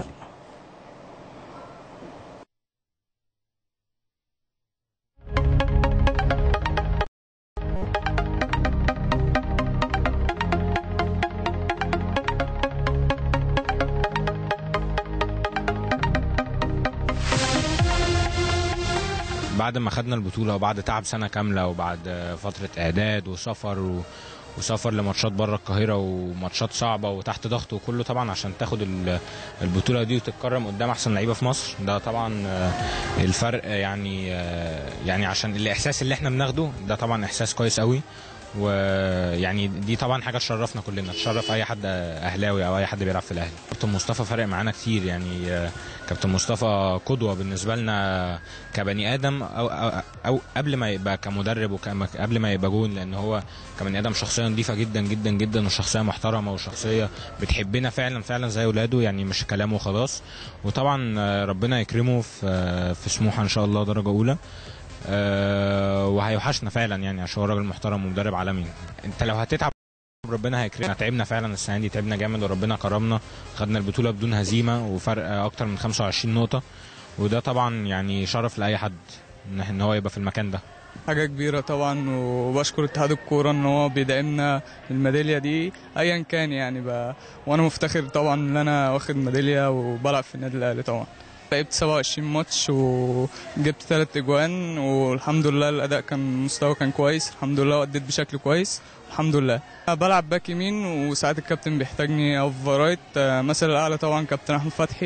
بعد ما خدنا البطولة وبعد تعب سنة كاملة وبعد فترة إعداد وسفر و... وسفر لماتشات بره القاهرة وماتشات صعبة وتحت ضغط وكله طبعا عشان تاخد ال- البطولة دي وتتكرم قدام أحسن لعيبة في مصر ده طبعا آه، الفرق يعني آه، يعني عشان الإحساس اللي احنا بناخده ده طبعا إحساس كويس قوي ويعني دي طبعا حاجه تشرفنا كلنا تشرف اي حد اهلاوي او اي حد بيلعب في الاهلي كابتن مصطفى فرق معانا كتير يعني آه، كابتن مصطفى قدوه بالنسبه لنا كبني ادم او او, أو قبل ما يبقى كمدرب وقبل ما يبقى جون لان هو كبني ادم شخصيه نظيفه جدا جدا جدا وشخصيه محترمه وشخصيه بتحبنا فعلا فعلا زي اولاده يعني مش كلامه وخلاص وطبعا آه، ربنا يكرمه في آه، في سموحه ان شاء الله درجه اولى آه، وهيوحشنا فعلا يعني عشان هو راجل محترم ومدرب عالمي انت لو هتتعب ربنا هيكرمنا تعبنا فعلا السنه دي تعبنا جامد وربنا كرمنا خدنا البطوله بدون هزيمه وفرق اكتر من 25 نقطه وده طبعا يعني شرف لاي حد ان ان هو يبقى في المكان ده حاجة كبيرة طبعا وبشكر اتحاد الكورة ان هو بيدعمنا الميدالية دي ايا كان يعني بقى وانا مفتخر طبعا ان انا واخد ميدالية وبلعب في النادي الاهلي طبعا لعبت 27 ماتش وجبت ثلاث اجوان والحمد لله الاداء كان مستوى كان كويس الحمد لله واديت بشكل كويس الحمد لله بلعب باك يمين وساعات الكابتن بيحتاجني اوف رايت مثل الاعلى طبعا كابتن احمد فتحي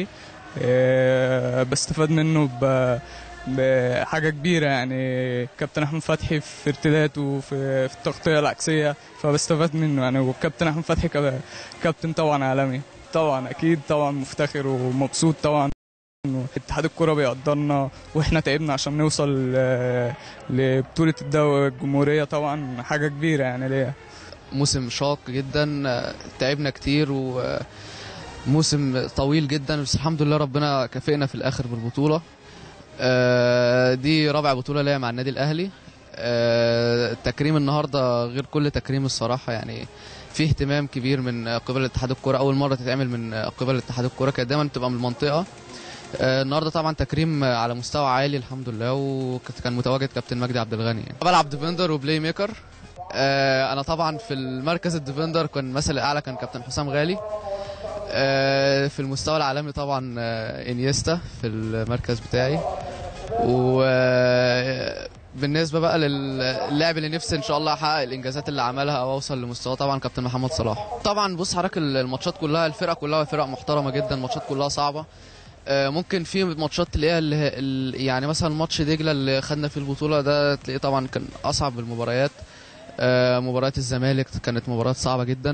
آه، بستفاد منه ب بحاجة كبيرة يعني كابتن أحمد فتحي في ارتداده في, في التغطية العكسية فبستفاد منه يعني والكابتن أحمد فتحي كا- كابتن طبعا عالمي طبعا أكيد طبعا مفتخر ومبسوط طبعا إنه اتحاد الكرة بيقدرنا واحنا تعبنا عشان نوصل آه، لبطولة الدوري الجمهورية طبعا حاجة كبيرة يعني ليا موسم شاق جدا آه، تعبنا كتير وموسم طويل جدا بس الحمد لله ربنا كافئنا في الاخر بالبطوله آه، دي رابع بطوله ليا مع النادي الاهلي آه، التكريم النهارده غير كل تكريم الصراحه يعني في اهتمام كبير من قبل اتحاد الكره اول مره تتعمل من قبل اتحاد الكره كانت دايما بتبقى من المنطقه آه، النهارده طبعا تكريم على مستوى عالي الحمد لله وكان متواجد كابتن مجدي عبد الغني يعني. بلعب ديفندر وبلاي ميكر آه، انا طبعا في المركز الديفندر كان المثل الاعلى كان كابتن حسام غالي آه، في المستوى العالمي طبعا آه، انيستا في المركز بتاعي وبالنسبه بقى للاعب اللي نفسي ان شاء الله احقق الانجازات اللي عملها او اوصل لمستوى طبعا كابتن محمد صلاح طبعا بص حضرتك الماتشات كلها الفرقه كلها فرق محترمه جدا الماتشات كلها صعبه آه، ممكن في ماتشات تلاقيها اللي هي- ال- يعني مثلا ماتش دجله اللي خدنا فيه البطوله ده تلاقيه طبعا كان اصعب المباريات آه، مباريات الزمالك كانت مباريات صعبه جدا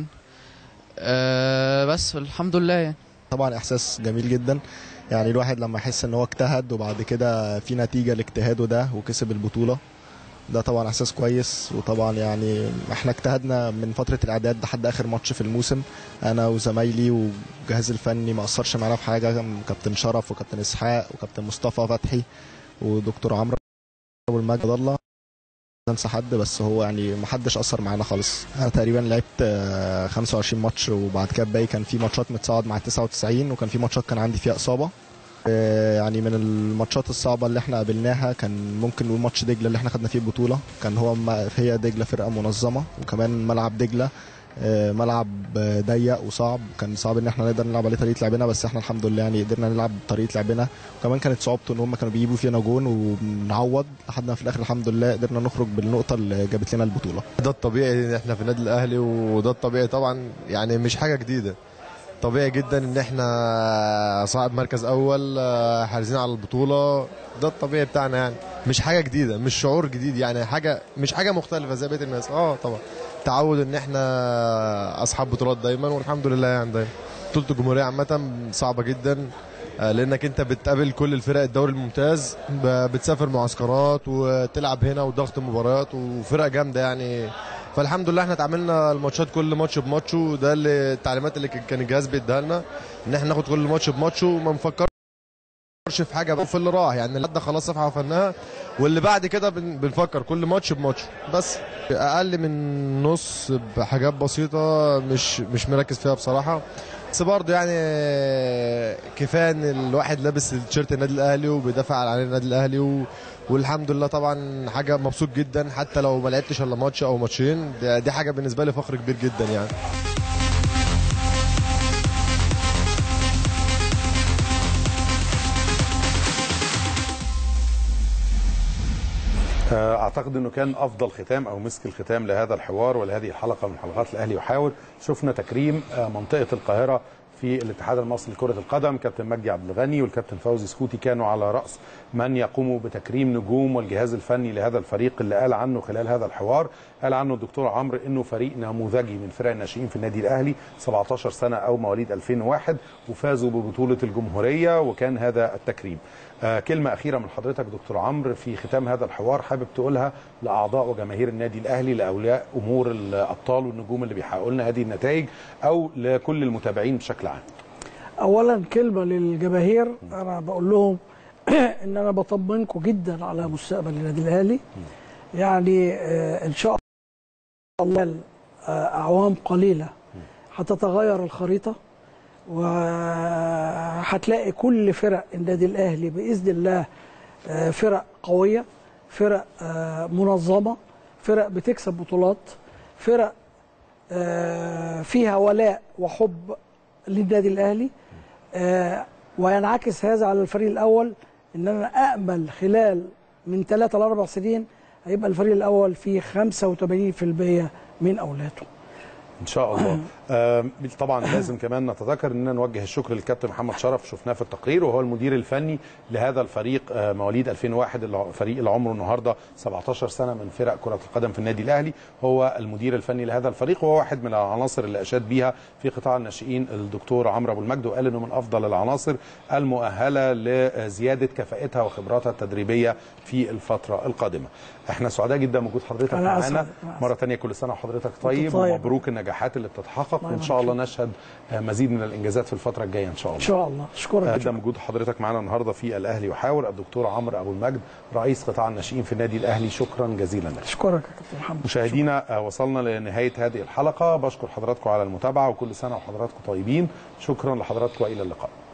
آه، بس الحمد لله يعني طبعا احساس جميل جدا يعني الواحد لما يحس ان هو اجتهد وبعد كده في نتيجه لاجتهاده ده وكسب البطوله ده طبعا احساس كويس وطبعا يعني احنا اجتهدنا من فتره الاعداد لحد اخر ماتش في الموسم انا وزمايلي والجهاز الفني ما قصرش معانا في حاجه كابتن شرف وكابتن اسحاق وكابتن مصطفى فتحي ودكتور عمرو والمجد الله ننسى حد بس هو يعني ما حدش اثر معانا خالص انا تقريبا لعبت آه، 25 ماتش وبعد كده باقي كان في ماتشات متصاعد مع 99 وكان في ماتشات كان عندي فيها اصابه آه، يعني من الماتشات الصعبه اللي احنا قابلناها كان ممكن نقول ماتش دجله اللي احنا خدنا فيه البطوله كان هو ما- هي دجله فرقه منظمه وكمان ملعب دجله آه، ملعب آه، ضيق وصعب كان صعب ان احنا نقدر نلعب عليه طريقه لعبنا بس احنا الحمد لله يعني قدرنا نلعب بطريقه لعبنا وكمان كانت صعوبته ان هم كانوا بيجيبوا فينا جون وبنعوض لحد ما في الاخر الحمد لله قدرنا نخرج بالنقطه اللي جابت لنا البطوله ده الطبيعي ان احنا في النادي الاهلي وده الطبيعي طبعا يعني مش حاجه جديده طبيعي جدا ان احنا صاحب مركز اول آه، حارسين على البطوله ده الطبيعي بتاعنا يعني مش حاجه جديده مش شعور جديد يعني حاجه مش حاجه مختلفه زي بقيه الناس اه طبعا تعود ان احنا اصحاب بطولات دايما والحمد لله يعني دايما بطوله الجمهوريه عامه صعبه جدا آه، لانك انت بتقابل كل الفرق الدوري الممتاز ب- بتسافر معسكرات وتلعب هنا وضغط مباريات وفرق جامده يعني فالحمد لله احنا اتعاملنا الماتشات كل ماتش بماتشه وده اللي التعليمات اللي كان الجهاز بيديها لنا ان احنا ناخد كل ماتش بماتشه وما نفكرش في حاجه بقى في اللي راح يعني اللي عدى خلاص صفحه وفناها واللي بعد كده بن- بنفكر كل ماتش بماتش بس اقل من نص بحاجات بسيطه مش مش مركز فيها بصراحه بس برضه يعني كفايه ان الواحد لابس التيشيرت النادي الاهلي وبيدافع عن النادي الاهلي و... والحمد لله طبعا حاجه مبسوط جدا حتى لو ما لعبتش الا ماتش او ماتشين ده- دي حاجه بالنسبه لي فخر كبير جدا يعني اعتقد انه كان افضل ختام او مسك الختام لهذا الحوار ولهذه الحلقه من حلقات الاهلي يحاور شفنا تكريم آه، منطقه القاهره في الاتحاد المصري لكره القدم كابتن مجدي عبد الغني والكابتن فوزي سكوتي كانوا على راس من يقوموا بتكريم نجوم والجهاز الفني لهذا الفريق اللي قال عنه خلال هذا الحوار قال عنه الدكتور عمرو انه فريق نموذجي من فرق الناشئين في النادي الاهلي 17 سنه او مواليد 2001 وفازوا ببطوله الجمهوريه وكان هذا التكريم آه كلمة أخيرة من حضرتك دكتور عمرو في ختام هذا الحوار حابب تقولها لأعضاء وجماهير النادي الأهلي لأولياء أمور الأبطال والنجوم اللي بيحققوا لنا هذه النتائج أو لكل المتابعين بشكل عام اولا كلمه للجماهير انا بقول لهم ان انا بطمنكم جدا على مستقبل النادي الاهلي يعني آه، ان شاء الله آه، اعوام قليله هتتغير الخريطه وهتلاقي كل فرق النادي الاهلي باذن الله آه، فرق قويه فرق آه، منظمه فرق بتكسب بطولات فرق آه، فيها ولاء وحب للنادي الاهلي آه، وينعكس هذا على الفريق الاول ان انا امل خلال من ثلاثة لاربع سنين هيبقى الفريق الاول فيه 85% من اولاده ان شاء الله آه طبعا لازم كمان نتذكر اننا نوجه الشكر للكابتن محمد شرف شفناه في التقرير وهو المدير الفني لهذا الفريق آه مواليد 2001 الع- فريق اللي عمره النهارده 17 سنه من فرق كره القدم في النادي الاهلي هو المدير الفني لهذا الفريق وهو واحد من العناصر اللي اشاد بيها في قطاع الناشئين الدكتور عمرو ابو المجد وقال انه من افضل العناصر المؤهله لزياده كفاءتها وخبراتها التدريبيه في الفتره القادمه. احنا سعداء جدا بوجود حضرتك أنا معانا أسعد. أنا أسعد. مره ثانيه كل سنه وحضرتك طيب طيب. ومبروك النجاحات اللي بتتحقق الله وان شاء الله يبارك نشهد آه، مزيد من الانجازات في الفتره الجايه ان شاء الله ان شاء الله اشكرك جدا وجود حضرتك معانا النهارده في الاهلي يحاور الدكتور عمرو ابو المجد رئيس قطاع الناشئين في النادي الاهلي شكرا جزيلا لك اشكرك يا كابتن محمد مشاهدينا آه، وصلنا لنهايه هذه الحلقه بشكر حضراتكم على المتابعه وكل سنه وحضراتكم طيبين شكرا لحضراتكم والى اللقاء